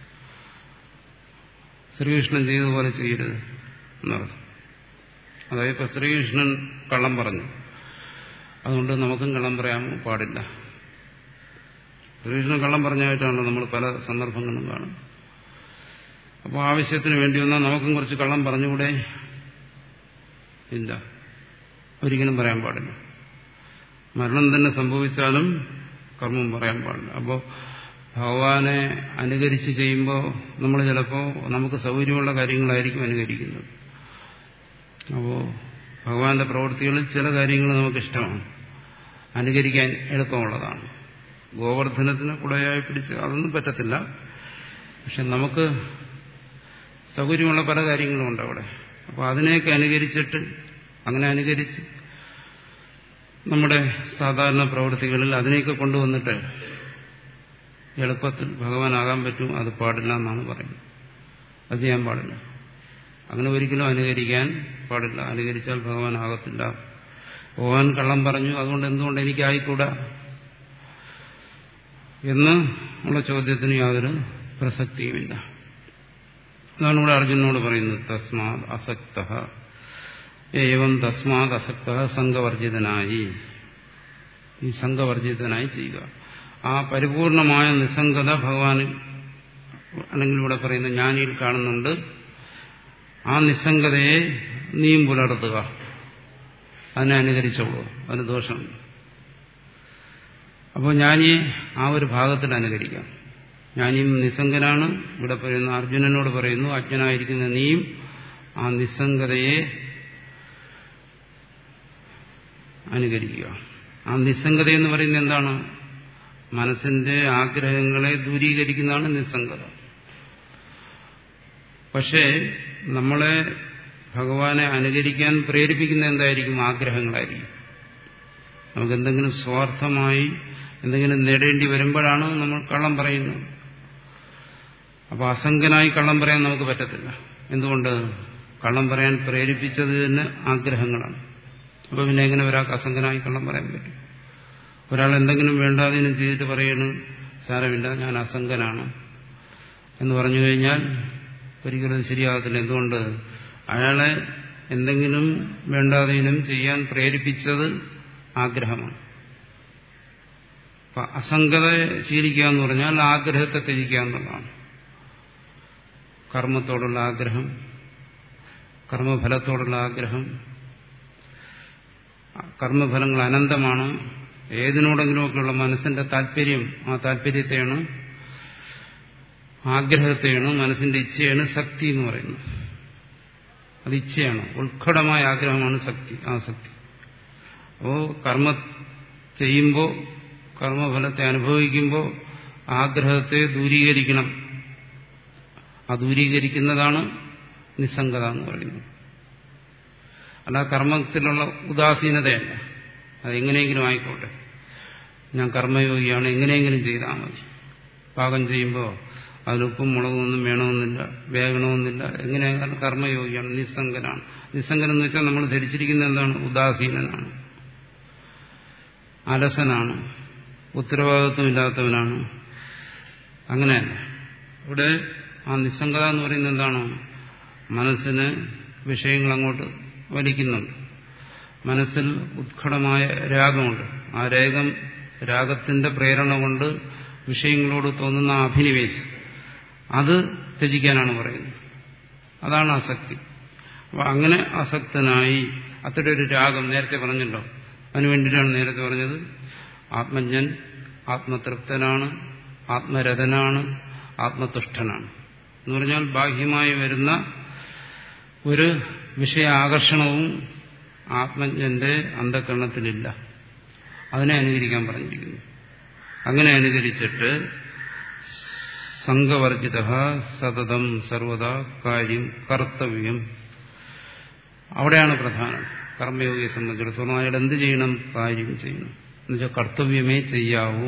ശ്രീകൃഷ്ണൻ ചെയ്തതുപോലെ ചെയ്യരുത് എന്നർത്ഥം അതായത് ഇപ്പൊ ശ്രീകൃഷ്ണൻ കള്ളം പറഞ്ഞു അതുകൊണ്ട് നമുക്കും കള്ളം പറയാൻ പാടില്ല ശ്രീകൃഷ്ണൻ കള്ളം പറഞ്ഞായിട്ടാണല്ലോ നമ്മൾ പല സന്ദർഭങ്ങളും കാണും അപ്പോൾ ആവശ്യത്തിന് വേണ്ടി വന്നാൽ നമുക്കും കുറച്ച് കള്ളം പറഞ്ഞുകൂടെ ഇല്ല ഒരിക്കലും പറയാൻ പാടില്ല മരണം തന്നെ സംഭവിച്ചാലും കർമ്മം പറയാൻ പാടില്ല അപ്പോൾ ഭഗവാനെ അനുകരിച്ച് ചെയ്യുമ്പോൾ നമ്മൾ ചിലപ്പോൾ നമുക്ക് സൗകര്യമുള്ള കാര്യങ്ങളായിരിക്കും അനുകരിക്കുന്നത് അപ്പോൾ ഭഗവാന്റെ പ്രവൃത്തികളിൽ ചില കാര്യങ്ങൾ നമുക്കിഷ്ടമാണ് അനുകരിക്കാൻ എളുപ്പമുള്ളതാണ് ഗോവർദ്ധനത്തിന് കുടയായി പിടിച്ച് അതൊന്നും പറ്റത്തില്ല പക്ഷെ നമുക്ക് സൗകര്യമുള്ള പല കാര്യങ്ങളും ഉണ്ട് അവിടെ അപ്പോൾ അതിനെയൊക്കെ അനുകരിച്ചിട്ട് അങ്ങനെ അനുകരിച്ച് നമ്മുടെ സാധാരണ പ്രവൃത്തികളിൽ അതിനെയൊക്കെ കൊണ്ടുവന്നിട്ട് എളുപ്പത്തിൽ ഭഗവാനാകാൻ പറ്റും അത് പാടില്ല എന്നാണ് പറയുന്നത് അത് ചെയ്യാൻ പാടില്ല അങ്ങനെ ഒരിക്കലും അനുകരിക്കാൻ പാടില്ല അനുകരിച്ചാൽ ഭഗവാൻ ആകത്തില്ല ഭഗവാൻ കള്ളം പറഞ്ഞു അതുകൊണ്ട് എന്തുകൊണ്ട് എനിക്കായിക്കൂടാ എന്ന് ഉള്ള ചോദ്യത്തിന് യാതൊരു പ്രസക്തിയുമില്ല അതാണ് ഇവിടെ അർജുനോട് പറയുന്നത് തസ്മാത് അസക്ത ഏവം തസ്മാത് അസക്ത സംഘവർജിതനായി ഈ സംഘവർജിതനായി ചെയ്യുക ആ പരിപൂർണമായ നിസ്സംഗത ഭഗവാന് അല്ലെങ്കിൽ ഇവിടെ പറയുന്ന ജ്ഞാനിയിൽ കാണുന്നുണ്ട് ആ നിസ്സംഗതയെ നീയും പുലർത്തുക അതിനെ അനുകരിച്ചോളൂ അതിന് ദോഷം അപ്പോൾ ജ്ഞാനിയെ ആ ഒരു ഭാഗത്തിൽ അനുകരിക്കാം ജ്ഞാനിയും നിസ്സംഗനാണ് ഇവിടെ പറയുന്ന അർജുനനോട് പറയുന്നു അജ്ഞനായിരിക്കുന്ന നീയും ആ നിസ്സംഗതയെ അനുകരിക്കുക ആ നിസ്സംഗത എന്ന് പറയുന്നത് എന്താണ് മനസ്സിന്റെ ആഗ്രഹങ്ങളെ ദൂരീകരിക്കുന്നതാണ് നിസ്സംഗത പക്ഷേ നമ്മളെ ഭഗവാനെ അനുകരിക്കാൻ പ്രേരിപ്പിക്കുന്ന എന്തായിരിക്കും ആഗ്രഹങ്ങളായിരിക്കും നമുക്ക് എന്തെങ്കിലും സ്വാർത്ഥമായി എന്തെങ്കിലും നേടേണ്ടി വരുമ്പോഴാണ് നമ്മൾ കള്ളം പറയുന്നത് അപ്പോൾ അസംഗനായി കള്ളം പറയാൻ നമുക്ക് പറ്റത്തില്ല എന്തുകൊണ്ട് കള്ളം പറയാൻ പ്രേരിപ്പിച്ചത് തന്നെ ആഗ്രഹങ്ങളാണ് അപ്പോൾ പിന്നെ എങ്ങനെ ഒരാൾക്ക് അസംഗനായി കള്ളം പറയാൻ പറ്റും ഒരാൾ എന്തെങ്കിലും വേണ്ടാതിനും ചെയ്തിട്ട് പറയണ് സാരമില്ല ഞാൻ അസംഗനാണ് എന്ന് പറഞ്ഞു കഴിഞ്ഞാൽ ഒരിക്കലും അത് ശരിയാകത്തില്ല എന്തുകൊണ്ട് അയാളെ എന്തെങ്കിലും വേണ്ടാതീനം ചെയ്യാൻ പ്രേരിപ്പിച്ചത് ആഗ്രഹമാണ് അപ്പൊ അസംഗത ശീലിക്കുക എന്ന് പറഞ്ഞാൽ ആഗ്രഹത്തെ ത്യജിക്കുക എന്നുള്ളതാണ് കർമ്മത്തോടുള്ള ആഗ്രഹം കർമ്മഫലത്തോടുള്ള ആഗ്രഹം കർമ്മഫലങ്ങൾ അനന്തമാണ് ഏതിനോടെങ്കിലുമൊക്കെയുള്ള മനസ്സിന്റെ താല്പര്യം ആ താല്പര്യത്തെയാണ് ആഗ്രഹത്തെയാണ് മനസ്സിന്റെ ഇച്ഛയാണ് ശക്തി എന്ന് പറയുന്നത് അത് ഇച്ഛയാണ് ഉത്കടമായ ആഗ്രഹമാണ് ശക്തി ആ ശക്തി അപ്പോ കർമ്മ ചെയ്യുമ്പോൾ കർമ്മഫലത്തെ അനുഭവിക്കുമ്പോൾ ആഗ്രഹത്തെ ദൂരീകരിക്കണം ആ ദൂരീകരിക്കുന്നതാണ് നിസ്സംഗത എന്ന് പറയുന്നത് അല്ല കർമ്മത്തിലുള്ള ഉദാസീനതയല്ല അതെങ്ങനെയെങ്കിലും ആയിക്കോട്ടെ ഞാൻ കർമ്മയോഗിയാണ് എങ്ങനെയെങ്കിലും ചെയ്താൽ മതി പാകം ചെയ്യുമ്പോൾ അതിലുപ്പും മുളകും ഒന്നും വേണമെന്നില്ല വേഗണമെന്നില്ല എങ്ങനെയായാലും കർമ്മയോഗിയാണ് നിസ്സംഗനാണ് നിസ്സംഗൻ എന്ന് വെച്ചാൽ നമ്മൾ ധരിച്ചിരിക്കുന്നത് എന്താണ് ഉദാസീനനാണ് അലസനാണ് ഉത്തരവാദിത്വമില്ലാത്തവനാണ് അങ്ങനെയല്ല ഇവിടെ ആ നിസ്സംഗത എന്ന് പറയുന്നത് എന്താണ് മനസ്സിന് വിഷയങ്ങൾ അങ്ങോട്ട് വലിക്കുന്നുണ്ട് മനസ്സിൽ ഉത്കടമായ രാഗമുണ്ട് ആ രാഗം രാഗത്തിന്റെ പ്രേരണ കൊണ്ട് വിഷയങ്ങളോട് തോന്നുന്ന അഭിനിവേശം അത് ത്യജിക്കാനാണ് പറയുന്നത് അതാണ് ആസക്തി അപ്പൊ അങ്ങനെ ആസക്തനായി അത്തരം ഒരു രാഗം നേരത്തെ പറഞ്ഞല്ലോ അതിനു വേണ്ടിയിട്ടാണ് നേരത്തെ പറഞ്ഞത് ആത്മജ്ഞൻ ആത്മതൃപ്തനാണ് ആത്മരഥനാണ് ആത്മതുഷ്ടനാണ് എന്ന് പറഞ്ഞാൽ ബാഹ്യമായി വരുന്ന ഒരു വിഷയ ആകർഷണവും ആത്മജ്ഞന്റെ അന്ധകരണത്തിലില്ല അതിനെ അനുകരിക്കാൻ പറഞ്ഞിരിക്കുന്നു അങ്ങനെ അനുകരിച്ചിട്ട് സംഘവർജിത സതതം സർവത കാര്യം കർത്തവ്യം അവിടെയാണ് പ്രധാനം കർമ്മയോഗിയെ സംബന്ധിച്ചിടത്തോളം അയാൾ എന്ത് ചെയ്യണം കാര്യം ചെയ്യണം എന്നുവെച്ചാൽ കർത്തവ്യമേ ചെയ്യാവൂ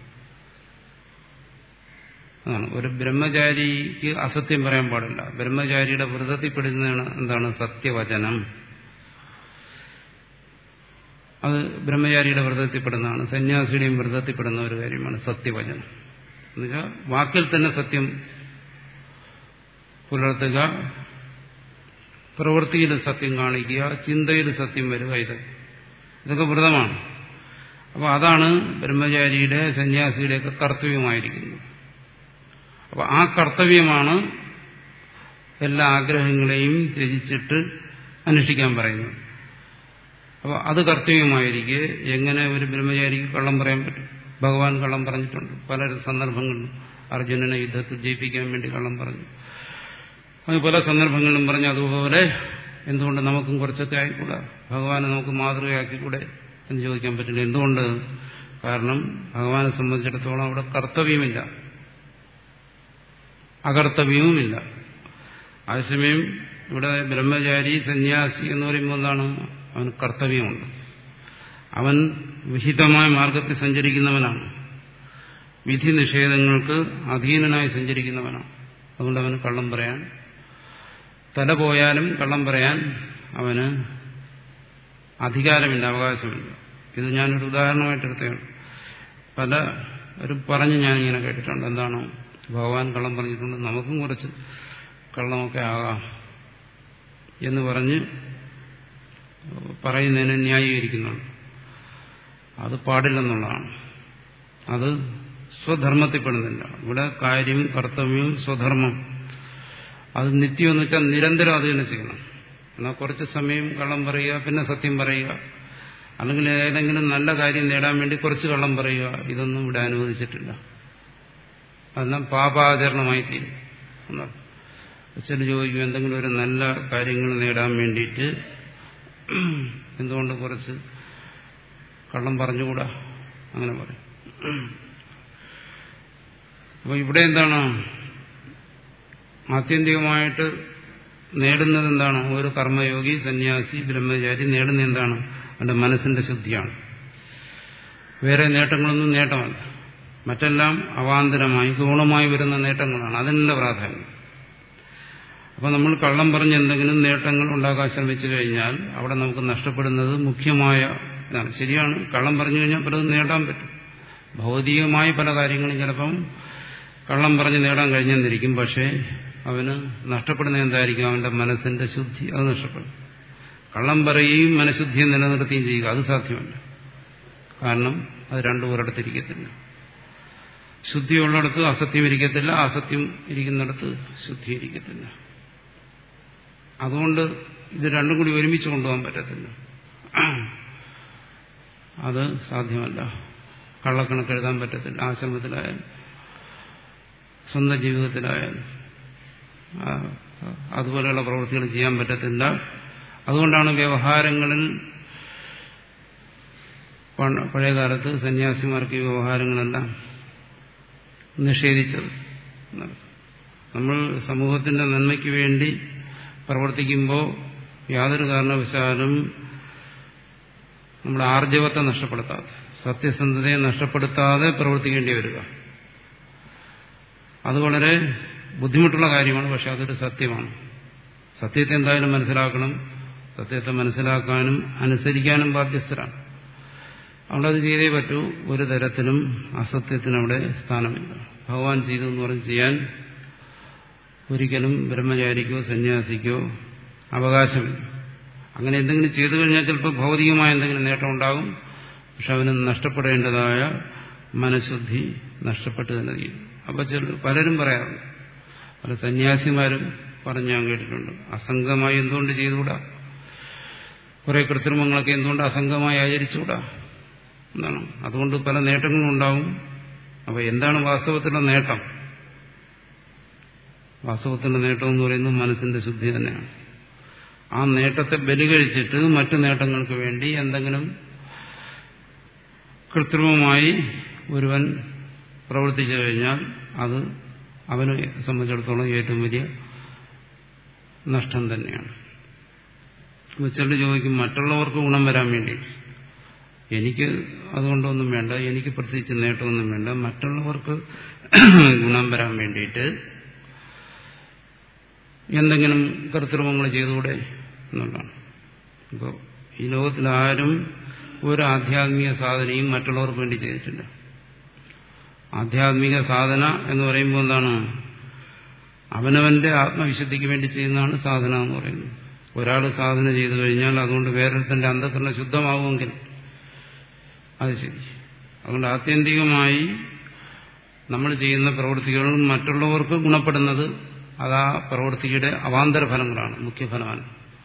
അതാണ് ഒരു ബ്രഹ്മചാരിക്ക് അസത്യം പറയാൻ പാടില്ല ബ്രഹ്മചാരിയുടെ വ്രതത്തിൽപ്പെടുന്നതാണ് എന്താണ് സത്യവചനം അത് ബ്രഹ്മചാരിയുടെ വ്രതത്തിൽപ്പെടുന്നതാണ് സന്യാസിയുടെയും വ്രതത്തിൽപ്പെടുന്ന ഒരു കാര്യമാണ് സത്യവചനം എന്നുവെച്ചാൽ വാക്കിൽ തന്നെ സത്യം പുലർത്തുക പ്രവൃത്തിയിൽ സത്യം കാണിക്കുക ചിന്തയിൽ സത്യം വരിക ഇത് ഇതൊക്കെ വ്രതമാണ് അപ്പോൾ അതാണ് ബ്രഹ്മചാരിയുടെ സന്യാസിയുടെയൊക്കെ കർത്തവ്യമായിരിക്കുന്നത് അപ്പോൾ ആ കർത്തവ്യമാണ് എല്ലാ ആഗ്രഹങ്ങളെയും ത്യജിച്ചിട്ട് അനുഷ്ഠിക്കാൻ പറയുന്നത് അപ്പോൾ അത് കർത്തവ്യമായിരിക്കെ എങ്ങനെ ഒരു ബ്രഹ്മചാരിക്ക് കള്ളം പറയാൻ പറ്റും ഭഗവാൻ കള്ളം പറഞ്ഞിട്ടുണ്ട് പല സന്ദർഭങ്ങളിലും അർജുനനെ യുദ്ധത്തിൽ ജയിപ്പിക്കാൻ വേണ്ടി കള്ളം പറഞ്ഞു അത് പല സന്ദർഭങ്ങളിലും പറഞ്ഞു അതുപോലെ എന്തുകൊണ്ട് നമുക്കും കുറച്ചൊക്കെ ആയിക്കൂടാ ഭഗവാനെ നമുക്ക് മാതൃകയാക്കിക്കൂടെ എന്ന് ചോദിക്കാൻ പറ്റില്ല എന്തുകൊണ്ട് കാരണം ഭഗവാനെ സംബന്ധിച്ചിടത്തോളം അവിടെ കർത്തവ്യമില്ല അകർത്തവ്യവുമില്ല അതേസമയം ഇവിടെ ബ്രഹ്മചാരി സന്യാസി എന്ന് പറയുമ്പോൾ എന്താണ് അവന് കർത്തവ്യമുണ്ട് അവൻ വിഹിതമായ മാർഗത്തിൽ സഞ്ചരിക്കുന്നവനാണ് വിധി നിഷേധങ്ങൾക്ക് അധീനനായി സഞ്ചരിക്കുന്നവനാണ് അതുകൊണ്ട് അവന് കള്ളം പറയാൻ തല പോയാലും കള്ളം പറയാൻ അവന് അധികാരമില്ല അവകാശമില്ല ഇത് ഞാനൊരു ഉദാഹരണമായിട്ട് എടുത്തതാണ് പല ഒരു പറഞ്ഞ് ഞാനിങ്ങനെ കേട്ടിട്ടുണ്ട് എന്താണ് ഭഗവാൻ കള്ളം പറഞ്ഞിട്ടുണ്ട് നമുക്കും കുറച്ച് കള്ളമൊക്കെ ആകാം എന്ന് പറഞ്ഞ് പറയുന്നതിനെ ന്യായീകരിക്കുന്നുണ്ട് അത് പാടില്ലെന്നുള്ളതാണ് അത് സ്വധർമ്മത്തിൽപ്പെടുന്നില്ല ഇവിടെ കാര്യം കർത്തവ്യം സ്വധർമ്മം അത് നിത്യം എന്ന് വെച്ചാൽ നിരന്തരം അത് തന്നെ ചെയ്യണം എന്നാൽ കുറച്ച് സമയം കള്ളം പറയുക പിന്നെ സത്യം പറയുക അല്ലെങ്കിൽ ഏതെങ്കിലും നല്ല കാര്യം നേടാൻ വേണ്ടി കുറച്ച് കള്ളം പറയുക ഇതൊന്നും ഇവിടെ അനുവദിച്ചിട്ടില്ല അതെല്ലാം പാപാചരണമായി തീരും എന്നാണ് ചില ചോദിക്കും എന്തെങ്കിലും ഒരു നല്ല കാര്യങ്ങൾ നേടാൻ വേണ്ടിയിട്ട് എന്തുകൊണ്ട് കുറച്ച് കള്ളം പറഞ്ഞുകൂടാ അങ്ങനെ പറയും അപ്പോൾ ഇവിടെ എന്താണ് ആത്യന്തികമായിട്ട് നേടുന്നത് എന്താണ് ഒരു കർമ്മയോഗി സന്യാസി ബ്രഹ്മചാരി നേടുന്ന എന്താണ് അവന്റെ മനസ്സിന്റെ ശുദ്ധിയാണ് വേറെ നേട്ടങ്ങളൊന്നും നേട്ടമല്ല മറ്റെല്ലാം അവാന്തരമായി ഗുണമായി വരുന്ന നേട്ടങ്ങളാണ് അതിനുള്ള പ്രാധാന്യം അപ്പൊ നമ്മൾ കള്ളം പറഞ്ഞ് എന്തെങ്കിലും നേട്ടങ്ങൾ ഉണ്ടാക്കാൻ ശ്രമിച്ചു കഴിഞ്ഞാൽ അവിടെ നമുക്ക് നഷ്ടപ്പെടുന്നത് മുഖ്യമായ ഇതാണ് ശരിയാണ് കള്ളം പറഞ്ഞു കഴിഞ്ഞാൽ പലതും നേടാൻ പറ്റും ഭൗതികമായി പല കാര്യങ്ങളും ചിലപ്പം കള്ളം പറഞ്ഞ് നേടാൻ കഴിഞ്ഞെന്നിരിക്കും പക്ഷേ അവന് നഷ്ടപ്പെടുന്ന എന്തായിരിക്കും അവന്റെ മനസ്സിന്റെ ശുദ്ധി അത് നഷ്ടപ്പെടും കള്ളം പറയുകയും മനഃശുദ്ധിയെ നിലനിർത്തുകയും ചെയ്യുക അത് സാധ്യമല്ല കാരണം അത് രണ്ടും ഒരിടത്തിരിക്കത്തില്ല ശുദ്ധിയുള്ളിടത്ത് അസത്യം ഇരിക്കത്തില്ല അസത്യം ഇരിക്കുന്നിടത്ത് ശുദ്ധി ഇരിക്കത്തില്ല അതുകൊണ്ട് ഇത് രണ്ടും കൂടി ഒരുമിച്ച് കൊണ്ടുപോകാൻ പറ്റത്തില്ല അത് സാധ്യമല്ല കള്ളക്കണക്ക് എഴുതാൻ പറ്റത്തില്ല ആശ്രമത്തിലായാലും സ്വന്തം ജീവിതത്തിലായാലും അതുപോലെയുള്ള പ്രവൃത്തികൾ ചെയ്യാൻ പറ്റത്തില്ല അതുകൊണ്ടാണ് വ്യവഹാരങ്ങളിൽ പഴയകാലത്ത് സന്യാസിമാർക്ക് ഈ വ്യവഹാരങ്ങളെല്ലാം നിഷേധിച്ചത് നമ്മൾ സമൂഹത്തിന്റെ നന്മയ്ക്ക് വേണ്ടി പ്രവർത്തിക്കുമ്പോൾ യാതൊരു കാരണവശാലും നമ്മുടെ ആർജവത്തെ നഷ്ടപ്പെടുത്താതെ സത്യസന്ധതയെ നഷ്ടപ്പെടുത്താതെ പ്രവർത്തിക്കേണ്ടി വരിക അത് വളരെ ബുദ്ധിമുട്ടുള്ള കാര്യമാണ് പക്ഷെ അതൊരു സത്യമാണ് സത്യത്തെ എന്തായാലും മനസ്സിലാക്കണം സത്യത്തെ മനസ്സിലാക്കാനും അനുസരിക്കാനും ബാധ്യസ്ഥരാണ് അവിടെ അത് ചെയ്തേ പറ്റൂ ഒരു തരത്തിലും അസത്യത്തിനവിടെ സ്ഥാനമില്ല ഭഗവാൻ ചെയ്തു എന്ന് പറഞ്ഞ് ചെയ്യാൻ ഒരിക്കലും ബ്രഹ്മചാരിക്കോ സന്യാസിക്കോ അവകാശമില്ല അങ്ങനെ എന്തെങ്കിലും ചെയ്തു കഴിഞ്ഞാൽ ചിലപ്പോൾ ഭൗതികമായ എന്തെങ്കിലും നേട്ടം ഉണ്ടാകും പക്ഷെ അവന് നഷ്ടപ്പെടേണ്ടതായ മനഃശുദ്ധി നഷ്ടപ്പെട്ടു തന്നെ ചെയ്യും അപ്പോൾ ചില പലരും പറയാറുണ്ട് പല സന്യാസിമാരും പറഞ്ഞു ഞാൻ കേട്ടിട്ടുണ്ട് അസംഗമായി എന്തുകൊണ്ട് ചെയ്തുകൂടാ കുറെ കൃത്രിമങ്ങളൊക്കെ എന്തുകൊണ്ട് അസംഗമായി ആചരിച്ചുകൂടാ എന്താണ് അതുകൊണ്ട് പല നേട്ടങ്ങളും ഉണ്ടാവും അപ്പോൾ എന്താണ് വാസ്തവത്തിലുള്ള നേട്ടം വാസ്തവത്തിന്റെ നേട്ടം എന്ന് പറയുന്നത് മനസ്സിന്റെ ശുദ്ധി തന്നെയാണ് ആ നേട്ടത്തെ ബലികഴിച്ചിട്ട് മറ്റു നേട്ടങ്ങൾക്ക് വേണ്ടി എന്തെങ്കിലും കൃത്രിമമായി ഒരുവൻ പ്രവർത്തിച്ചു കഴിഞ്ഞാൽ അത് അവനെ സംബന്ധിച്ചിടത്തോളം ഏറ്റവും വലിയ നഷ്ടം തന്നെയാണ് ചിലർ ചോദിക്കും മറ്റുള്ളവർക്ക് ഗുണം വരാൻ വേണ്ടി എനിക്ക് അതുകൊണ്ടൊന്നും വേണ്ട എനിക്ക് പ്രത്യേകിച്ച് നേട്ടമൊന്നും വേണ്ട മറ്റുള്ളവർക്ക് ഗുണം വരാൻ വേണ്ടിയിട്ട് എന്തെങ്കിലും കൃത്രിമങ്ങൾ ചെയ്തുകൂടെ എന്നുള്ളതാണ് ഇപ്പോൾ ഈ ലോകത്തിൽ ആരും ഒരു ആധ്യാത്മിക സാധനയും മറ്റുള്ളവർക്ക് വേണ്ടി ചെയ്തിട്ടില്ല ആധ്യാത്മിക സാധന എന്ന് പറയുമ്പോൾ എന്താണ് അവനവന്റെ ആത്മവിശുദ്ധിക്ക് വേണ്ടി ചെയ്യുന്നതാണ് സാധന എന്ന് പറയുന്നത് ഒരാൾ സാധന ചെയ്തു കഴിഞ്ഞാൽ അതുകൊണ്ട് വേറൊരുത്തന്റെ അന്ധകരണം ശുദ്ധമാവുമെങ്കിൽ അത് ശരി അതുകൊണ്ട് ആത്യന്തികമായി നമ്മൾ ചെയ്യുന്ന പ്രവൃത്തികൾ മറ്റുള്ളവർക്ക് ഗുണപ്പെടുന്നത് അത് ആ പ്രവൃത്തിയുടെ അവാന്തര ഫലങ്ങളാണ് മുഖ്യഫലമാണ്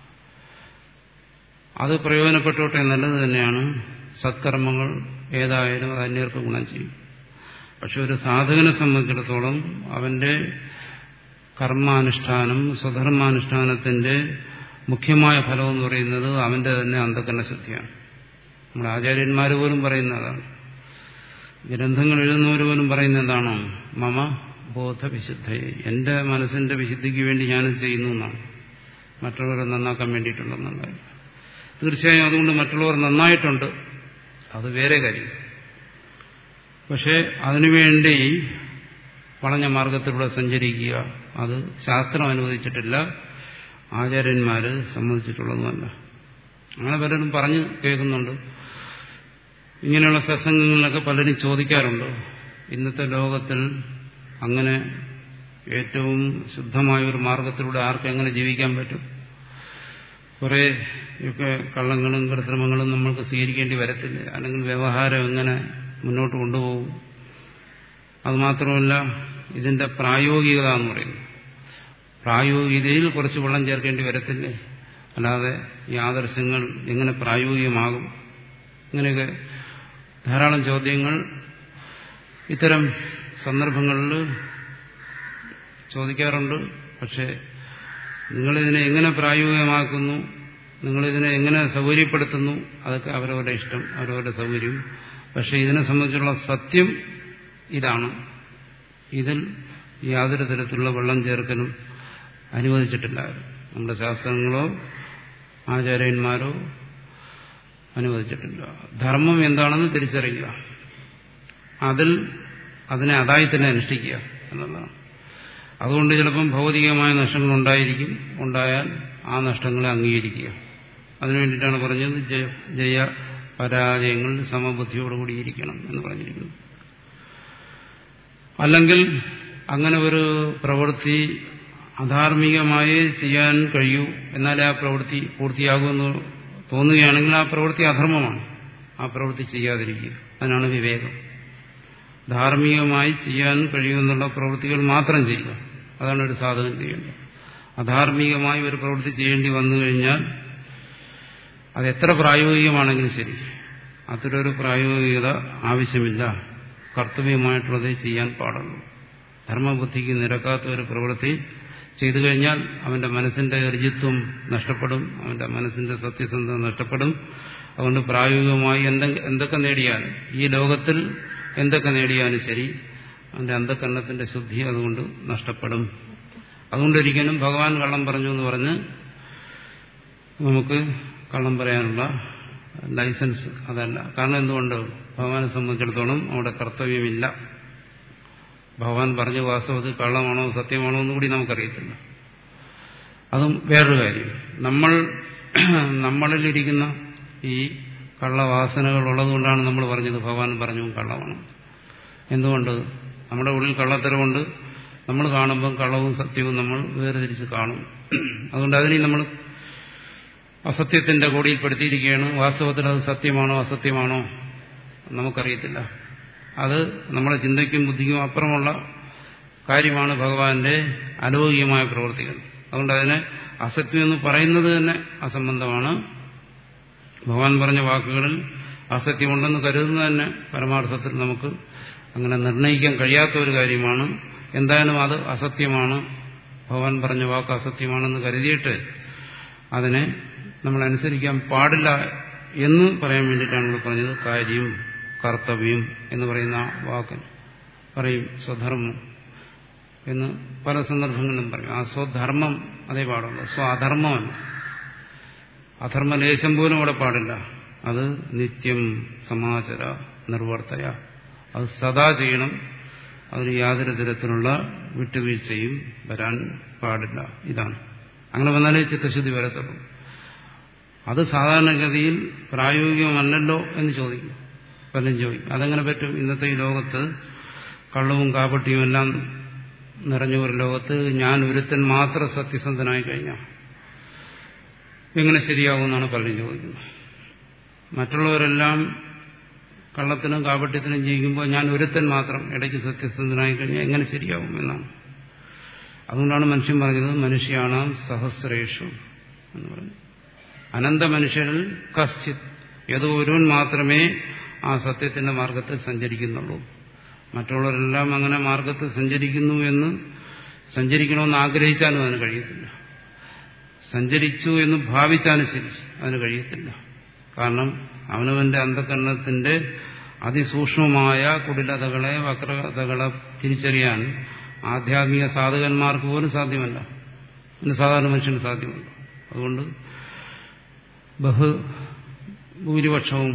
അത് പ്രയോജനപ്പെട്ടോട്ടെ നല്ലത് തന്നെയാണ് സത്കർമ്മങ്ങൾ ഏതായാലും അത് അന്യർക്ക് ഗുണം ചെയ്യും പക്ഷെ ഒരു സാധകനെ സംബന്ധിച്ചിടത്തോളം അവന്റെ കർമാനുഷ്ഠാനം സ്വധർമാനുഷ്ഠാനത്തിന്റെ മുഖ്യമായ ഫലം എന്ന് പറയുന്നത് അവന്റെ തന്നെ അന്ധകരണ ശുദ്ധിയാണ് നമ്മുടെ ആചാര്യന്മാർ പോലും പറയുന്നതാണ് ഗ്രന്ഥങ്ങൾ എഴുതുന്നവർ പോലും പറയുന്ന എന്താണോ മമ ബോധവിശുദ്ധയെ എന്റെ മനസ്സിന്റെ വിശുദ്ധിക്ക് വേണ്ടി ഞാനത് ചെയ്യുന്നു എന്നാണ് മറ്റുള്ളവരെ നന്നാക്കാൻ വേണ്ടിയിട്ടുണ്ടെന്നുള്ളത് തീർച്ചയായും അതുകൊണ്ട് മറ്റുള്ളവർ നന്നായിട്ടുണ്ട് അത് വേറെ കാര്യം പക്ഷേ അതിനുവേണ്ടി വളഞ്ഞ മാർഗത്തിലൂടെ സഞ്ചരിക്കുക അത് ശാസ്ത്രം അനുവദിച്ചിട്ടില്ല ആചാര്യന്മാര് സമ്മതിച്ചിട്ടുള്ളതുമല്ല അങ്ങനെ പലരും പറഞ്ഞു കേൾക്കുന്നുണ്ട് ഇങ്ങനെയുള്ള സത്സംഗങ്ങളിലൊക്കെ പലരും ചോദിക്കാറുണ്ട് ഇന്നത്തെ ലോകത്തിൽ അങ്ങനെ ഏറ്റവും ശുദ്ധമായ ഒരു മാർഗത്തിലൂടെ ആർക്ക് എങ്ങനെ ജീവിക്കാൻ പറ്റും കുറെ ഒക്കെ കള്ളങ്ങളും കൃത്രിമങ്ങളും നമ്മൾക്ക് സ്വീകരിക്കേണ്ടി വരത്തില്ല അല്ലെങ്കിൽ വ്യവഹാരം എങ്ങനെ മുന്നോട്ട് കൊണ്ടുപോകും അതുമാത്രമല്ല ഇതിന്റെ പ്രായോഗികത എന്ന് പറയുന്നു പ്രായോഗികതയിൽ കുറച്ച് വെള്ളം ചേർക്കേണ്ടി വരത്തില്ലേ അല്ലാതെ ഈ ആദർശങ്ങൾ എങ്ങനെ പ്രായോഗികമാകും ഇങ്ങനെയൊക്കെ ധാരാളം ചോദ്യങ്ങൾ ഇത്തരം സന്ദർഭങ്ങളിൽ ചോദിക്കാറുണ്ട് പക്ഷേ നിങ്ങളിതിനെ എങ്ങനെ പ്രായോഗികമാക്കുന്നു നിങ്ങളിതിനെ എങ്ങനെ സൗകര്യപ്പെടുത്തുന്നു അതൊക്കെ അവരവരുടെ ഇഷ്ടം അവരവരുടെ സൗകര്യം പക്ഷെ ഇതിനെ സംബന്ധിച്ചുള്ള സത്യം ഇതാണ് ഇതിൽ യാതൊരു തരത്തിലുള്ള വെള്ളം ചേർക്കലും അനുവദിച്ചിട്ടില്ല നമ്മുടെ ശാസ്ത്രങ്ങളോ ആചാര്യന്മാരോ അനുവദിച്ചിട്ടില്ല ധർമ്മം എന്താണെന്ന് തിരിച്ചറിയുക അതിൽ അതിനെ അതായി തന്നെ അനുഷ്ഠിക്കുക എന്നുള്ളതാണ് അതുകൊണ്ട് ചിലപ്പം ഭൗതികമായ നഷ്ടങ്ങൾ ഉണ്ടായിരിക്കും ഉണ്ടായാൽ ആ നഷ്ടങ്ങളെ അംഗീകരിക്കുക അതിനുവേണ്ടിയിട്ടാണ് പറഞ്ഞത് ജയ ജയ പരാജയങ്ങൾ സമബുദ്ധിയോടുകൂടി ഇരിക്കണം എന്ന് പറഞ്ഞിരിക്കുന്നു അല്ലെങ്കിൽ അങ്ങനെ ഒരു പ്രവൃത്തി അധാർമികമായി ചെയ്യാൻ കഴിയൂ എന്നാലേ ആ പ്രവൃത്തി പൂർത്തിയാകുമെന്ന് തോന്നുകയാണെങ്കിൽ ആ പ്രവൃത്തി അധർമ്മമാണ് ആ പ്രവൃത്തി ചെയ്യാതിരിക്കുക അതിനാണ് വിവേകം ധാർമ്മികമായി ചെയ്യാൻ കഴിയുമെന്നുള്ള പ്രവൃത്തികൾ മാത്രം ചെയ്യുക അതാണ് ഒരു സാധകം ചെയ്യേണ്ടത് അധാർമികമായി ഒരു പ്രവൃത്തി ചെയ്യേണ്ടി വന്നു കഴിഞ്ഞാൽ അത് എത്ര പ്രായോഗികമാണെങ്കിലും ശരി അത്തരൊരു പ്രായോഗികത ആവശ്യമില്ല കർത്തവ്യമായിട്ടുള്ളതേ ചെയ്യാൻ പാടുള്ളൂ ധർമ്മബുദ്ധിക്ക് നിരക്കാത്ത ഒരു പ്രവൃത്തി ചെയ്തു കഴിഞ്ഞാൽ അവന്റെ മനസ്സിന്റെ ഋജിത്വം നഷ്ടപ്പെടും അവന്റെ മനസ്സിന്റെ സത്യസന്ധത നഷ്ടപ്പെടും അതുകൊണ്ട് പ്രായോഗികമായി എന്തൊക്കെ നേടിയാലും ഈ ലോകത്തിൽ എന്തൊക്കെ നേടിയാലും ശരി അവന്റെ അന്ധകരണത്തിന്റെ ശുദ്ധി അതുകൊണ്ട് നഷ്ടപ്പെടും അതുകൊണ്ടൊരിക്കലും ഭഗവാൻ കള്ളം പറഞ്ഞു എന്ന് പറഞ്ഞ് നമുക്ക് കള്ളം പറയാനുള്ള ലൈസൻസ് അതല്ല കാരണം എന്തുകൊണ്ട് ഭഗവാനെ സംബന്ധിച്ചിടത്തോളം അവിടെ കർത്തവ്യമില്ല ഭഗവാൻ പറഞ്ഞ വാസ്തവത്തിൽ കള്ളമാണോ സത്യമാണോ എന്നും കൂടി നമുക്കറിയത്തില്ല അതും വേറൊരു കാര്യം നമ്മൾ നമ്മളിലിരിക്കുന്ന ഈ കള്ളവാസനകൾ ഉള്ളതുകൊണ്ടാണ് നമ്മൾ പറഞ്ഞത് ഭഗവാൻ പറഞ്ഞു കള്ളമാണ് എന്തുകൊണ്ട് നമ്മുടെ ഉള്ളിൽ കള്ളത്തരമുണ്ട് നമ്മൾ കാണുമ്പം കള്ളവും സത്യവും നമ്മൾ വേർതിരിച്ച് കാണും അതുകൊണ്ട് അതിനെ നമ്മൾ അസത്യത്തിന്റെ കോടിയിൽപ്പെടുത്തിയിരിക്കുകയാണ് വാസ്തവത്തിൽ അത് സത്യമാണോ അസത്യമാണോ നമുക്കറിയത്തില്ല അത് നമ്മുടെ ചിന്തയ്ക്കും ബുദ്ധിക്കും അപ്പുറമുള്ള കാര്യമാണ് ഭഗവാന്റെ അലൗകികമായ പ്രവൃത്തികൾ അതുകൊണ്ട് അതിനെ അസത്യം എന്ന് പറയുന്നത് തന്നെ അസംബന്ധമാണ് ഭഗവാൻ പറഞ്ഞ വാക്കുകളിൽ അസത്യമുണ്ടെന്ന് കരുതുന്നത് തന്നെ പരമാർത്ഥത്തിൽ നമുക്ക് അങ്ങനെ നിർണ്ണയിക്കാൻ കഴിയാത്ത ഒരു കാര്യമാണ് എന്തായാലും അത് അസത്യമാണ് ഭഗവാൻ പറഞ്ഞ വാക്ക് അസത്യമാണെന്ന് കരുതിയിട്ട് അതിനെ നമ്മൾ അനുസരിക്കാൻ പാടില്ല എന്ന് പറയാൻ വേണ്ടിയിട്ടാണ് നമ്മൾ പറഞ്ഞത് കാര്യം കർത്തവ്യം എന്ന് പറയുന്ന വാക്ക് പറയും സ്വധർമ്മം എന്ന് പല സന്ദർഭങ്ങളിലും പറയും ആ സ്വധർമ്മം അതേ പാടുള്ളൂ സ്വ അധർമ്മമല്ല അധർമ്മലേശം പോലും അവിടെ പാടില്ല അത് നിത്യം സമാചര നിർവർത്തയ അത് സദാ ചെയ്യണം അതിന് യാതൊരു തരത്തിലുള്ള വിട്ടുവീഴ്ചയും വരാൻ പാടില്ല ഇതാണ് അങ്ങനെ വന്നാലേ ചിത്തശുദ്ധി വരത്തുള്ളൂ അത് സാധാരണഗതിയിൽ പ്രായോഗികമല്ലല്ലോ എന്ന് ചോദിക്കും പലരും ചോദിക്കും അതെങ്ങനെ പറ്റും ഇന്നത്തെ ഈ ലോകത്ത് കള്ളവും കാപ്പട്ടിയും എല്ലാം നിറഞ്ഞ ഒരു ലോകത്ത് ഞാൻ ഒരുത്തൻ മാത്രം സത്യസന്ധനായി കഴിഞ്ഞാൽ എങ്ങനെ ശരിയാകുമെന്നാണ് പലരും ചോദിക്കുന്നത് മറ്റുള്ളവരെല്ലാം കള്ളത്തിനും കാപട്യത്തിനും ജീവിക്കുമ്പോൾ ഞാൻ ഒരുത്തൻ മാത്രം ഇടയ്ക്ക് സത്യസന്ധനായി കഴിഞ്ഞാൽ എങ്ങനെ ശരിയാകും എന്നാണ് അതുകൊണ്ടാണ് മനുഷ്യൻ പറഞ്ഞത് മനുഷ്യാണ് സഹസ്രേഷു എന്ന് പറഞ്ഞു അനന്ത മനുഷ്യരിൽ കശ്ചിത് ഏതോ ഒരുവൻ മാത്രമേ ആ സത്യത്തിന്റെ മാർഗത്തിൽ സഞ്ചരിക്കുന്നുള്ളൂ മറ്റുള്ളവരെല്ലാം അങ്ങനെ മാർഗത്തിൽ സഞ്ചരിക്കുന്നു എന്ന് സഞ്ചരിക്കണമെന്ന് ആഗ്രഹിച്ചാലും അതിന് കഴിയത്തില്ല സഞ്ചരിച്ചു എന്ന് ഭാവിച്ചാലും ശരി അതിന് കഴിയത്തില്ല കാരണം അവനവന്റെ അന്ധകരണത്തിന്റെ അതിസൂക്ഷ്മമായ കുടിലതകളെ വക്രതകളെ തിരിച്ചറിയാൻ ആധ്യാത്മിക സാധകന്മാർക്ക് പോലും സാധ്യമല്ല പിന്നെ സാധാരണ മനുഷ്യന് സാധ്യമല്ല അതുകൊണ്ട് ബഹു ഭൂരിപക്ഷവും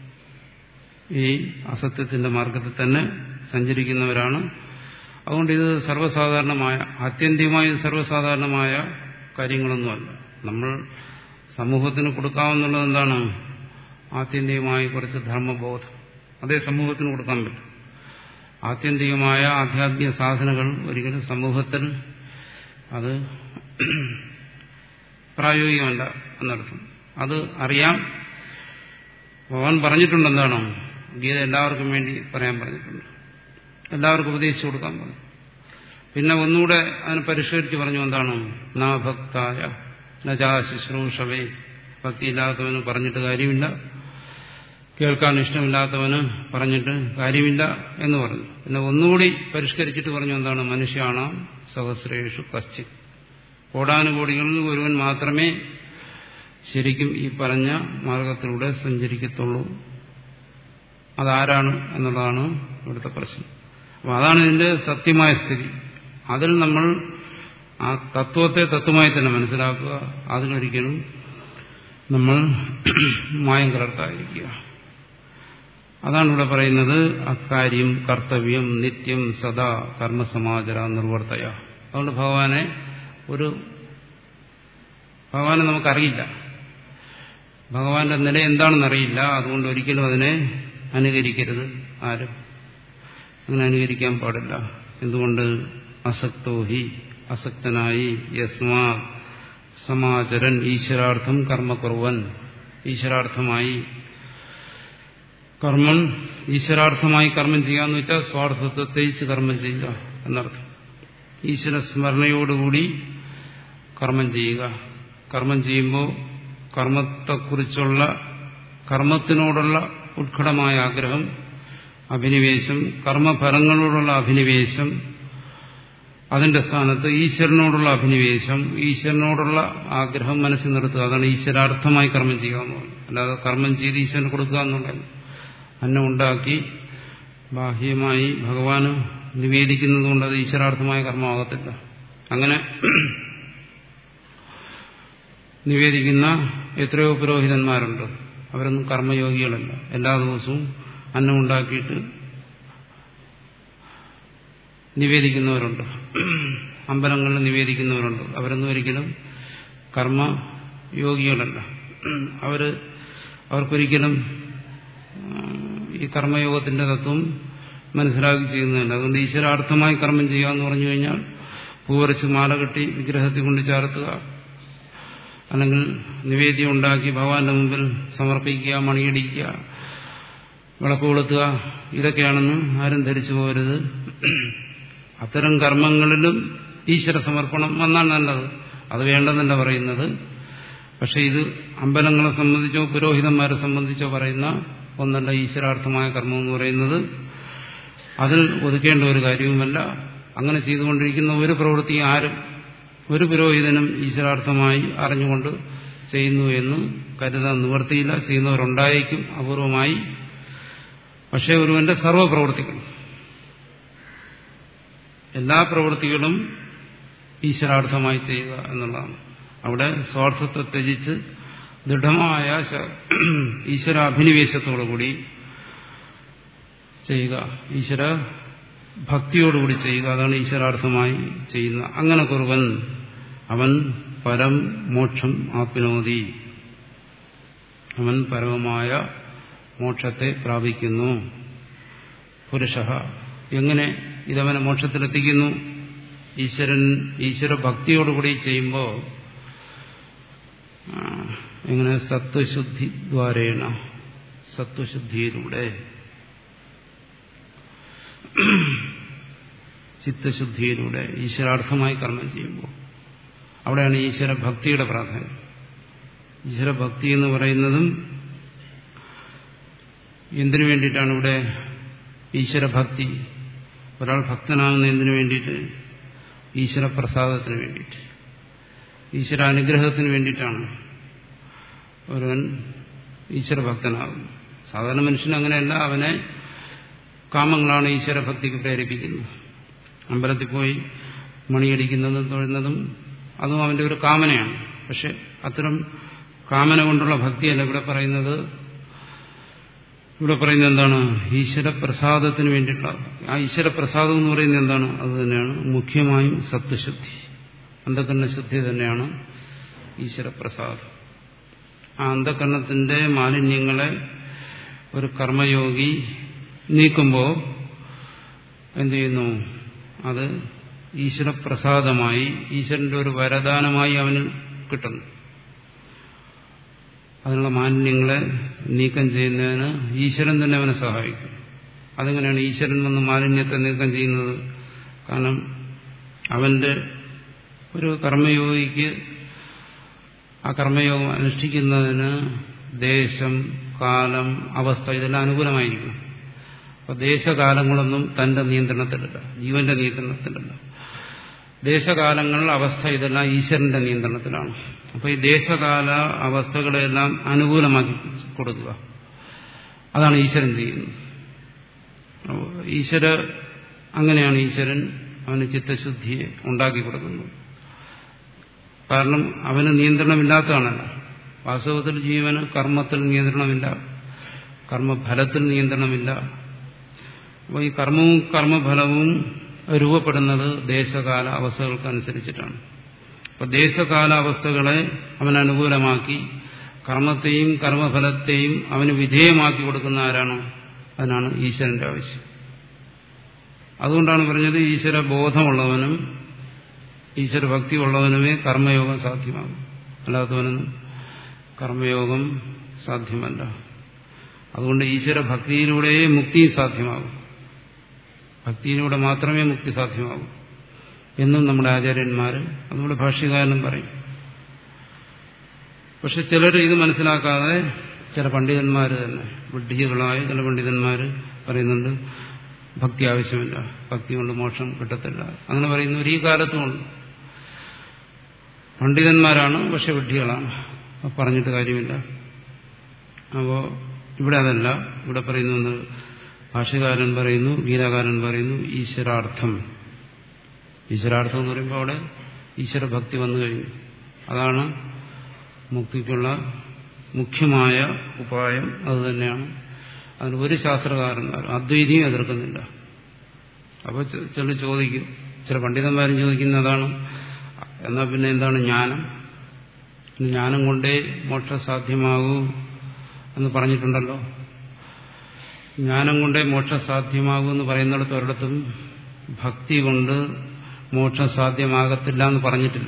ഈ അസത്യത്തിന്റെ മാർഗത്തിൽ തന്നെ സഞ്ചരിക്കുന്നവരാണ് അതുകൊണ്ട് ഇത് സർവ്വസാധാരണമായ ആത്യന്തികമായി സർവ്വസാധാരണമായ കാര്യങ്ങളൊന്നുമല്ല നമ്മൾ സമൂഹത്തിന് കൊടുക്കാവുന്നുള്ളത് എന്താണ് ആത്യന്തികമായി കുറച്ച് ധർമ്മബോധം അതേ സമൂഹത്തിന് കൊടുക്കാൻ പറ്റും ആത്യന്തികമായ ആധ്യാത്മിക സാധനകൾ ഒരിക്കലും സമൂഹത്തിൽ അത് പ്രായോഗികമല്ല എന്നർത്ഥം അത് അറിയാം ഭഗവാൻ പറഞ്ഞിട്ടുണ്ട് എന്താണോ ഗീത എല്ലാവർക്കും വേണ്ടി പറയാൻ പറഞ്ഞിട്ടുണ്ട് എല്ലാവർക്കും ഉപദേശിച്ചു കൊടുക്കാൻ പറഞ്ഞു പിന്നെ ഒന്നുകൂടെ അതിനെ പരിഷ്കരിച്ച് പറഞ്ഞു എന്താണ് നാ ഭക്തായ നജാ ശുശ്രൂഷവേ ഭക്തിയില്ലാത്തവന് പറഞ്ഞിട്ട് കാര്യമില്ല കേൾക്കാൻ ഇഷ്ടമില്ലാത്തവന് പറഞ്ഞിട്ട് കാര്യമില്ല എന്ന് പറഞ്ഞു പിന്നെ ഒന്നുകൂടി പരിഷ്കരിച്ചിട്ട് പറഞ്ഞു എന്താണ് മനുഷ്യാണ് സഹസ്രേഷു കശ്ചിത് കോടാനുകോടികളിൽ ഒരുവൻ മാത്രമേ ശരിക്കും ഈ പറഞ്ഞ മാർഗത്തിലൂടെ സഞ്ചരിക്കത്തുള്ളൂ അതാരാണ് എന്നുള്ളതാണ് ഇവിടുത്തെ പ്രശ്നം അപ്പോൾ അതാണ് ഇതിന്റെ സത്യമായ സ്ഥിതി അതിൽ നമ്മൾ ആ തത്വത്തെ തത്വമായി തന്നെ മനസ്സിലാക്കുക അതിലൊരിക്കലും നമ്മൾ മായം കലർത്താതിരിക്കുക അതാണ് ഇവിടെ പറയുന്നത് അക്കാര്യം കർത്തവ്യം നിത്യം സദാ കർമ്മസമാചര നിർവർത്തയ അതുകൊണ്ട് ഭഗവാനെ ഒരു ഭഗവാനെ നമുക്കറിയില്ല ഭഗവാന്റെ നില എന്താണെന്നറിയില്ല അതുകൊണ്ട് ഒരിക്കലും അതിനെ അനുകരിക്കരുത് ആരും അങ്ങനെ അനുകരിക്കാൻ പാടില്ല എന്തുകൊണ്ട് അസക്തോ ഹി അസക്തനായി യസ്മാ സമാചരൻ ഈശ്വരാർത്ഥം കർമ്മക്കുറവൻ ഈശ്വരാർത്ഥമായി കർമ്മം ഈശ്വരാർത്ഥമായി കർമ്മം ചെയ്യുക എന്ന് വെച്ചാൽ സ്വാർത്ഥത്തെ തേച്ച് കർമ്മം ചെയ്യുക എന്നർത്ഥം ഈശ്വര സ്മരണയോടുകൂടി കർമ്മം ചെയ്യുക കർമ്മം ചെയ്യുമ്പോൾ കർമ്മത്തെക്കുറിച്ചുള്ള കർമ്മത്തിനോടുള്ള ഉത്കടമായ ആഗ്രഹം അഭിനിവേശം കർമ്മഫലങ്ങളോടുള്ള അഭിനിവേശം അതിന്റെ സ്ഥാനത്ത് ഈശ്വരനോടുള്ള അഭിനിവേശം ഈശ്വരനോടുള്ള ആഗ്രഹം മനസ്സിൽ നിർത്തുക അതാണ് ഈശ്വരാർത്ഥമായി കർമ്മം ചെയ്യുക എന്ന് പറയുന്നത് അല്ലാതെ കർമ്മം ചെയ്ത് ഈശ്വരന് കൊടുക്കുക എന്നുള്ളത് അന്നം ഉണ്ടാക്കി ബാഹ്യമായി ഭഗവാന് നിവേദിക്കുന്നതുകൊണ്ട് അത് ഈശ്വരാർത്ഥമായ കർമ്മമാകത്തില്ല അങ്ങനെ നിവേദിക്കുന്ന എത്രയോ പുരോഹിതന്മാരുണ്ട് അവരൊന്നും കർമ്മയോഗികളല്ല എല്ലാ ദിവസവും അന്നം ഉണ്ടാക്കിയിട്ട് നിവേദിക്കുന്നവരുണ്ട് അമ്പലങ്ങളിൽ നിവേദിക്കുന്നവരുണ്ട് അവരൊന്നും ഒരിക്കലും കർമ്മയോഗികളല്ല അവര് അവർക്കൊരിക്കലും ഈ കർമ്മയോഗത്തിന്റെ തത്വം മനസ്സിലാക്കി ചെയ്യുന്നതല്ല അതുകൊണ്ട് ഈശ്വരാർത്ഥമായി കർമ്മം ചെയ്യുക എന്ന് പറഞ്ഞു കഴിഞ്ഞാൽ പൂവരച്ച് മാല കെട്ടി വിഗ്രഹത്തിൽ കൊണ്ട് ചേർത്തുക അല്ലെങ്കിൽ നിവേദ്യം ഉണ്ടാക്കി ഭഗവാന്റെ മുമ്പിൽ സമർപ്പിക്കുക മണിയടിക്കുക വിളക്ക് കൊളുത്തുക ഇതൊക്കെയാണെന്ന് ആരും ധരിച്ചു പോകരുത് അത്തരം കർമ്മങ്ങളിലും ഈശ്വര സമർപ്പണം വന്നാണ് നല്ലത് അത് വേണ്ടെന്നല്ല പറയുന്നത് പക്ഷെ ഇത് അമ്പലങ്ങളെ സംബന്ധിച്ചോ പുരോഹിതന്മാരെ സംബന്ധിച്ചോ പറയുന്ന ഒന്നല്ല ഈശ്വരാർത്ഥമായ കർമ്മം എന്ന് പറയുന്നത് അതിൽ ഒതുക്കേണ്ട ഒരു കാര്യവുമല്ല അങ്ങനെ ചെയ്തുകൊണ്ടിരിക്കുന്ന ഒരു പ്രവൃത്തി ആരും ഒരു പുരോഹിതനും ഈശ്വരാർത്ഥമായി അറിഞ്ഞുകൊണ്ട് ചെയ്യുന്നു എന്ന് കരുതാൻ നിവർത്തിയില്ല ചെയ്യുന്നവരുണ്ടായേക്കും അപൂർവമായി പക്ഷേ ഒരുവന്റെ സർവ്വപ്രവൃത്തികൾ എല്ലാ പ്രവൃത്തികളും ഈശ്വരാർത്ഥമായി ചെയ്യുക എന്നുള്ളതാണ് അവിടെ സ്വാർത്ഥത്തെ ത്യജിച്ച് ദൃഢമായ ഈശ്വരാഭിനിവേശത്തോടുകൂടി ചെയ്യുക ഈശ്വര ഭക്തിയോടുകൂടി ചെയ്യുക അതാണ് ഈശ്വരാർത്ഥമായി ചെയ്യുന്ന അങ്ങനെ കുറുവൻ അവൻ പരം മോക്ഷം ആപ്നോതി അവൻ പരമമായ മോക്ഷത്തെ പ്രാപിക്കുന്നു പുരുഷ എങ്ങനെ ഇതവനെ മോക്ഷത്തിലെത്തിക്കുന്നു ഈശ്വരൻ ഈശ്വര ഭക്തിയോടുകൂടി ചെയ്യുമ്പോൾ എങ്ങനെ സത്വശുദ്ധി ദ്വാരേണ സത്വശുദ്ധിയിലൂടെ ചിത്തശുദ്ധിയിലൂടെ ഈശ്വരാർത്ഥമായി കർമ്മം ചെയ്യുമ്പോൾ അവിടെയാണ് ഈശ്വര ഭക്തിയുടെ പ്രാധാന്യം ഈശ്വര ഭക്തി എന്ന് പറയുന്നതും എന്തിനു വേണ്ടിയിട്ടാണ് ഇവിടെ ഈശ്വരഭക്തി ഒരാൾ ഭക്തനാകുന്ന എന്തിനു വേണ്ടിയിട്ട് ഈശ്വര പ്രസാദത്തിന് വേണ്ടിയിട്ട് ഈശ്വര അനുഗ്രഹത്തിന് വേണ്ടിയിട്ടാണ് ഒരുവൻ ഈശ്വരഭക്തനാകുന്നത് സാധാരണ മനുഷ്യൻ അങ്ങനെയല്ല അവനെ കാമങ്ങളാണ് ഈശ്വരഭക്തിക്ക് പ്രേരിപ്പിക്കുന്നത് അമ്പലത്തിൽ പോയി മണിയടിക്കുന്നതും തൊഴുന്നതും അതും അവന്റെ ഒരു കാമനയാണ് പക്ഷെ അത്തരം കാമന കൊണ്ടുള്ള ഭക്തിയല്ല ഇവിടെ പറയുന്നത് ഇവിടെ പറയുന്നത് എന്താണ് ഈശ്വരപ്രസാദത്തിന് വേണ്ടിയിട്ടുള്ള ആ ഈശ്വരപ്രസാദം എന്ന് പറയുന്നത് എന്താണ് അത് തന്നെയാണ് മുഖ്യമായും സത്വശുദ്ധി അന്ധകരണ ശുദ്ധി തന്നെയാണ് ഈശ്വരപ്രസാദം ആ അന്ധകരണത്തിന്റെ മാലിന്യങ്ങളെ ഒരു കർമ്മയോഗി നീക്കുമ്പോൾ എന്ത് ചെയ്യുന്നു അത് ഈശ്വരപ്രസാദമായി ഈശ്വരന്റെ ഒരു വരദാനമായി അവന് കിട്ടുന്നു അതിനുള്ള മാലിന്യങ്ങളെ നീക്കം ചെയ്യുന്നതിന് ഈശ്വരൻ തന്നെ അവനെ സഹായിക്കും അതെങ്ങനെയാണ് ഈശ്വരൻ വന്ന് മാലിന്യത്തെ നീക്കം ചെയ്യുന്നത് കാരണം അവന്റെ ഒരു കർമ്മയോഗിക്ക് ആ കർമ്മയോഗം അനുഷ്ഠിക്കുന്നതിന് ദേശം കാലം അവസ്ഥ ഇതെല്ലാം അനുകൂലമായിരിക്കണം അപ്പൊ ദേശകാലങ്ങളൊന്നും തന്റെ നിയന്ത്രണത്തിലല്ല ജീവന്റെ നിയന്ത്രണത്തിലല്ല ദേശകാലങ്ങൾ അവസ്ഥ ഇതെല്ലാം ഈശ്വരന്റെ നിയന്ത്രണത്തിലാണ് അപ്പൊ ഈ ദേശകാല അവസ്ഥകളെല്ലാം അനുകൂലമാക്കി കൊടുക്കുക അതാണ് ഈശ്വരൻ ചെയ്യുന്നത് ഈശ്വര അങ്ങനെയാണ് ഈശ്വരൻ അവന് ചിത്തശുദ്ധിയെ ഉണ്ടാക്കി കൊടുക്കുന്നത് കാരണം അവന് നിയന്ത്രണമില്ലാത്തതാണല്ലോ വാസ്തവത്തിൽ ജീവന് കർമ്മത്തിൽ നിയന്ത്രണമില്ല കർമ്മഫലത്തിൽ നിയന്ത്രണമില്ല അപ്പോൾ ഈ കർമ്മവും കർമ്മഫലവും രൂപപ്പെടുന്നത് ദേശകാല അവസ്ഥകൾക്കനുസരിച്ചിട്ടാണ് അപ്പോൾ ദേശകാല അവസ്ഥകളെ അവൻ അനുകൂലമാക്കി കർമ്മത്തെയും കർമ്മഫലത്തെയും അവന് വിധേയമാക്കി കൊടുക്കുന്ന ആരാണോ അതിനാണ് ഈശ്വരന്റെ ആവശ്യം അതുകൊണ്ടാണ് പറഞ്ഞത് ഈശ്വര ബോധമുള്ളവനും ഈശ്വര ഭക്തി ഉള്ളവനുമേ കർമ്മയോഗം സാധ്യമാകും അല്ലാത്തവനൊന്നും കർമ്മയോഗം സാധ്യമല്ല അതുകൊണ്ട് ഈശ്വര ഭക്തിയിലൂടെയേ മുക്തി സാധ്യമാകും ഭക്തിയിലൂടെ മാത്രമേ മുക്തി സാധ്യമാകൂ എന്നും നമ്മുടെ ആചാര്യന്മാർ അതുകൊണ്ട് ഭാഷ്യകാരനും പറയും പക്ഷെ ചിലർ ഇത് മനസ്സിലാക്കാതെ ചില പണ്ഡിതന്മാർ തന്നെ ബുദ്ധികളായ ചില പണ്ഡിതന്മാർ പറയുന്നുണ്ട് ഭക്തി ആവശ്യമില്ല ഭക്തി കൊണ്ട് മോക്ഷം കിട്ടത്തില്ല അങ്ങനെ പറയുന്നവർ ഈ കാലത്തുമുണ്ട് പണ്ഡിതന്മാരാണ് പക്ഷെ വിഡ്ഢികളാണ് പറഞ്ഞിട്ട് കാര്യമില്ല അപ്പോൾ ഇവിടെ അതല്ല ഇവിടെ പറയുന്നത് ഭാഷ്യകാരൻ പറയുന്നു ഗീതാകാരൻ പറയുന്നു ഈശ്വരാർത്ഥം ഈശ്വരാർത്ഥം എന്ന് പറയുമ്പോൾ അവിടെ ഈശ്വരഭക്തി വന്നു കഴിഞ്ഞു അതാണ് മുക്തിക്കുള്ള മുഖ്യമായ ഉപായം അതുതന്നെയാണ് അതിന് ഒരു ശാസ്ത്രകാരന്മാരും അദ്വൈതിയും എതിർക്കുന്നില്ല അപ്പോൾ ചില ചോദിക്കും ചില പണ്ഡിതന്മാരും ചോദിക്കുന്ന അതാണ് എന്നാൽ പിന്നെ എന്താണ് ജ്ഞാനം ജ്ഞാനം കൊണ്ടേ മോക്ഷം സാധ്യമാകൂ എന്ന് പറഞ്ഞിട്ടുണ്ടല്ലോ ജ്ഞാനം കൊണ്ടേ മോക്ഷം സാധ്യമാകൂ എന്ന് പറയുന്നിടത്ത് ഒരിടത്തും ഭക്തി കൊണ്ട് മോക്ഷം സാധ്യമാകത്തില്ല എന്ന് പറഞ്ഞിട്ടില്ല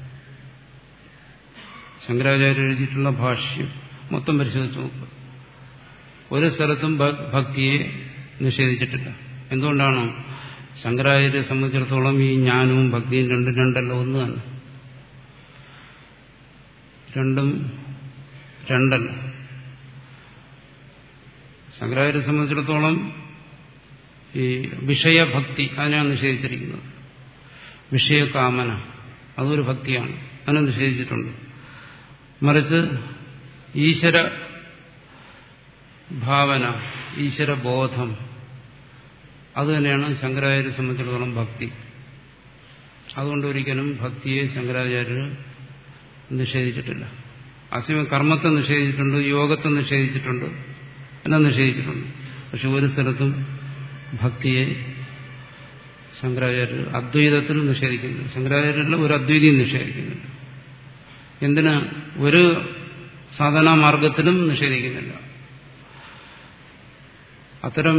ശങ്കരാചാര്യ എഴുതിയിട്ടുള്ള ഭാഷ്യം മൊത്തം പരിശോധിച്ച് നോക്കുക ഒരു സ്ഥലത്തും ഭക്തിയെ നിഷേധിച്ചിട്ടില്ല എന്തുകൊണ്ടാണ് ശങ്കരാചാര്യരെ സംബന്ധിച്ചിടത്തോളം ഈ ജ്ഞാനവും ഭക്തിയും രണ്ടും രണ്ടല്ല ഒന്ന് തന്നെ രണ്ടും രണ്ടല്ല ശങ്കരാചാര്യരെ സംബന്ധിച്ചിടത്തോളം ഈ വിഷയഭക്തി അതിനാണ് നിഷേധിച്ചിരിക്കുന്നത് വിഷയകാമന അതൊരു ഭക്തിയാണ് അതിനെ നിഷേധിച്ചിട്ടുണ്ട് മറിച്ച് ഈശ്വര ഭാവന ഈശ്വരബോധം അതുതന്നെയാണ് ശങ്കരാചാര്യെ സംബന്ധിച്ചിടത്തോളം ഭക്തി അതുകൊണ്ട് ഒരിക്കലും ഭക്തിയെ ശങ്കരാചാര്യർ നിഷേധിച്ചിട്ടില്ല അസമയം കർമ്മത്തെ നിഷേധിച്ചിട്ടുണ്ട് യോഗത്തെ നിഷേധിച്ചിട്ടുണ്ട് എല്ലാം നിഷേധിച്ചിട്ടുണ്ട് പക്ഷെ ഒരു സ്ഥലത്തും ഭക്തിയെ ശങ്കരാചാര്യർ അദ്വൈതത്തിൽ നിഷേധിക്കുന്നില്ല ശങ്കരാചാര്യരിൽ ഒരു അദ്വൈതിയും നിഷേധിക്കുന്നില്ല എന്തിന് ഒരു സാധനാ മാർഗത്തിലും നിഷേധിക്കുന്നില്ല അത്തരം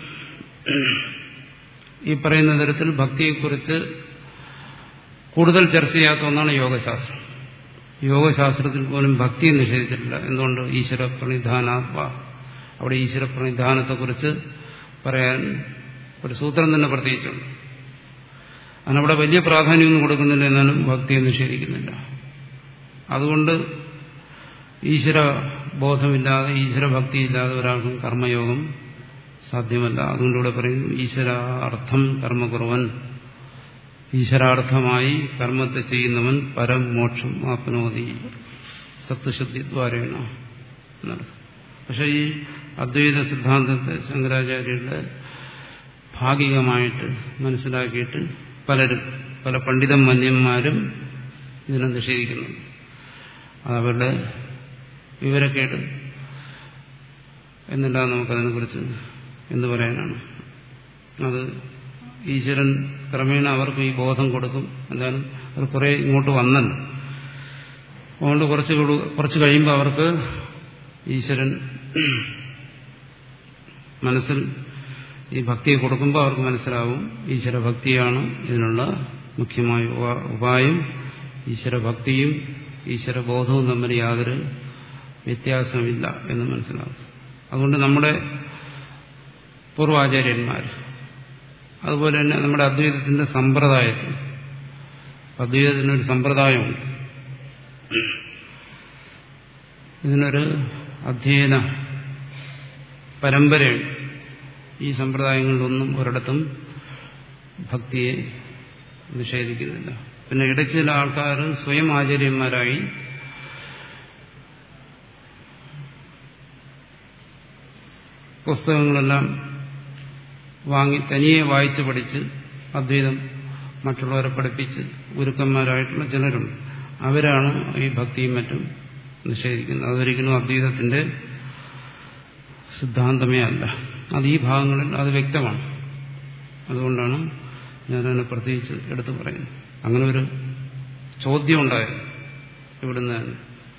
ഈ പറയുന്ന തരത്തിൽ ഭക്തിയെക്കുറിച്ച് കൂടുതൽ ചർച്ച ചെയ്യാത്ത ഒന്നാണ് യോഗശാസ്ത്രം യോഗശാസ്ത്രത്തിൽ പോലും ഭക്തിയെ നിഷേധിച്ചിട്ടില്ല എന്തുകൊണ്ട് ഈശ്വര പ്രണിധാനാത്മ അവിടെ ഈശ്വര പ്രണിധാനത്തെക്കുറിച്ച് പറയാൻ ഒരു സൂത്രം തന്നെ പ്രത്യേകിച്ചുണ്ട് അതിനവിടെ വലിയ പ്രാധാന്യമൊന്നും കൊടുക്കുന്നില്ല എന്നാലും ഭക്തിയെ നിഷേധിക്കുന്നില്ല അതുകൊണ്ട് ഈശ്വര ബോധമില്ലാതെ ഈശ്വര ഭക്തിയില്ലാതെ ഒരാൾക്കും കർമ്മയോഗം സാധ്യമല്ല അതുകൊണ്ട് ഇവിടെ പറയുന്നു ഈശ്വരാർത്ഥം കർമ്മകുറവൻ ഈശ്വരാർത്ഥമായി കർമ്മത്തെ ചെയ്യുന്നവൻ പരം മോക്ഷം ആപ്നോതി സത്വശുദ്ധി ദ്വാരേണ എന്നർത്ഥം പക്ഷെ ഈ അദ്വൈത സിദ്ധാന്തത്തെ ശങ്കരാചാര്യരുടെ ഭാഗികമായിട്ട് മനസ്സിലാക്കിയിട്ട് പലരും പല പണ്ഡിത മന്യന്മാരും ഇതിനെ നിഷേധിക്കുന്നുണ്ട് അതവരുടെ വിവരക്കേട് എന്നില്ല നമുക്കതിനെക്കുറിച്ച് എന്ത് പറയാനാണ് അത് ഈശ്വരൻ ക്രമേണ അവർക്ക് ഈ ബോധം കൊടുക്കും എന്തായാലും അത് കുറെ ഇങ്ങോട്ട് വന്നല്ലോ അതുകൊണ്ട് കുറച്ച് കുറച്ച് കഴിയുമ്പോൾ അവർക്ക് ഈശ്വരൻ മനസ്സിൽ ഈ ഭക്തിയെ കൊടുക്കുമ്പോൾ അവർക്ക് മനസ്സിലാവും ഈശ്വര ഭക്തിയാണ് ഇതിനുള്ള മുഖ്യമായ ഉപായം ഈശ്വര ഭക്തിയും ഈശ്വര ബോധവും തമ്മിൽ പൂർവാചാര്യന്മാർ അതുപോലെ തന്നെ നമ്മുടെ അദ്വൈതത്തിന്റെ സമ്പ്രദായത്തിൽ അദ്വൈതത്തിനൊരു സമ്പ്രദായമുണ്ട് ഇതിനൊരു അധ്യയന പരമ്പരയുണ്ട് ഈ സമ്പ്രദായങ്ങളിലൊന്നും ഒരിടത്തും ഭക്തിയെ നിഷേധിക്കുന്നില്ല പിന്നെ ഇടയ്ക്ക് ചില ആൾക്കാർ സ്വയം ആചാര്യന്മാരായി പുസ്തകങ്ങളെല്ലാം വാങ്ങി തനിയെ വായിച്ച് പഠിച്ച് അദ്വൈതം മറ്റുള്ളവരെ പഠിപ്പിച്ച് ഗുരുക്കന്മാരായിട്ടുള്ള ചിലരുണ്ട് അവരാണ് ഈ ഭക്തിയും മറ്റും നിഷേധിക്കുന്നത് അതൊരിക്കലും അദ്വൈതത്തിന്റെ സിദ്ധാന്തമേ അല്ല അത് ഈ ഭാഗങ്ങളിൽ അത് വ്യക്തമാണ് അതുകൊണ്ടാണ് ഞാനതിനെ പ്രത്യേകിച്ച് എടുത്തു പറയുന്നത് അങ്ങനെ ഒരു ചോദ്യം ഉണ്ടായിരുന്നു ഇവിടുന്ന് തന്നെ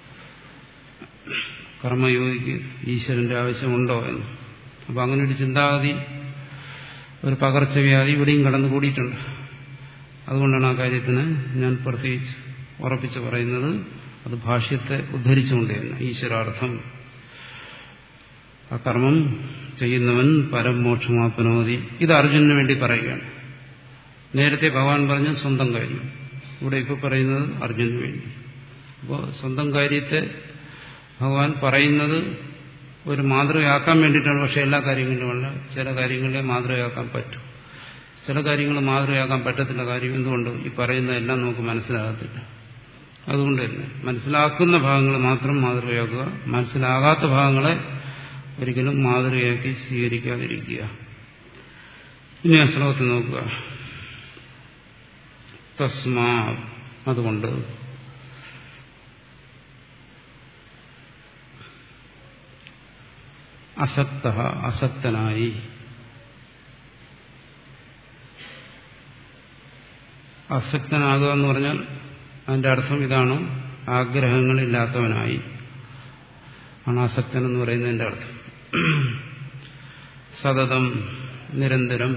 കർമ്മയോഗിക്ക് ഈശ്വരന്റെ ആവശ്യമുണ്ടോ എന്ന് അപ്പം അങ്ങനെ ഒരു ചിന്താഗതി ഒരു പകർച്ചവ്യാധി ഇവിടെയും കടന്നു കൂടിയിട്ടുണ്ട് അതുകൊണ്ടാണ് ആ കാര്യത്തിന് ഞാൻ പ്രത്യേകിച്ച് ഉറപ്പിച്ച് പറയുന്നത് അത് ഭാഷ്യത്തെ ഉദ്ധരിച്ചുകൊണ്ട് തന്നെ ഈശ്വരാർത്ഥം ആ കർമ്മം ചെയ്യുന്നവൻ പരമോക്ഷമാപ്പനോതി ഇത് അർജുനന് വേണ്ടി പറയുകയാണ് നേരത്തെ ഭഗവാൻ പറഞ്ഞ സ്വന്തം കാര്യം ഇവിടെ ഇപ്പോൾ പറയുന്നത് അർജുനന് വേണ്ടി അപ്പോൾ സ്വന്തം കാര്യത്തെ ഭഗവാൻ പറയുന്നത് ഒരു മാതൃകയാക്കാൻ വേണ്ടിയിട്ടാണ് പക്ഷെ എല്ലാ കാര്യങ്ങളിലുമല്ല ചില കാര്യങ്ങളെ മാതൃകയാക്കാൻ പറ്റും ചില കാര്യങ്ങൾ മാതൃകയാക്കാൻ പറ്റത്തില്ല കാര്യം എന്തുകൊണ്ട് ഈ പറയുന്നതെല്ലാം നമുക്ക് മനസ്സിലാകത്തില്ല അതുകൊണ്ട് തന്നെ മനസ്സിലാക്കുന്ന ഭാഗങ്ങൾ മാത്രം മാതൃകയാക്കുക മനസ്സിലാകാത്ത ഭാഗങ്ങളെ ഒരിക്കലും മാതൃകയാക്കി സ്വീകരിക്കാതിരിക്കുക ഇനി ആ ശ്ലോകത്തിൽ നോക്കുക തസ്മാ അതുകൊണ്ട് അസക്ത അസക്തനായി അസക്തനാകുക എന്ന് പറഞ്ഞാൽ അതിന്റെ അർത്ഥം ഇതാണ് ആഗ്രഹങ്ങളില്ലാത്തവനായി ആണ് ആസക്തൻ എന്ന് പറയുന്നതിന്റെ അർത്ഥം സതതം നിരന്തരം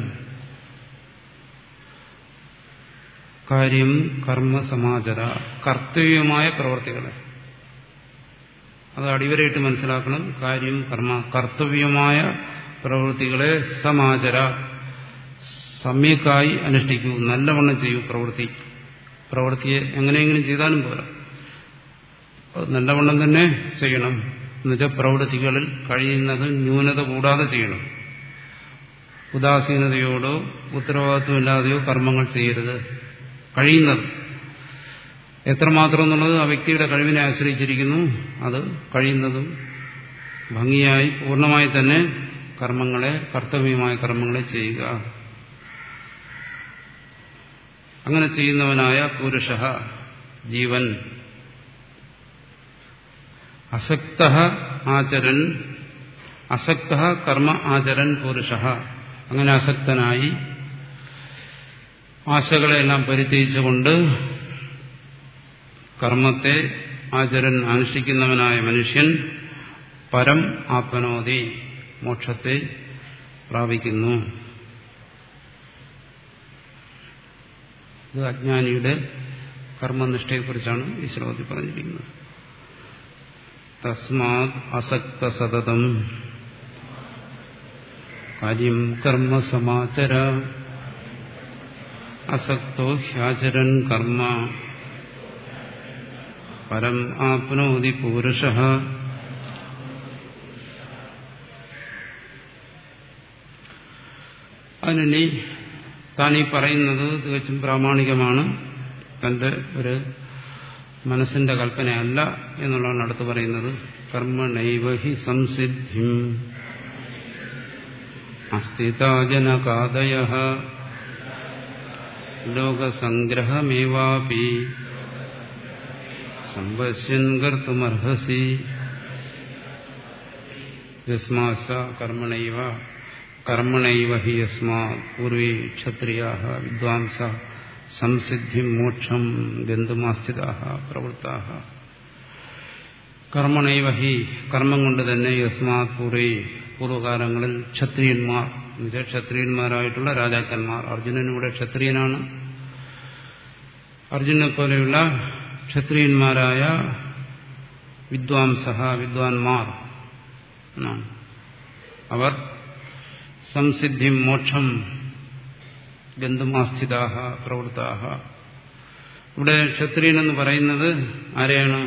കാര്യം കർമ്മ സമാചര കർത്തവ്യമായ പ്രവർത്തികളെ അത് അടിവരയിട്ട് മനസ്സിലാക്കണം കാര്യം കർമ്മ കർത്തവ്യമായ പ്രവൃത്തികളെ സമാചര സമ്യക്കായി അനുഷ്ഠിക്കൂ നല്ലവണ്ണം ചെയ്യൂ പ്രവൃത്തി പ്രവൃത്തിയെ എങ്ങനെയെങ്കിലും ചെയ്താലും പോരാ നല്ലവണ്ണം തന്നെ ചെയ്യണം എന്നുവെച്ചാൽ പ്രവൃത്തികളിൽ കഴിയുന്നത് ന്യൂനത കൂടാതെ ചെയ്യണം ഉദാസീനതയോടോ ഉത്തരവാദിത്വമില്ലാതെയോ കർമ്മങ്ങൾ ചെയ്യരുത് കഴിയുന്നത് എത്രമാത്രം എന്നുള്ളത് ആ വ്യക്തിയുടെ കഴിവിനെ ആശ്രയിച്ചിരിക്കുന്നു അത് കഴിയുന്നതും ഭംഗിയായി പൂർണ്ണമായി തന്നെ കർമ്മങ്ങളെ കർത്തവ്യമായ കർമ്മങ്ങളെ ചെയ്യുക അങ്ങനെ ചെയ്യുന്നവനായ പുരുഷ ജീവൻ അസക്ത ആചരൻ അസക്ത കർമ്മ ആചരൻ പുരുഷ അങ്ങനെ അസക്തനായി ആശകളെല്ലാം പരിത്യജിച്ചുകൊണ്ട് കർമ്മത്തെ ആചരൻ അനുഷ്ഠിക്കുന്നവനായ മനുഷ്യൻ പരം ആപ്പനോതി മോക്ഷത്തെ പ്രാപിക്കുന്നു ഇത് അജ്ഞാനിയുടെ കർമ്മനിഷ്ഠയെക്കുറിച്ചാണ് ഈ ശ്ലോകത്തിൽ പറഞ്ഞിരിക്കുന്നത് തസ്മാത് അസക്ത സതതം കാര്യം കർമ്മ സമാചര അസക്തോ ഹ്യാചരൻ കർമ്മ പരം ആപ്നോതി പൂരുഷ അതിനി താനീ പറയുന്നത് തികച്ചും പ്രാമാണികമാണ് തന്റെ ഒരു മനസ്സിന്റെ കൽപ്പനയല്ല എന്നുള്ളതാണ് അടുത്ത് പറയുന്നത് കർമ്മണൈവഹി സംസിദ്ധിം അസ്ഥിതാജനകാദയ ലോകസംഗ്രഹമേവാപി സംപശ്യൻ കർത്തുമർഹസി യസ്മാസ കർമ്മണൈവ കർമ്മണൈവ ഹി യസ്മാ പൂർവേ ക്ഷത്രിയാ വിദ്വാംസ സംസിദ്ധി മോക്ഷം ഗന്ധുമാസ്ഥിത പ്രവൃത്ത കർമ്മണൈവ ഹി കർമ്മം കൊണ്ട് തന്നെ യസ്മാത് പൂർവേ പൂർവ്വകാലങ്ങളിൽ ക്ഷത്രിയന്മാർ എന്നുവെച്ചാൽ ക്ഷത്രിയന്മാരായിട്ടുള്ള രാജാക്കന്മാർ അർജുനനിവിടെ ക്ഷത്രിയനാണ് അർജുനെ പോലെയുള്ള ക്ഷത്രിയന്മാരായ വിദ്വാംസ വിദ്വാൻമാർ എന്നാണ് അവർ സംസിദ്ധിം മോക്ഷം ഗന്ധമാസ്ഥിതാഹ പ്രവൃത്താഹ ഇവിടെ ക്ഷത്രിയൻ എന്ന് പറയുന്നത് ആരെയാണ്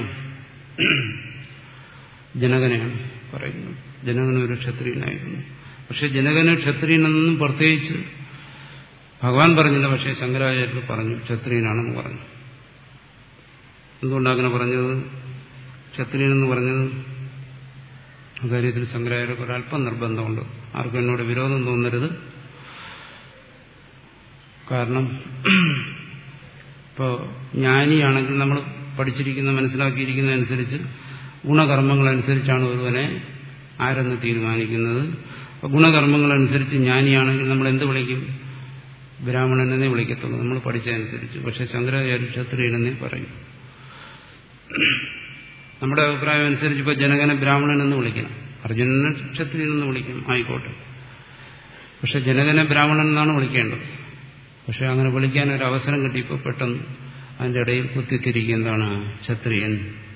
ജനകനെയാണ് പറയുന്നത് ജനകൻ ഒരു ക്ഷത്രിയനായിരുന്നു പക്ഷെ ജനകന് ക്ഷത്രിയനെന്നും പ്രത്യേകിച്ച് ഭഗവാൻ പറഞ്ഞില്ല പക്ഷേ ശങ്കരാചാര്യർ പറഞ്ഞു ക്ഷത്രിയനാണെന്ന് പറഞ്ഞു എന്തുകൊണ്ടാണ് അങ്ങനെ പറഞ്ഞത് ക്ഷത്രിയനെന്ന് പറഞ്ഞത് അക്കാര്യത്തിൽ ശങ്കരാചാര്യർക്ക് ഒരല്പം നിർബന്ധമുണ്ട് ആർക്കും എന്നോട് വിരോധം തോന്നരുത് കാരണം ഇപ്പോൾ ജ്ഞാനിയാണെങ്കിൽ നമ്മൾ പഠിച്ചിരിക്കുന്ന മനസ്സിലാക്കിയിരിക്കുന്ന അനുസരിച്ച് ഗുണകർമ്മങ്ങളനുസരിച്ചാണ് ഒരുവനെ ആരെന്ന് തീരുമാനിക്കുന്നത് അപ്പോൾ ഗുണകർമ്മങ്ങളനുസരിച്ച് ജ്ഞാനിയാണെങ്കിൽ നമ്മൾ എന്ത് വിളിക്കും ബ്രാഹ്മണനെന്നേ വിളിക്കത്തുള്ളൂ നമ്മൾ പഠിച്ചതനുസരിച്ച് പക്ഷെ ശങ്കരാചാര്യ ക്ഷത്രിയനെന്നേ പറയും നമ്മുടെ അഭിപ്രായം അനുസരിച്ച് ഇപ്പോൾ ജനകനെ ബ്രാഹ്മണനെന്ന് വിളിക്കണം അർജുനനെ ക്ഷത്രിയനെന്ന് വിളിക്കും ആയിക്കോട്ടെ പക്ഷെ ജനകനെ ബ്രാഹ്മണൻ എന്നാണ് വിളിക്കേണ്ടത് പക്ഷെ അങ്ങനെ വിളിക്കാൻ ഒരു അവസരം കിട്ടിയപ്പോൾ പെട്ടെന്ന് അതിൻ്റെ ഇടയിൽ കുത്തിത്തിരിക്കുക എന്താണ് ക്ഷത്രിയൻ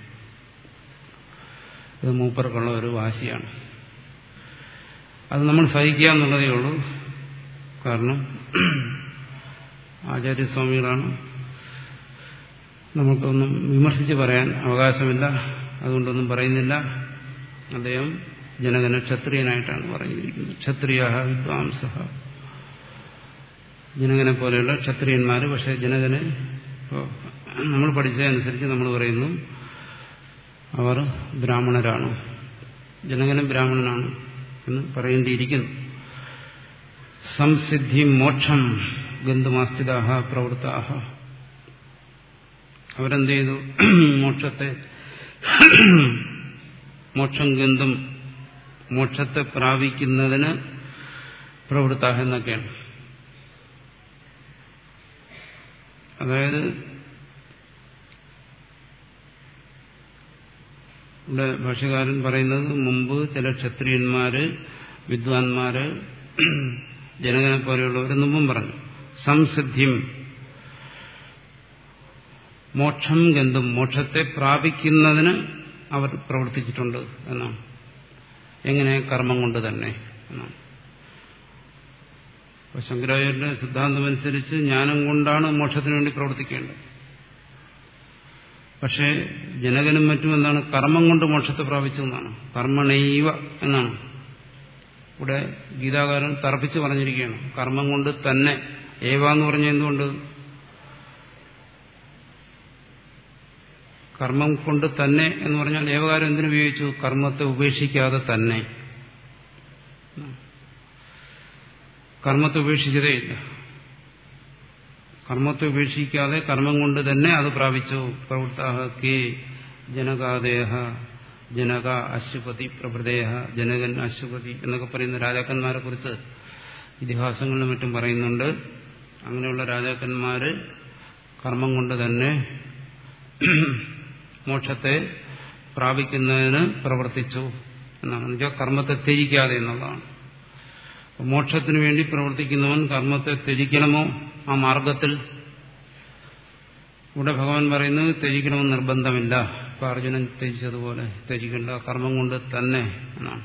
ഇത് മൂപ്പർക്കുള്ള ഒരു വാശിയാണ് അത് നമ്മൾ സഹിക്കുക എന്നുള്ളതേ ഉള്ളൂ കാരണം ആചാര്യസ്വാമികളാണ് നമുക്കൊന്നും വിമർശിച്ച് പറയാൻ അവകാശമില്ല അതുകൊണ്ടൊന്നും പറയുന്നില്ല അദ്ദേഹം ജനകനെ ക്ഷത്രിയനായിട്ടാണ് പറഞ്ഞിരിക്കുന്നത് ക്ഷത്രിയ വിദ്വാംസ ജനകനെ പോലെയുള്ള ക്ഷത്രിയന്മാർ പക്ഷെ ജനകന് നമ്മൾ പഠിച്ചതനുസരിച്ച് നമ്മൾ പറയുന്നു അവർ ബ്രാഹ്മണരാണ് ജനകനും ബ്രാഹ്മണനാണ് എന്ന് പറയേണ്ടിയിരിക്കുന്നു സംസിദ്ധി മോക്ഷം ഗന്ധമാസ്ഥിതാഹ പ്രവൃത്താഹ അവരെന്ത് ചെയ്തു മോക്ഷത്തെ മോക്ഷം ഗന്ധം മോക്ഷത്തെ പ്രാപിക്കുന്നതിന് പ്രവൃത്താഹ എന്നൊക്കെയാണ് അതായത് ഇവിടെ ഭാഷകാരൻ പറയുന്നത് മുമ്പ് ചില ക്ഷത്രിയന്മാര് വിദ്വാൻമാര് ജനകനെ പോലെയുള്ളവർ മുമ്പും പറഞ്ഞു സംസിദ്ധിം മോക്ഷം ഗന്ധം മോക്ഷത്തെ പ്രാപിക്കുന്നതിന് അവർ പ്രവർത്തിച്ചിട്ടുണ്ട് എന്നാണ് എങ്ങനെ കർമ്മം കൊണ്ട് തന്നെ എന്നാണ് അപ്പൊ ശങ്കരാചാര്യന്റെ സിദ്ധാന്തമനുസരിച്ച് ജ്ഞാനം കൊണ്ടാണ് മോക്ഷത്തിന് വേണ്ടി പ്രവർത്തിക്കേണ്ടത് പക്ഷേ ജനകനും മറ്റും എന്താണ് കർമ്മം കൊണ്ട് മോക്ഷത്തെ പ്രാപിച്ചു എന്നാണ് കർമ്മണൈവ എന്നാണ് ഇവിടെ ഗീതാകാരൻ തറപ്പിച്ച് പറഞ്ഞിരിക്കുകയാണ് കർമ്മം കൊണ്ട് തന്നെ ഏവ എന്ന് പറഞ്ഞ എന്തുകൊണ്ട് കർമ്മം കൊണ്ട് തന്നെ എന്ന് പറഞ്ഞാൽ ഏവകാരം എന്തിനു ഉപയോഗിച്ചു കർമ്മത്തെ ഉപേക്ഷിക്കാതെ തന്നെ കർമ്മത്തെ ഉപേക്ഷിച്ചതേയില്ല കർമ്മത്തെ ഉപേക്ഷിക്കാതെ കർമ്മം കൊണ്ട് തന്നെ അത് പ്രാപിച്ചു പ്രവൃത്താഹ കെ ജനകാദേഹ ജനക അശ്വപതി പ്രഭൃദേഹ ജനകൻ അശ്വപതി എന്നൊക്കെ പറയുന്ന രാജാക്കന്മാരെ കുറിച്ച് ഇതിഹാസങ്ങളിലും മറ്റും പറയുന്നുണ്ട് അങ്ങനെയുള്ള രാജാക്കന്മാര് കർമ്മം കൊണ്ട് തന്നെ മോക്ഷത്തെ പ്രാപിക്കുന്നതിന് പ്രവർത്തിച്ചു എന്നാണ് എന്നുവെച്ചാൽ കർമ്മത്തെ ത്യജിക്കാതെ എന്നുള്ളതാണ് മോക്ഷത്തിനു വേണ്ടി പ്രവർത്തിക്കുന്നവൻ കർമ്മത്തെ ത്യജിക്കണമോ ആ മാർഗത്തിൽ ഇവിടെ ഭഗവാൻ പറയുന്നത് ത്യജിക്കണമെന്ന് നിർബന്ധമില്ല ഇപ്പൊ അർജുനൻ ത്യജിച്ചതുപോലെ ത്യജിക്കേണ്ട കർമ്മം കൊണ്ട് തന്നെ എന്നാണ്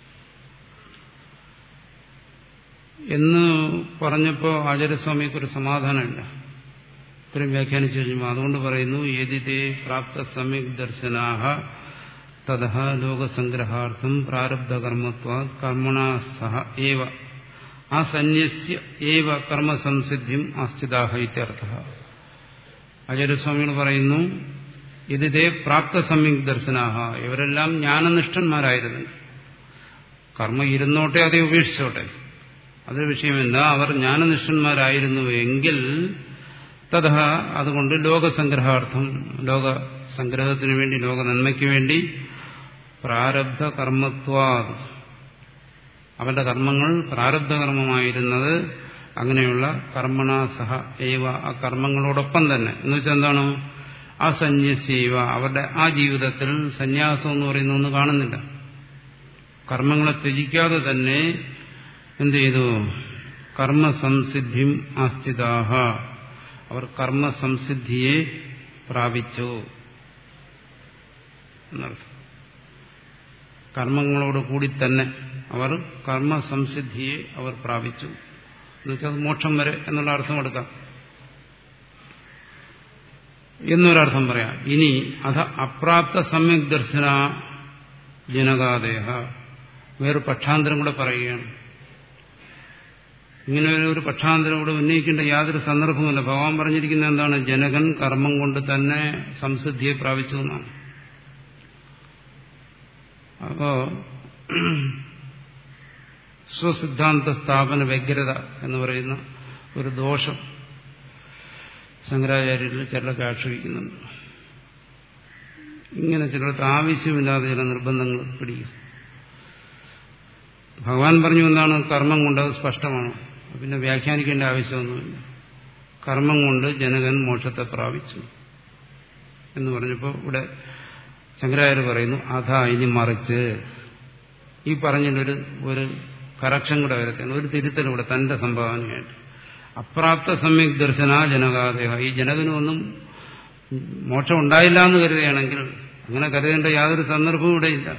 എന്ന് പറഞ്ഞപ്പോൾ ആചാര്യസ്വാമിക്കൊരു സമാധാനമില്ല ഇത്രയും വ്യാഖ്യാനിച്ചു കഴിഞ്ഞപ്പോൾ അതുകൊണ്ട് പറയുന്നു യതിതേ പ്രാപ്ത സമ്യക് ദർശനാഹ തഥ ലോകസംഗ്രഹാർത്ഥം പ്രാരബ്ധകർമ്മത്വ കർമ്മണ സഹ ഏവ ആ സന്യസ്യ ഏവ കർമ്മസംസിദ്ധിം ആസ്ഥിതാഹ ഇത്യർത്ഥ ആചാര്യസ്വാമികൾ പറയുന്നു ഇതിതേ പ്രാപ്ത സമ്യക് ദർശനാഹ ഇവരെല്ലാം ജ്ഞാനനിഷ്ഠന്മാരായിരുന്നു കർമ്മ ഇരുന്നോട്ടെ അതേ ഉപേക്ഷിച്ചോട്ടെ അത് വിഷയമല്ല അവർ ജ്ഞാനനിഷ്ഠന്മാരായിരുന്നു എങ്കിൽ തഥ അതുകൊണ്ട് ലോകസംഗ്രഹാർത്ഥം ലോക സംഗ്രഹത്തിന് വേണ്ടി ലോക നന്മയ്ക്ക് വേണ്ടി പ്രാരബ്ധ കർമ്മത്വാ അവന്റെ കർമ്മങ്ങൾ പ്രാരബ്ധകർമ്മമായിരുന്നത് അങ്ങനെയുള്ള കർമ്മണ സഹ ഏവ ആ കർമ്മങ്ങളോടൊപ്പം തന്നെ എന്ന് വെച്ചാൽ എന്താണ് ആ സന്യസീവ അവരുടെ ആ ജീവിതത്തിൽ സന്യാസം എന്ന് പറയുന്ന ഒന്ന് കാണുന്നില്ല കർമ്മങ്ങളെ ത്യജിക്കാതെ തന്നെ എന്ത് ചെയ്തു കർമ്മസംസിദ്ധിം ആസ്ഥിതാഹ അവർ കർമ്മസംസിദ്ധിയെ പ്രാപിച്ചു എന്നർത്ഥം കർമ്മങ്ങളോട് കൂടി തന്നെ അവർ കർമ്മ സംസിദ്ധിയെ അവർ പ്രാപിച്ചു എന്നുവെച്ചാൽ മോക്ഷം വരെ എന്നുള്ള അർത്ഥം എടുക്കാം എന്നൊരർത്ഥം പറയാം ഇനി അധ അപ്രാപ്ത സമ്യക് ദർശന ജനകാദേഹ വേറെ പക്ഷാന്തരം കൂടെ പറയുകയാണ് ഇങ്ങനെ ഒരു പക്ഷാന്തരം കൂടെ ഉന്നയിക്കേണ്ട യാതൊരു സന്ദർഭവുമില്ല ഭഗവാൻ പറഞ്ഞിരിക്കുന്നത് എന്താണ് ജനകൻ കർമ്മം കൊണ്ട് തന്നെ സംസിദ്ധിയെ പ്രാപിച്ചു എന്നാണ് അപ്പോ സ്വസിദ്ധാന്ത സ്ഥാപന വ്യഗ്രത എന്ന് പറയുന്ന ഒരു ദോഷം ശങ്കരാചാര്യരിൽ ചിലരൊക്കെ ആക്ഷേപിക്കുന്നുണ്ട് ഇങ്ങനെ ചിലർക്ക് ആവശ്യമില്ലാതെ ചില നിർബന്ധങ്ങൾ പിടിക്കും ഭഗവാൻ പറഞ്ഞു എന്താണ് കർമ്മം കൊണ്ട് അത് സ്പഷ്ടമാണ് പിന്നെ വ്യാഖ്യാനിക്കേണ്ട ആവശ്യമൊന്നുമില്ല കർമ്മം കൊണ്ട് ജനകൻ മോക്ഷത്തെ പ്രാപിച്ചു എന്ന് പറഞ്ഞപ്പോൾ ഇവിടെ ശങ്കരാചാര്യ പറയുന്നു അതാ ഇനി മറിച്ച് ഈ പറഞ്ഞതിലൊരു ഒരു കറക്ഷൻ കൂടെ വരത്തേണ് ഒരു തിരുത്തലൂടെ തന്റെ സംഭാവനയായിട്ട് അപ്രാപ്ത സമ്യക് ദർശന ജനകാദേഹ ഈ ജനകനൊന്നും മോക്ഷം ഉണ്ടായില്ല എന്ന് കരുതുകയാണെങ്കിൽ അങ്ങനെ കരുതേണ്ട യാതൊരു സന്ദർഭവും ഇവിടെ ഇല്ല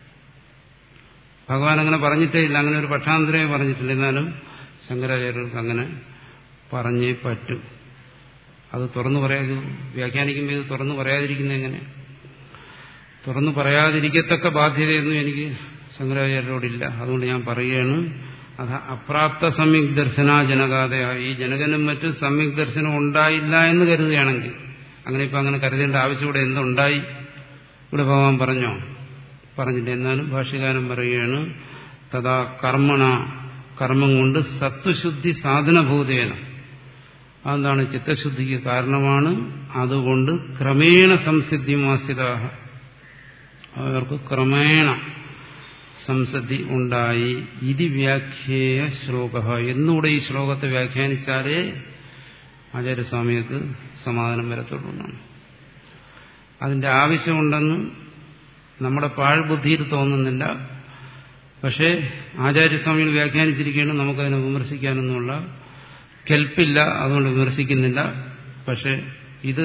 ഭഗവാൻ അങ്ങനെ പറഞ്ഞിട്ടേ ഇല്ല അങ്ങനെ ഒരു പക്ഷാന്തരമേ പറഞ്ഞിട്ടില്ല എന്നാലും ശങ്കരാചാര്യർക്ക് അങ്ങനെ പറഞ്ഞേ പറ്റും അത് തുറന്നു പറയാതെ വ്യാഖ്യാനിക്കുമ്പോൾ ഇത് തുറന്നു പറയാതിരിക്കുന്നത് എങ്ങനെ തുറന്നു പറയാതിരിക്കത്തക്ക ബാധ്യതയൊന്നും എനിക്ക് ശങ്കരാചാര്യരോടില്ല അതുകൊണ്ട് ഞാൻ പറയുകയാണ് അത് അപ്രാപ്ത സമ്യക് ദർശന ജനകാതയ ഈ ജനകനും മറ്റും സമ്യക് ദർശനം ഉണ്ടായില്ല എന്ന് കരുതുകയാണെങ്കിൽ അങ്ങനെ ഇപ്പം അങ്ങനെ കരുതേണ്ട ആവശ്യം ഇവിടെ എന്തുണ്ടായി ഇവിടെ ഭഗവാൻ പറഞ്ഞോ പറഞ്ഞില്ല എന്നാലും ഭാഷ്യകാരൻ പറയുകയാണ് തഥാ കർമ്മണ കർമ്മം കൊണ്ട് സത്വശുദ്ധി സാധനഭൂതേന അതെന്താണ് ചിത്തശുദ്ധിക്ക് കാരണമാണ് അതുകൊണ്ട് ക്രമേണ സംസിദ്ധിമാസ്യതാഹ അവർക്ക് ക്രമേണ സംസദ്ധി ഉണ്ടായി ഇതി വ്യാഖ്യേയ ശ്ലോക എന്നുകൂടെ ഈ ശ്ലോകത്തെ വ്യാഖ്യാനിച്ചാലേ ആചാര്യസ്വാമിക്ക് സമാധാനം വരത്തുള്ളൂ എന്നാണ് അതിന്റെ ആവശ്യമുണ്ടെന്ന് നമ്മുടെ പാഴ്ബുദ്ധിയിൽ തോന്നുന്നില്ല പക്ഷേ ആചാര്യസ്വാമികൾ വ്യാഖ്യാനിച്ചിരിക്കുകയാണ് നമുക്കതിനെ വിമർശിക്കാനൊന്നുമുള്ള കെൽപ്പില്ല അതുകൊണ്ട് വിമർശിക്കുന്നില്ല പക്ഷെ ഇത്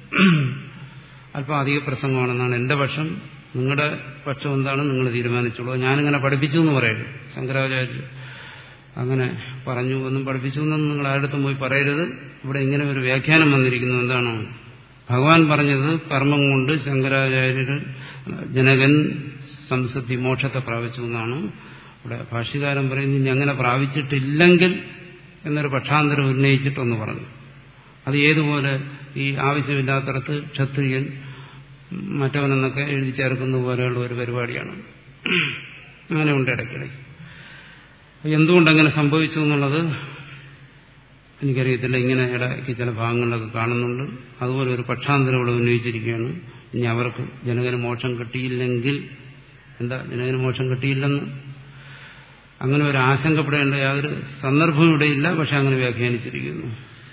അല്പം അധിക പ്രസംഗമാണെന്നാണ് എന്റെ പക്ഷം നിങ്ങളുടെ പക്ഷം എന്താണ് നിങ്ങൾ തീരുമാനിച്ചോളൂ ഞാനിങ്ങനെ പഠിപ്പിച്ചു എന്ന് പറയരുത് ശങ്കരാചാര്യ അങ്ങനെ പറഞ്ഞു ഒന്നും പഠിപ്പിച്ചു എന്നൊന്നും നിങ്ങൾ ആരുടെ പോയി പറയരുത് ഇവിടെ ഇങ്ങനെ ഒരു വ്യാഖ്യാനം വന്നിരിക്കുന്നു എന്താണ് ഭഗവാൻ പറഞ്ഞത് കർമ്മം കൊണ്ട് ശങ്കരാചാര്യർ ജനകൻ സംസദ്ധി മോക്ഷത്തെ പ്രാപിച്ചു എന്നാണ് ഇവിടെ ഭാഷ്യകാരൻ പറയുന്നത് ഇനി അങ്ങനെ പ്രാപിച്ചിട്ടില്ലെങ്കിൽ എന്നൊരു പക്ഷാന്തരം ഉന്നയിച്ചിട്ടൊന്ന് പറഞ്ഞു അത് ഏതുപോലെ ഈ ആവശ്യമില്ലാത്തടത്ത് ക്ഷത്രിയൻ മറ്റവനെന്നൊക്കെ എഴുതി ചേർക്കുന്ന പോലെയുള്ള ഒരു പരിപാടിയാണ് അങ്ങനെ ഉണ്ട് ഇടയ്ക്കിടയ്ക്ക് എന്തുകൊണ്ടങ്ങനെ സംഭവിച്ചു എന്നുള്ളത് എനിക്കറിയത്തില്ല ഇങ്ങനെ ഇടയ്ക്ക് ചില ഭാഗങ്ങളിലൊക്കെ കാണുന്നുണ്ട് അതുപോലെ ഒരു പക്ഷാന്തരം ഇവിടെ ഉന്നയിച്ചിരിക്കുകയാണ് ഇനി അവർക്ക് ജനകന് മോക്ഷം കിട്ടിയില്ലെങ്കിൽ എന്താ ജനകന് മോക്ഷം കിട്ടിയില്ലെന്ന് അങ്ങനെ ഒരു ആശങ്കപ്പെടേണ്ട യാതൊരു സന്ദർഭവും ഇവിടെയില്ല പക്ഷെ അങ്ങനെ വ്യാഖ്യാനിച്ചിരിക്കുന്നു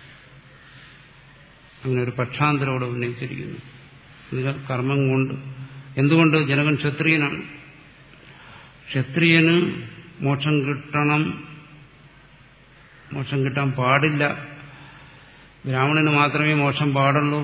അങ്ങനെ ഒരു പക്ഷാന്തരം ഇവിടെ ഉന്നയിച്ചിരിക്കുന്നു എന്നുവെച്ചാൽ കർമ്മം കൊണ്ട് എന്തുകൊണ്ട് ജനകൻ ക്ഷത്രിയനാണ് ക്ഷത്രിയന് മോക്ഷം കിട്ടണം മോക്ഷം കിട്ടാൻ പാടില്ല ബ്രാഹ്മണന് മാത്രമേ മോക്ഷം പാടുള്ളൂ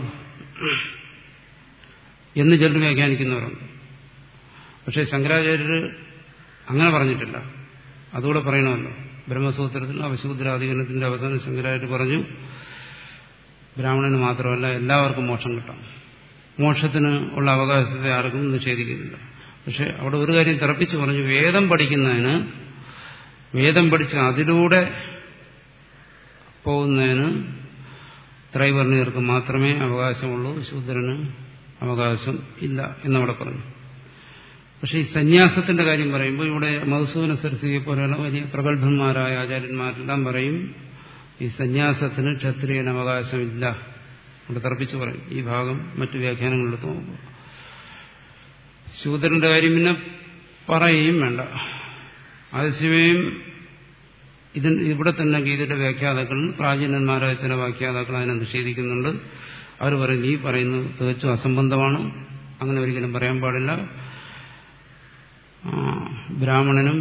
എന്ന് ചിലർ വ്യാഖ്യാനിക്കുന്നവരുണ്ട് പക്ഷെ ശങ്കരാചാര്യർ അങ്ങനെ പറഞ്ഞിട്ടില്ല അതുകൂടെ പറയണമല്ലോ ബ്രഹ്മസൂത്രത്തിൽ അവശൂദ്രാധികരണത്തിന്റെ അവസാനം ശങ്കരാചാര്യ പറഞ്ഞു ബ്രാഹ്മണന് മാത്രമല്ല എല്ലാവർക്കും മോക്ഷം കിട്ടാം മോക്ഷത്തിന് ഉള്ള അവകാശത്തെ ആർക്കും നിഷേധിക്കുന്നില്ല പക്ഷെ അവിടെ ഒരു കാര്യം തിറപ്പിച്ചു പറഞ്ഞു വേദം പഠിക്കുന്നതിന് വേദം പഠിച്ച് അതിലൂടെ പോകുന്നതിന് ത്രൈവർണികർക്ക് മാത്രമേ അവകാശമുള്ളൂ ശൂദ്രന് അവകാശം ഇല്ല എന്നവിടെ പറഞ്ഞു പക്ഷെ ഈ സന്യാസത്തിന്റെ കാര്യം പറയുമ്പോൾ ഇവിടെ മധുസൂന സരസ്വതിയെ പോലെയുള്ള വലിയ പ്രഗത്ഭന്മാരായ ആചാര്യന്മാരെല്ലാം പറയും ഈ സന്യാസത്തിന് ക്ഷത്രിയന് അവകാശമില്ല ഇവിടെ തർപ്പിച്ചു പറയും ഈ ഭാഗം മറ്റു വ്യാഖ്യാനങ്ങളിലെടുത്ത് നോക്കുമ്പോൾ ശൂദ്രന്റെ കാര്യം പിന്നെ പറയുകയും വേണ്ട അതേസമയം ഇതിന് ഇവിടെ തന്നെ ഗീതയുടെ വ്യാഖ്യാതാക്കൾ പ്രാചീനന്മാരായ ചില വ്യാഖ്യാതാക്കൾ അതിനെ നിഷേധിക്കുന്നുണ്ട് അവർ പറയും ഈ പറയുന്നത് തികച്ചും അസംബന്ധമാണ് അങ്ങനെ ഒരിക്കലും പറയാൻ പാടില്ല ബ്രാഹ്മണനും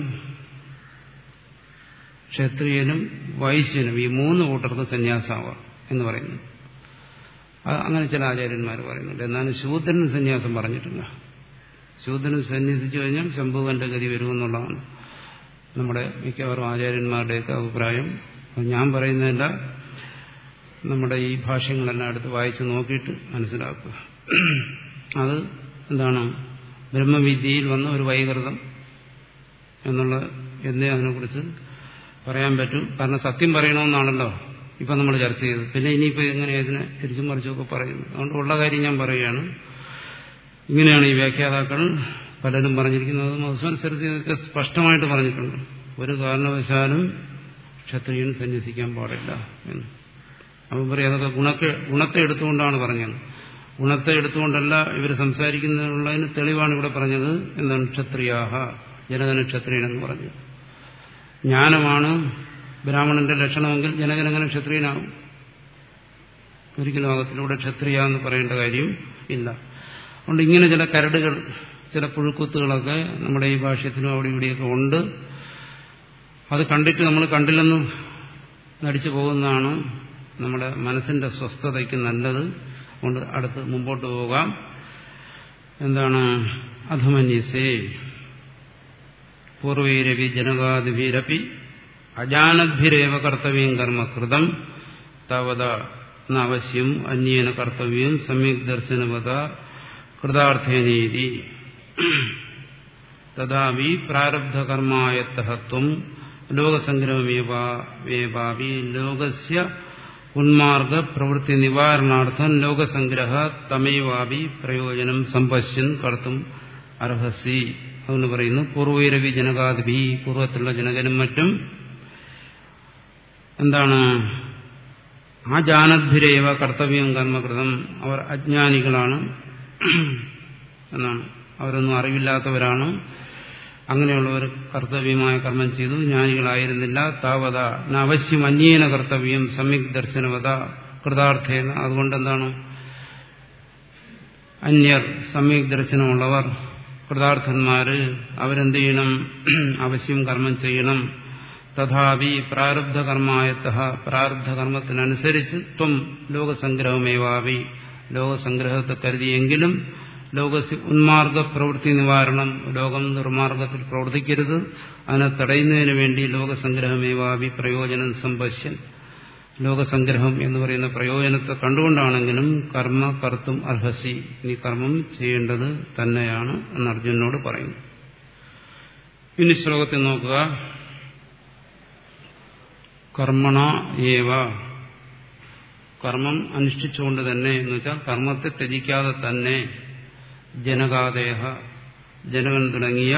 ക്ഷത്രിയനും വൈശ്യനും ഈ മൂന്ന് കൂട്ടർക്ക് സന്യാസാവാം എന്ന് പറയുന്നു അങ്ങനെ ചില ആചാര്യന്മാർ പറയുന്നുണ്ട് എന്നാലും ശൂദ്രന് സന്യാസം പറഞ്ഞിട്ടില്ല ശൂദ്രന് സന്യസിച്ചു കഴിഞ്ഞാൽ ശംഭുവന്റെ ഗതി വരുമെന്നുള്ളതാണ് നമ്മുടെ മിക്കവാറും ആചാര്യന്മാരുടെയൊക്കെ അഭിപ്രായം അത് ഞാൻ പറയുന്നതല്ല നമ്മുടെ ഈ ഭാഷ്യങ്ങളെല്ലാം എടുത്ത് വായിച്ച് നോക്കിയിട്ട് മനസ്സിലാക്കുക അത് എന്താണ് ബ്രഹ്മവിദ്യയിൽ വന്ന ഒരു വൈകൃതം എന്നുള്ള എന്നേ അതിനെക്കുറിച്ച് പറയാൻ പറ്റും കാരണം സത്യം പറയണമെന്നാണല്ലോ ഇപ്പം നമ്മൾ ചർച്ച ചെയ്തത് പിന്നെ ഇനിയിപ്പോൾ എങ്ങനെ ഇതിനെ തിരിച്ചും മറിച്ചുമൊക്കെ പറയുന്നു അതുകൊണ്ട് ഉള്ള കാര്യം ഞാൻ പറയുകയാണ് ഇങ്ങനെയാണ് ഈ വ്യാഖ്യാതാക്കൾ പലരും പറഞ്ഞിരിക്കുന്നത് മധുസമനുസരിച്ച് ഇതൊക്കെ സ്പഷ്ടമായിട്ട് പറഞ്ഞിട്ടുണ്ട് ഒരു കാരണവശാലും ക്ഷത്രിയൻ സന്യസിക്കാൻ പാടില്ല എന്ന് അപ്പം പറയും അതൊക്കെ ഗുണക്കെ ഗുണത്തെ എടുത്തുകൊണ്ടാണ് പറഞ്ഞത് ഗുണത്തെ എടുത്തുകൊണ്ടല്ല ഇവർ സംസാരിക്കുന്നതിനുള്ളതിന് തെളിവാണ് ഇവിടെ പറഞ്ഞത് എന്താണ് ക്ഷത്രിയാഹ ജനകന ക്ഷത്രിയൻ എന്ന് പറഞ്ഞു ജ്ഞാനമാണ് ബ്രാഹ്മണന്റെ ലക്ഷണമെങ്കിൽ ജനകനങ്ങനെ ക്ഷത്രിയനാകും ഒരിക്കലും ആകത്തില്ല ഇവിടെ ക്ഷത്രിയ എന്ന് പറയേണ്ട കാര്യം ഇല്ല അതുകൊണ്ട് ഇങ്ങനെ ചില കരടുകൾ ചില പുഴുക്കുത്തുകളൊക്കെ നമ്മുടെ ഈ ഭാഷ്യത്തിനും അവിടെ ഇവിടെയൊക്കെ ഉണ്ട് അത് കണ്ടിട്ട് നമ്മൾ കണ്ടില്ലെന്ന് നടിച്ചു പോകുന്നതാണ് നമ്മുടെ മനസ്സിന്റെ സ്വസ്ഥതയ്ക്ക് നല്ലത് അതുകൊണ്ട് അടുത്ത് മുമ്പോട്ട് പോകാം എന്താണ് അധമന്യസേ പൂർവൈരവി ജനകാദിഭിരപി അജാനദ്ഭിരേവ കർത്തവ്യം കർമ്മ കൃതം തവത അവശ്യം അന്യേന കർത്തവ്യം സമ്യക് ദർശനവത കൃതാർത്ഥേനീതി തഥാപി പ്രാരബ്ധകർമായത്തഹത്വം ലോകസംഗ്രഹമേവാവി ലോകസ്യ ഉന്മാർഗ പ്രവൃത്തി നിവാരണാർത്ഥം ലോകസംഗ്രഹ തമേവാപി പ്രയോജനം സമ്പശ്യൻ കർത്തും അർഹസി അതെന്ന് പറയുന്നു പൂർവൈരവി ജനകാദിഭി പൂർവ്വത്തിലുള്ള ജനകനും മറ്റും എന്താണ് ആ ജാനദ്ഭിരേവ കർത്തവ്യം കർമ്മകൃതം അവർ അജ്ഞാനികളാണ് എന്നാണ് അവരൊന്നും അറിവില്ലാത്തവരാണ് അങ്ങനെയുള്ളവർ കർത്തവ്യമായ കർമ്മം ചെയ്തു ജ്ഞാനികളായിരുന്നില്ല താവത അവശ്യം അന്യേന കർത്തവ്യം സമ്യക് ദർശനവത കൃതാർത്ഥേന അതുകൊണ്ട് എന്താണ് അന്യർ സമ്യക് ദർശനമുള്ളവർ കൃതാർത്ഥന്മാര് അവരെന്ത് ചെയ്യണം അവശ്യം കർമ്മം ചെയ്യണം തഥാപി പ്രാരബ്ധകർമായത്ത പ്രാരബ്ധകർമ്മത്തിനനുസരിച്ച് ത്വം ലോകസംഗ്രഹമേവാവി ലോകസംഗ്രഹത്തെ കരുതിയെങ്കിലും ലോകസ് ഉന്മാർഗ പ്രവൃത്തി നിവാരണം ലോകം നിർമാർഗത്തിൽ പ്രവർത്തിക്കരുത് അതിനെ തടയുന്നതിന് വേണ്ടി ലോകസംഗ്രഹമേവാവി പ്രയോജനം സമ്പശ്യൻ ലോകസംഗ്രഹം എന്ന് പറയുന്ന പ്രയോജനത്തെ കണ്ടുകൊണ്ടാണെങ്കിലും കർമ്മ കർത്തും അർഹസി നീ കർമ്മം ചെയ്യേണ്ടത് തന്നെയാണ് എന്ന് അർജുനോട് പറയുന്നു ഇനി ശ്ലോകത്തിൽ നോക്കുക കർമ്മണ ഏവ കർമ്മം അനുഷ്ഠിച്ചുകൊണ്ട് തന്നെ എന്ന് വെച്ചാൽ കർമ്മത്തെ ത്യജിക്കാതെ തന്നെ ജനകാദേഹ ജനകൻ തുടങ്ങിയ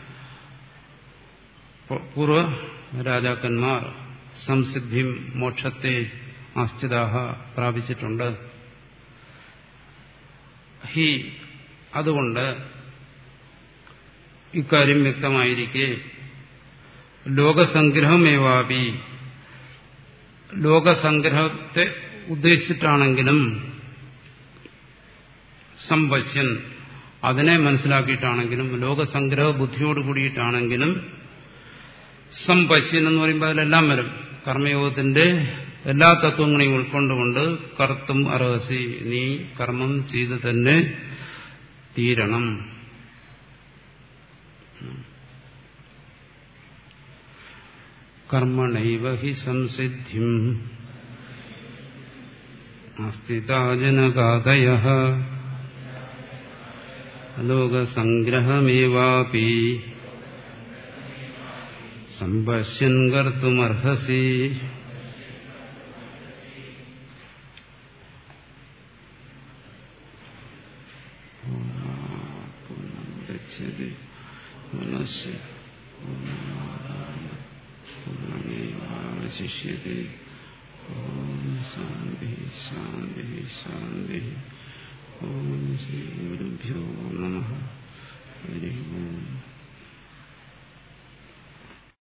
പൂർവ രാജാക്കന്മാർ സംസിദ്ധിം മോക്ഷത്തെ ആസ്ഥിതാഹ പ്രാപിച്ചിട്ടുണ്ട് ഹി അതുകൊണ്ട് ഇക്കാര്യം വ്യക്തമായിരിക്കെ ലോകസംഗ്രഹമേവാപി ലോകസംഗ്രഹത്തെ ഉദ്ദേശിച്ചിട്ടാണെങ്കിലും സംപശ്യൻ അതിനെ മനസ്സിലാക്കിയിട്ടാണെങ്കിലും ലോകസംഗ്രഹ ബുദ്ധിയോട് കൂടിയിട്ടാണെങ്കിലും സംപശ്യൻ എന്ന് പറയുമ്പോൾ അതിലെല്ലാം വരും കർമ്മയോഗത്തിന്റെ എല്ലാ തത്വങ്ങളെയും ഉൾക്കൊണ്ടുകൊണ്ട് കർത്തും അർഹസി നീ കർമ്മം ചെയ്ത് തന്നെ തീരണം കർമ്മണൈവ ഹി സംസിദ്ധിം അസ്ഥിതാജനകാതയ ലോകസംഗ്രഹമേവാപി സംപശ്യൻ കർത്തുമർഹസി ഗച്ഛതി മനസ്സി പൂർണ്ണമേവാവശിഷ്യത്തെ ഓം ശാന്തി ശാന്തി ശാന്തി ഓം ശ്രീ ഗുരുഭ്യോ നമ ഹരി ഓം